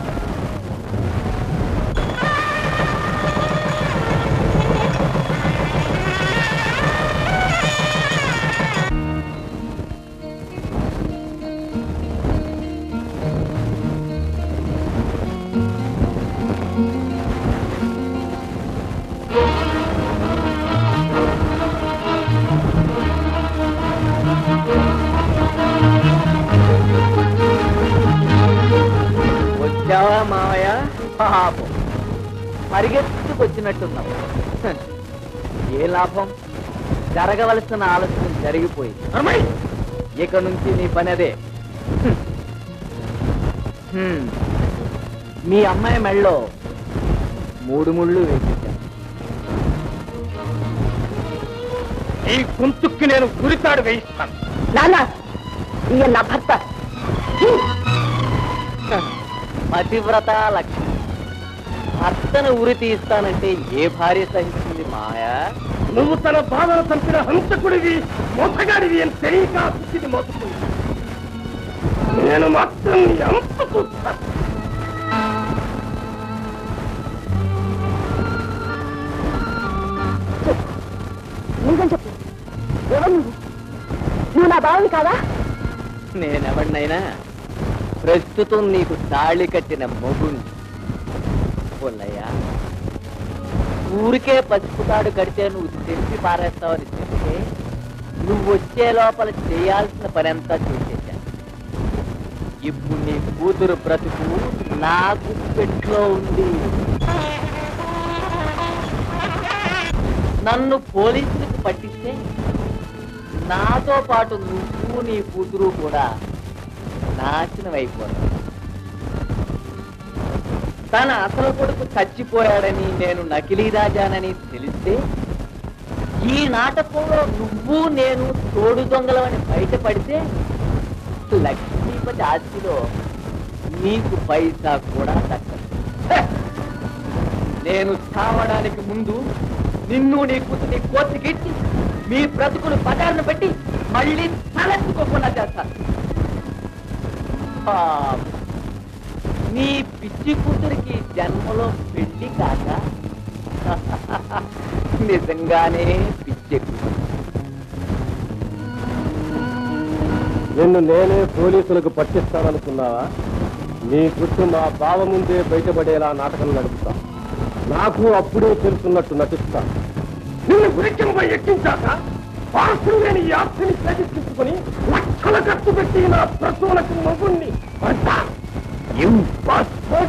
పరిగెత్తుకొచ్చినట్టున్నావు హ, ఏ లాభం జరగవలసిన ఆలస్యం జరిగిపోయింది ఇక నుంచి నీ పని అదే హ్మ్. హ్మ్. మీ అమ్మాయి మెళ్ళో మూడు ముళ్ళు వేసించాను ఈ గొంతుక్కి నేను గురితాడు వేయిస్తాను నాన్న ఈయన నా భర్త పతివ్రత లక్ష్మి భర్తను ఉరి తీస్తానంటే ఏ భార్య సహిస్తుంది మాయా నువ్వు తన బాధను చంపిన హంసకుడివి మోసగాడివి అని తెలియక ఆ స్థితిని మోసపోయింది నేను మాత్రం నీ అంత చూస్తాను నిజం చెప్పు ఎవరు నువ్వు నువ్వు నా బావి కాదా నేనెవడినైనా ప్రస్తుతం నీకు తాళి కట్టిన మొగుణ్ణి పుల్లయ్య ఊరికే పసుపు తాడు కడితే నువ్వు తెప్పి పారేస్తావని చెప్తే నువ్వు వచ్చే లోపల చేయాల్సిన పని అంతా చేసేశాను ఇప్పుడు నీ కూతురు బ్రతుకు నా గుప్పెట్లో ఉంది నన్ను పోలీసులకు పట్టిస్తే నాతో పాటు నువ్వు నీ కూతురు కూడా నాశనం అయిపోతావు తన అసలు కొడుకు చచ్చిపోయాడని నేను నకిలీ రాజానని తెలిస్తే ఈ నాటకంలో నువ్వు నేను తోడు దొంగలమని బయటపడితే లక్ష్మీపతి ఆస్తిలో నీకు పైసా కూడా దక్కదు హ! నేను చావడానికి ముందు నిన్ను నీ కూతుని కోతికిచ్చి మీ బ్రతుకులు పదాలను పెట్టి మళ్ళీ తలెత్తుకోకుండా చేస్తాను పాపం. నీ పిచ్చి కూతురికి జన్మలో పెళ్లి కాక నిజంగానే పిచ్చి కూతురు నిన్ను నేనే పోలీసులకు పట్టిస్తాననుకున్నావా నీ గుర్తు మా బావ ముందే బయటపడేలా నాటకం నడుపుతా నాకు అప్పుడే తెలుసున్నట్టు నటిస్తా నిన్ను గురించంపై ఎక్కించాక పార్సులు లేని ఈ ఆస్తిని ప్రతిష్ఠించుకుని లక్షల ఖర్చు పెట్టి నా ప్రసూలకు మగుణ్ణి అంటా Impossible!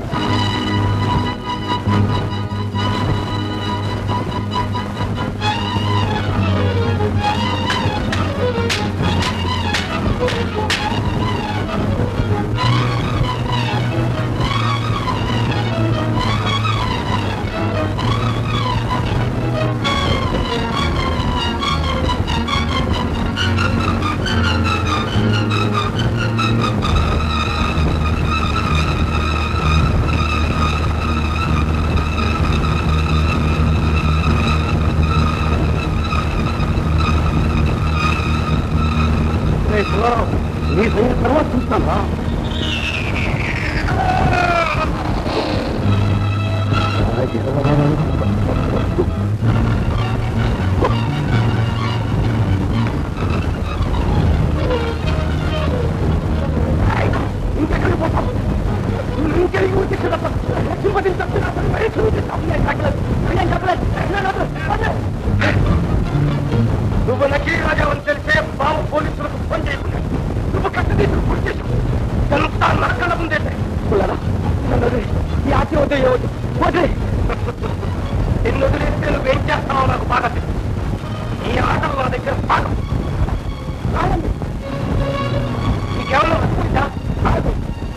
నీ సంగతి తర్వాత చూస్తాను ఇంకెక్కడికి పోతాం ఇంకెక్కడికి వచ్చి తిరుపతిని తప్పిన నువ్వు నకీ రాజా అని తెలిసే బావ పోలీసులకు ఫోన్ చేయకుండా నువ్వు కట్టు తీసుకు పూర్తి చేసావు ఇదంతా నా కళ్ళ ముందే పుల్లరా నన్ను వదిలేయ్. ఈ ఆశ వద్దు ఏవద్దు వదిలే నిన్ను వదిలేస్తే నువ్వేం చేస్తావో నాకు బాగా తెలుసు ఈ ఆటలు నా దగ్గర పాఠం రాయండి నీకేమన్నా వస్తుందా ఆగు.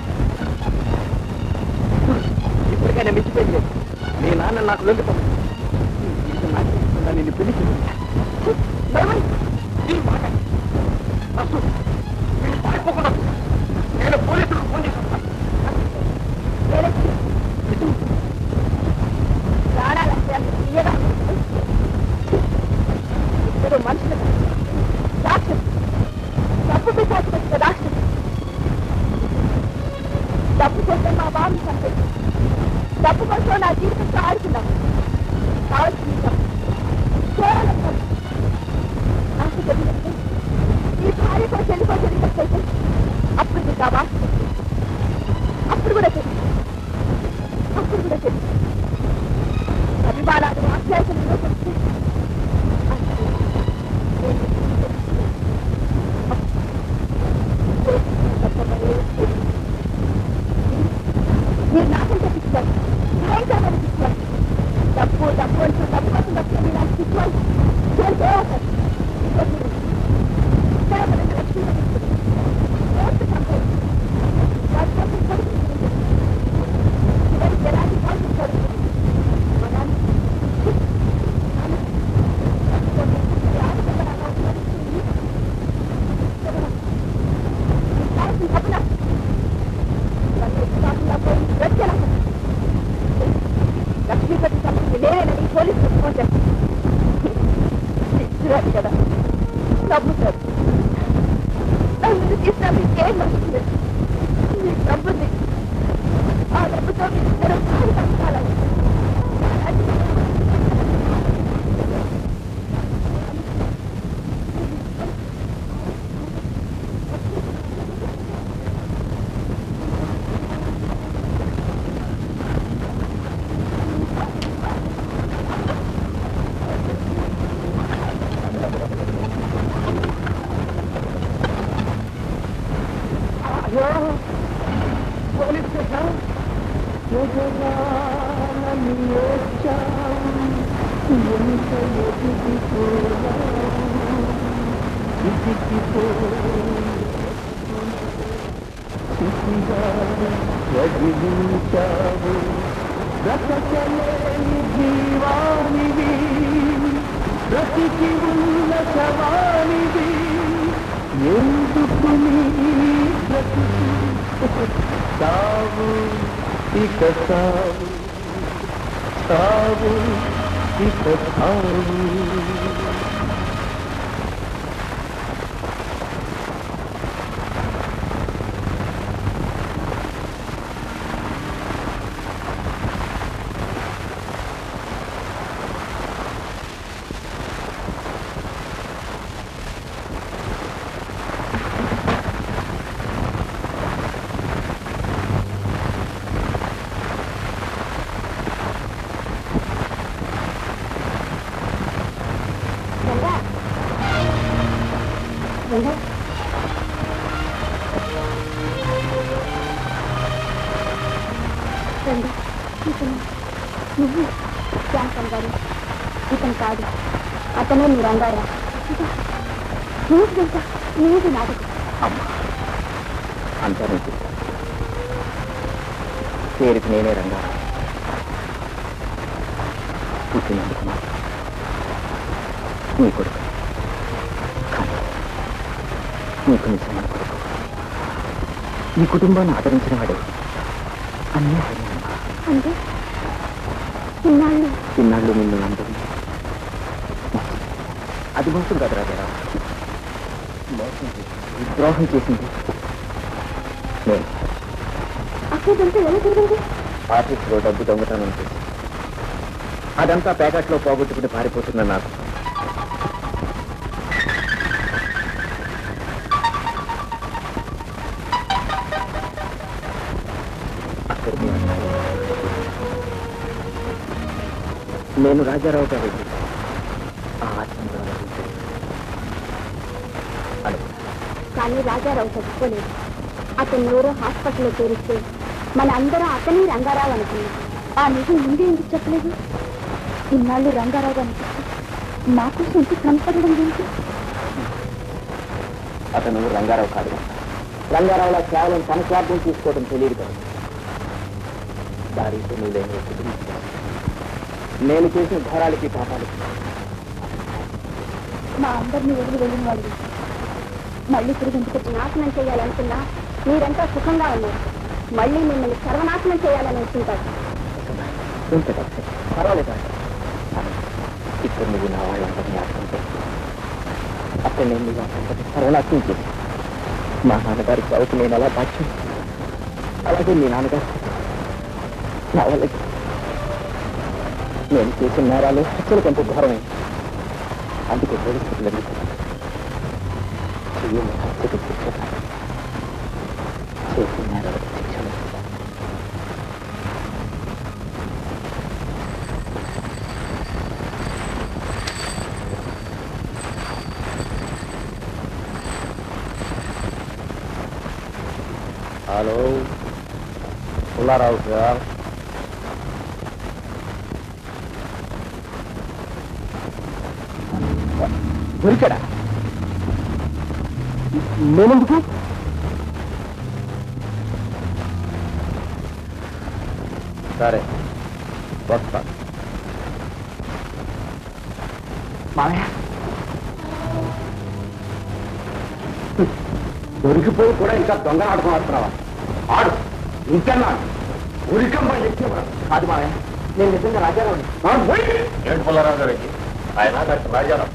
ఇప్పటికైనా మించిపోయింది మీ నాన్న నాకు లొంగిపోయింది నిన్ను పెళ్లి చేసుకుంటా. నడవండి. ఈ మాట. అసలు మీరు పారిపోకుండా నేను పోలీసులకు ఫోన్ చేస్తాను ఇప్పుడు మనుషులు రాక్షసు డబ్బు పిశాచి రాక్షసు డబ్బు కోసం మా బాబు చంపేది డబ్బు కోసం నా జీవితంతో ఆడుకున్నాం కావాల్సింది డబ్బు. కేవలం డబ్బు. ఆశ కలిగినప్పుడు ఈ భార్యకో చెల్లికో జరిగినట్లయితే అప్పుడు నీకు ఆ వాసన వస్తుంది. అప్పుడు కూడా తెలియదు అప్పుడు కూడా తెలియదు అభిమానాలు ఆశ్చర్యంలో వస్తే మీరు నాకం తెప్పించారు భయంకరమైన పిచ్చారు లక్ష్మీపతి సంబంధి నేనేనని పోలీసులు ఫోన్ చేస్తాను ఇచ్చిరాడు కదా నమ్ముతారు నన్ను తీసిన మీకేం నచ్చుతుంది మీకు డబ్బుంది ఆ డబ్బుతో మీ ఇద్దరు కాలు కట్టాలని పోలీస్ స్టేషన్ జీవానివి బ్రతికి ఉన్న శవానివి ఎందుకు నీ బ్రతికి సావు ఇక సావు సావు ఇక సావు రండి ఇతను నువ్వు శాంతం గారు ఇతను కాదు అతనే మీ రంగారా ఏంటంట ఏది నాటకం అంతా నీకు పేరుకి నేనే రంగా పుట్టినందుకు మాత్రం నీ కొడుకు కానీ నీకు నిజమైన కొడుకు ఈ కుటుంబాన్ని ఆదరించిన వాడే అన్నీ ఆయనేనమ్మా. అంటే ఇన్నాళ్ళు ఇన్నాళ్ళు నిన్ను అందరూ అది మోసం కాదు రాజారావు మోసం చేసింది ద్రోహం చేసింది నేను అక్కడంతా ఎలా జరిగింది ఆఫీస్లో డబ్బు దొంగతనం చేసి అదంతా ప్యాకెట్లో పోగొట్టుకుని పారిపోతున్న నాకు అక్కడికి వచ్చాను. నేను రాజారావు గారి ఆ ఆత్మీయుడు అనుకున్నాను కానీ రాజారావు చదువుకోలేదు అతను ఎవరో హాస్పిటల్లో చేరిస్తే మన అందరం అతని రంగారావు అనుకున్నాం ఆ నిజం ముందే ఎందుకు చెప్పలేదు ఇన్నాళ్ళు రంగారావు అనిపిస్తే నా కోసం ఇంత కనపడడం ఏంటి అతను రంగారావు కాదు రంగారావులా కేవలం తన స్వార్థం తీసుకోవడం తెలియదు కదా దారి నువ్వు లేని ఒక కుటుంబం. నేను చేసిన ఘోరాలకి పాపాలకి మా అందరినీ వదిలి వెళ్ళిన వాళ్ళు మళ్ళీ తిరిగి ఇంటికి వచ్చి నాశనం చేయాలనుకున్నా మీరంతా సుఖంగా ఉన్నారు మళ్ళీ మిమ్మల్ని సర్వనాశనం చేయాలని వచ్చింటారు ఇంత డబ్బు. పర్వాలేదు ఆంటీ. ఇప్పుడు నువ్వు నా వాళ్ళందరినీ జ్ఞాపకం చేసి అక్కడ నేను నీ వాళ్ళందరినీ సర్వనాశనం చేసి మా నాన్నగారి చదువుకు నేను ఎలా బాధ్యం అలాగే మీ నాన్నగారు నా వాళ్ళకి నేను చేసిన నేరాలు హత్యల కంటే ఘోరమైంది అందుకే పోలీసులు చెయ్యని హత్యకు శిక్ష కాదు. చేసిన నేరాలకు శిక్ష లేదు. హలో పుల్లారావు సార్ దొరికాడా నేనెందుకు సరే వస్తా మామయ్య దొరికిపోయి కూడా ఇంకా దొంగ ఆడుకుని ఆడుతున్నావా ఆడు ఇంకన్నా ఉరికంబ ఎక్కేవా కాదు మావయ్య నేను నిజంగా రాజారావు ఏంటి పుల్లారావు గారికి ఆయన డాక్టర్ రాజారావు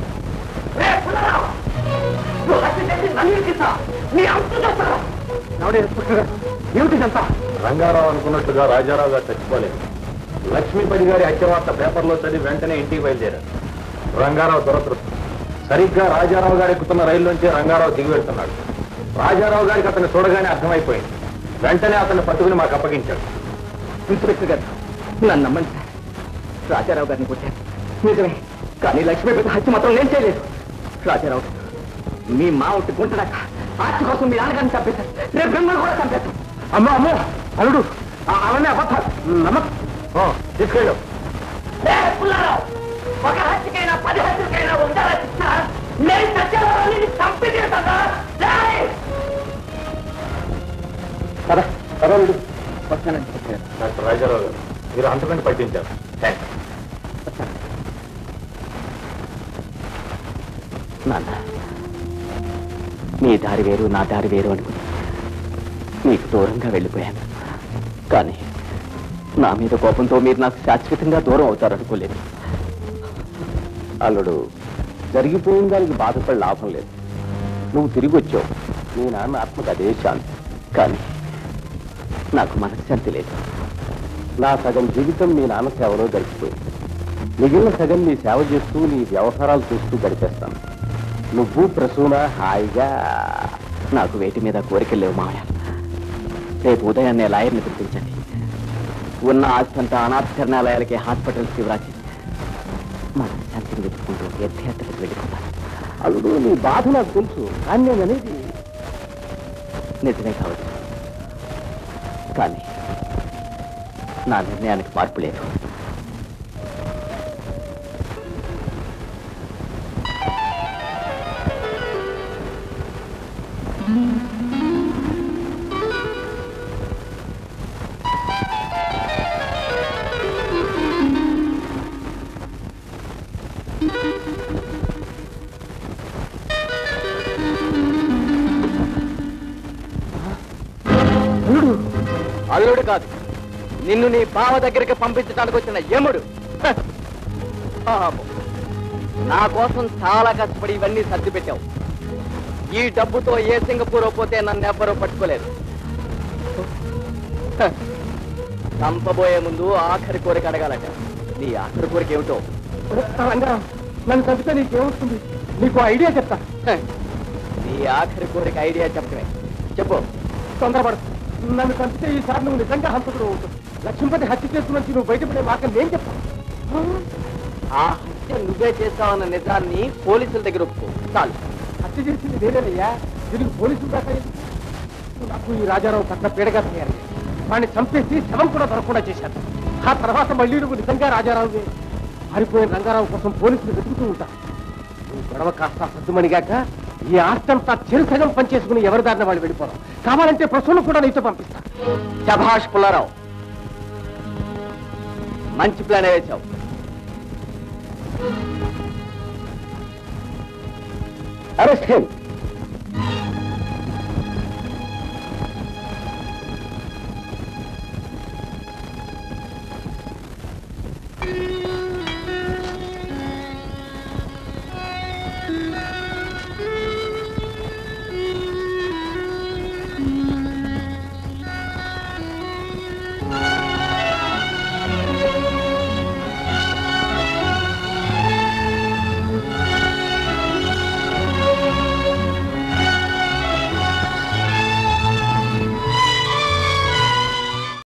ఏమిటిదంతా రంగారావు అనుకున్నట్టుగా రాజారావు గారు చచ్చిపోలేదు లక్ష్మీపతి గారి హత్యవార్త పేపర్లో చదివి వెంటనే ఇంటికి బయలుదేరారు రంగారావు దురదృష్టం సరిగ్గా రాజారావు గారు ఎక్కుతున్న రైల్లోంచి రంగారావు దిగి వెళ్తున్నాడు రాజారావు గారికి అతన్ని చూడగానే అర్థమైపోయింది వెంటనే అతన్ని పట్టుకుని మాకు అప్పగించాడు ఇన్స్పెక్టర్ గారు నన్ను నమ్మండి సార్ రాజారావు గారిని కొట్టాను నిజమే కానీ లక్ష్మీపతి హత్య మాత్రం నేను చేయలేదు రాజారావు గారు మీ మా ఒకటి గుంటడాక ఆస్తి కోసం మీ నాన్నగారిని చంపేశారు రేపు మిమ్మల్ని కూడా చంపేస్తాం అమ్మో అమ్మో అల్లుడు ఆ- అవన్నీ అబద్ధాలు నమ్మకం ఓ, తీసుకెళ్ళు ఒక హత్యకైనా పది హత్యకైనా ఉండాలా శిక్ష నేను సత్యాన్ని చంపి తీరుతాను సరే సరే వస్తానండి డాక్టర్ రాజారావు గారు మీరు అంతకంటే పట్టించారు థ్యాంక్స్ నాన్న మీ దారి వేరు నా దారి వేరు అనుకుని మీకు దూరంగా వెళ్ళిపోయాను కానీ నా మీద కోపంతో మీరు నాకు శాశ్వతంగా దూరం అవుతారనుకోలేదు అల్లుడు జరిగిపోయిన దానికి బాధపడి లాభం లేదు నువ్వు తిరిగి వచ్చావు మీ నాన్న ఆత్మకు అదే శాంతి కానీ నాకు మనశ్శాంతి లేదు నా సగం జీవితం మీ నాన్న సేవలో గడిచిపోయింది మిగిలిన సగం నీ సేవ చేస్తూ నీ వ్యవహారాలు చూస్తూ గడిపేస్తాను నువ్వు ప్రసూన హాయిగా నాకు వేటి మీద కోరికలు లేవు మావయ్య రేపు ఉదయాన్నే లాయర్ని పిలిపించండి ఉన్న ఆస్తి అంతా అనాథరణాలయాలకి హాస్పిటల్స్కి వ్రాసి మన శాంతిని వెతుకుంటూ తీర్థయాత్రలకు వెళ్ళిపోతాను అల్లుడు నీ బాధ నాకు తెలుసు కానీ నేను అనేది నిజమే కావచ్చు కానీ నా నిర్ణయానికి మార్పు లేదు అల్లుడు కాదు నిన్ను నీ బావ దగ్గరికి పంపించడానికి వచ్చిన యముడు హ! పాపం. నా కోసం చాలా కష్టపడి ఇవన్నీ సర్ది పెట్టావు ఈ డబ్బుతో ఏ సింగపూర్ పోతే నన్ను ఎవ్వరూ పట్టుకోలేదు హ! చంపబోయే ముందు ఆఖరి కోరిక అడగాలట నీ ఆఖరి కోరిక ఏమిటో రంగారావు నన్ను చంపితే నీకేమొస్తుంది నీకు ఐడియా చెప్తా హ! నీ ఆఖరి కోరిక ఐడియా చెప్పమే చెప్పు తొందరపడు నన్ను చంపితే ఈసారి నువ్వు నిజంగా హంతకుడు అవుతుంది లక్ష్మీపతి హత్య చేస్తున్న నుంచి నువ్వు బయటపడే మాట నేను చెప్తాను ఆ హత్య నువ్వే చేస్తావన్న నిజాన్ని పోలీసుల దగ్గర ఒప్పుకో చాలు హత్య చేసింది నేనేనయ్యా దీనికి పోలీసులు దాకా ఎందుకు? నాకు ఈ రాజారావు పట్ల పీడగా తయారు వాడిని చంపేసి శవం కూడా దొరకకుండా చేశాను ఆ తర్వాత మళ్ళీ నువ్వు నిజంగా రాజారావువే పారిపోయిన రంగారావు కోసం పోలీసులు వెతుకుతూ ఉంటారు నువ్వు గొడవ కాస్త సద్దుమణిగాక ఈ ఆస్తంతా చెరు సగం పనిచేసుకుని ఎవరి దారిన వాళ్ళు వెళ్ళిపోవడం కావాలంటే ప్రసూను కూడా నీతో పంపిస్తా శభాష్ పుల్లారావు మంచి ప్లాన్ వేసావు అరెస్ట్ హిమ్ ఆ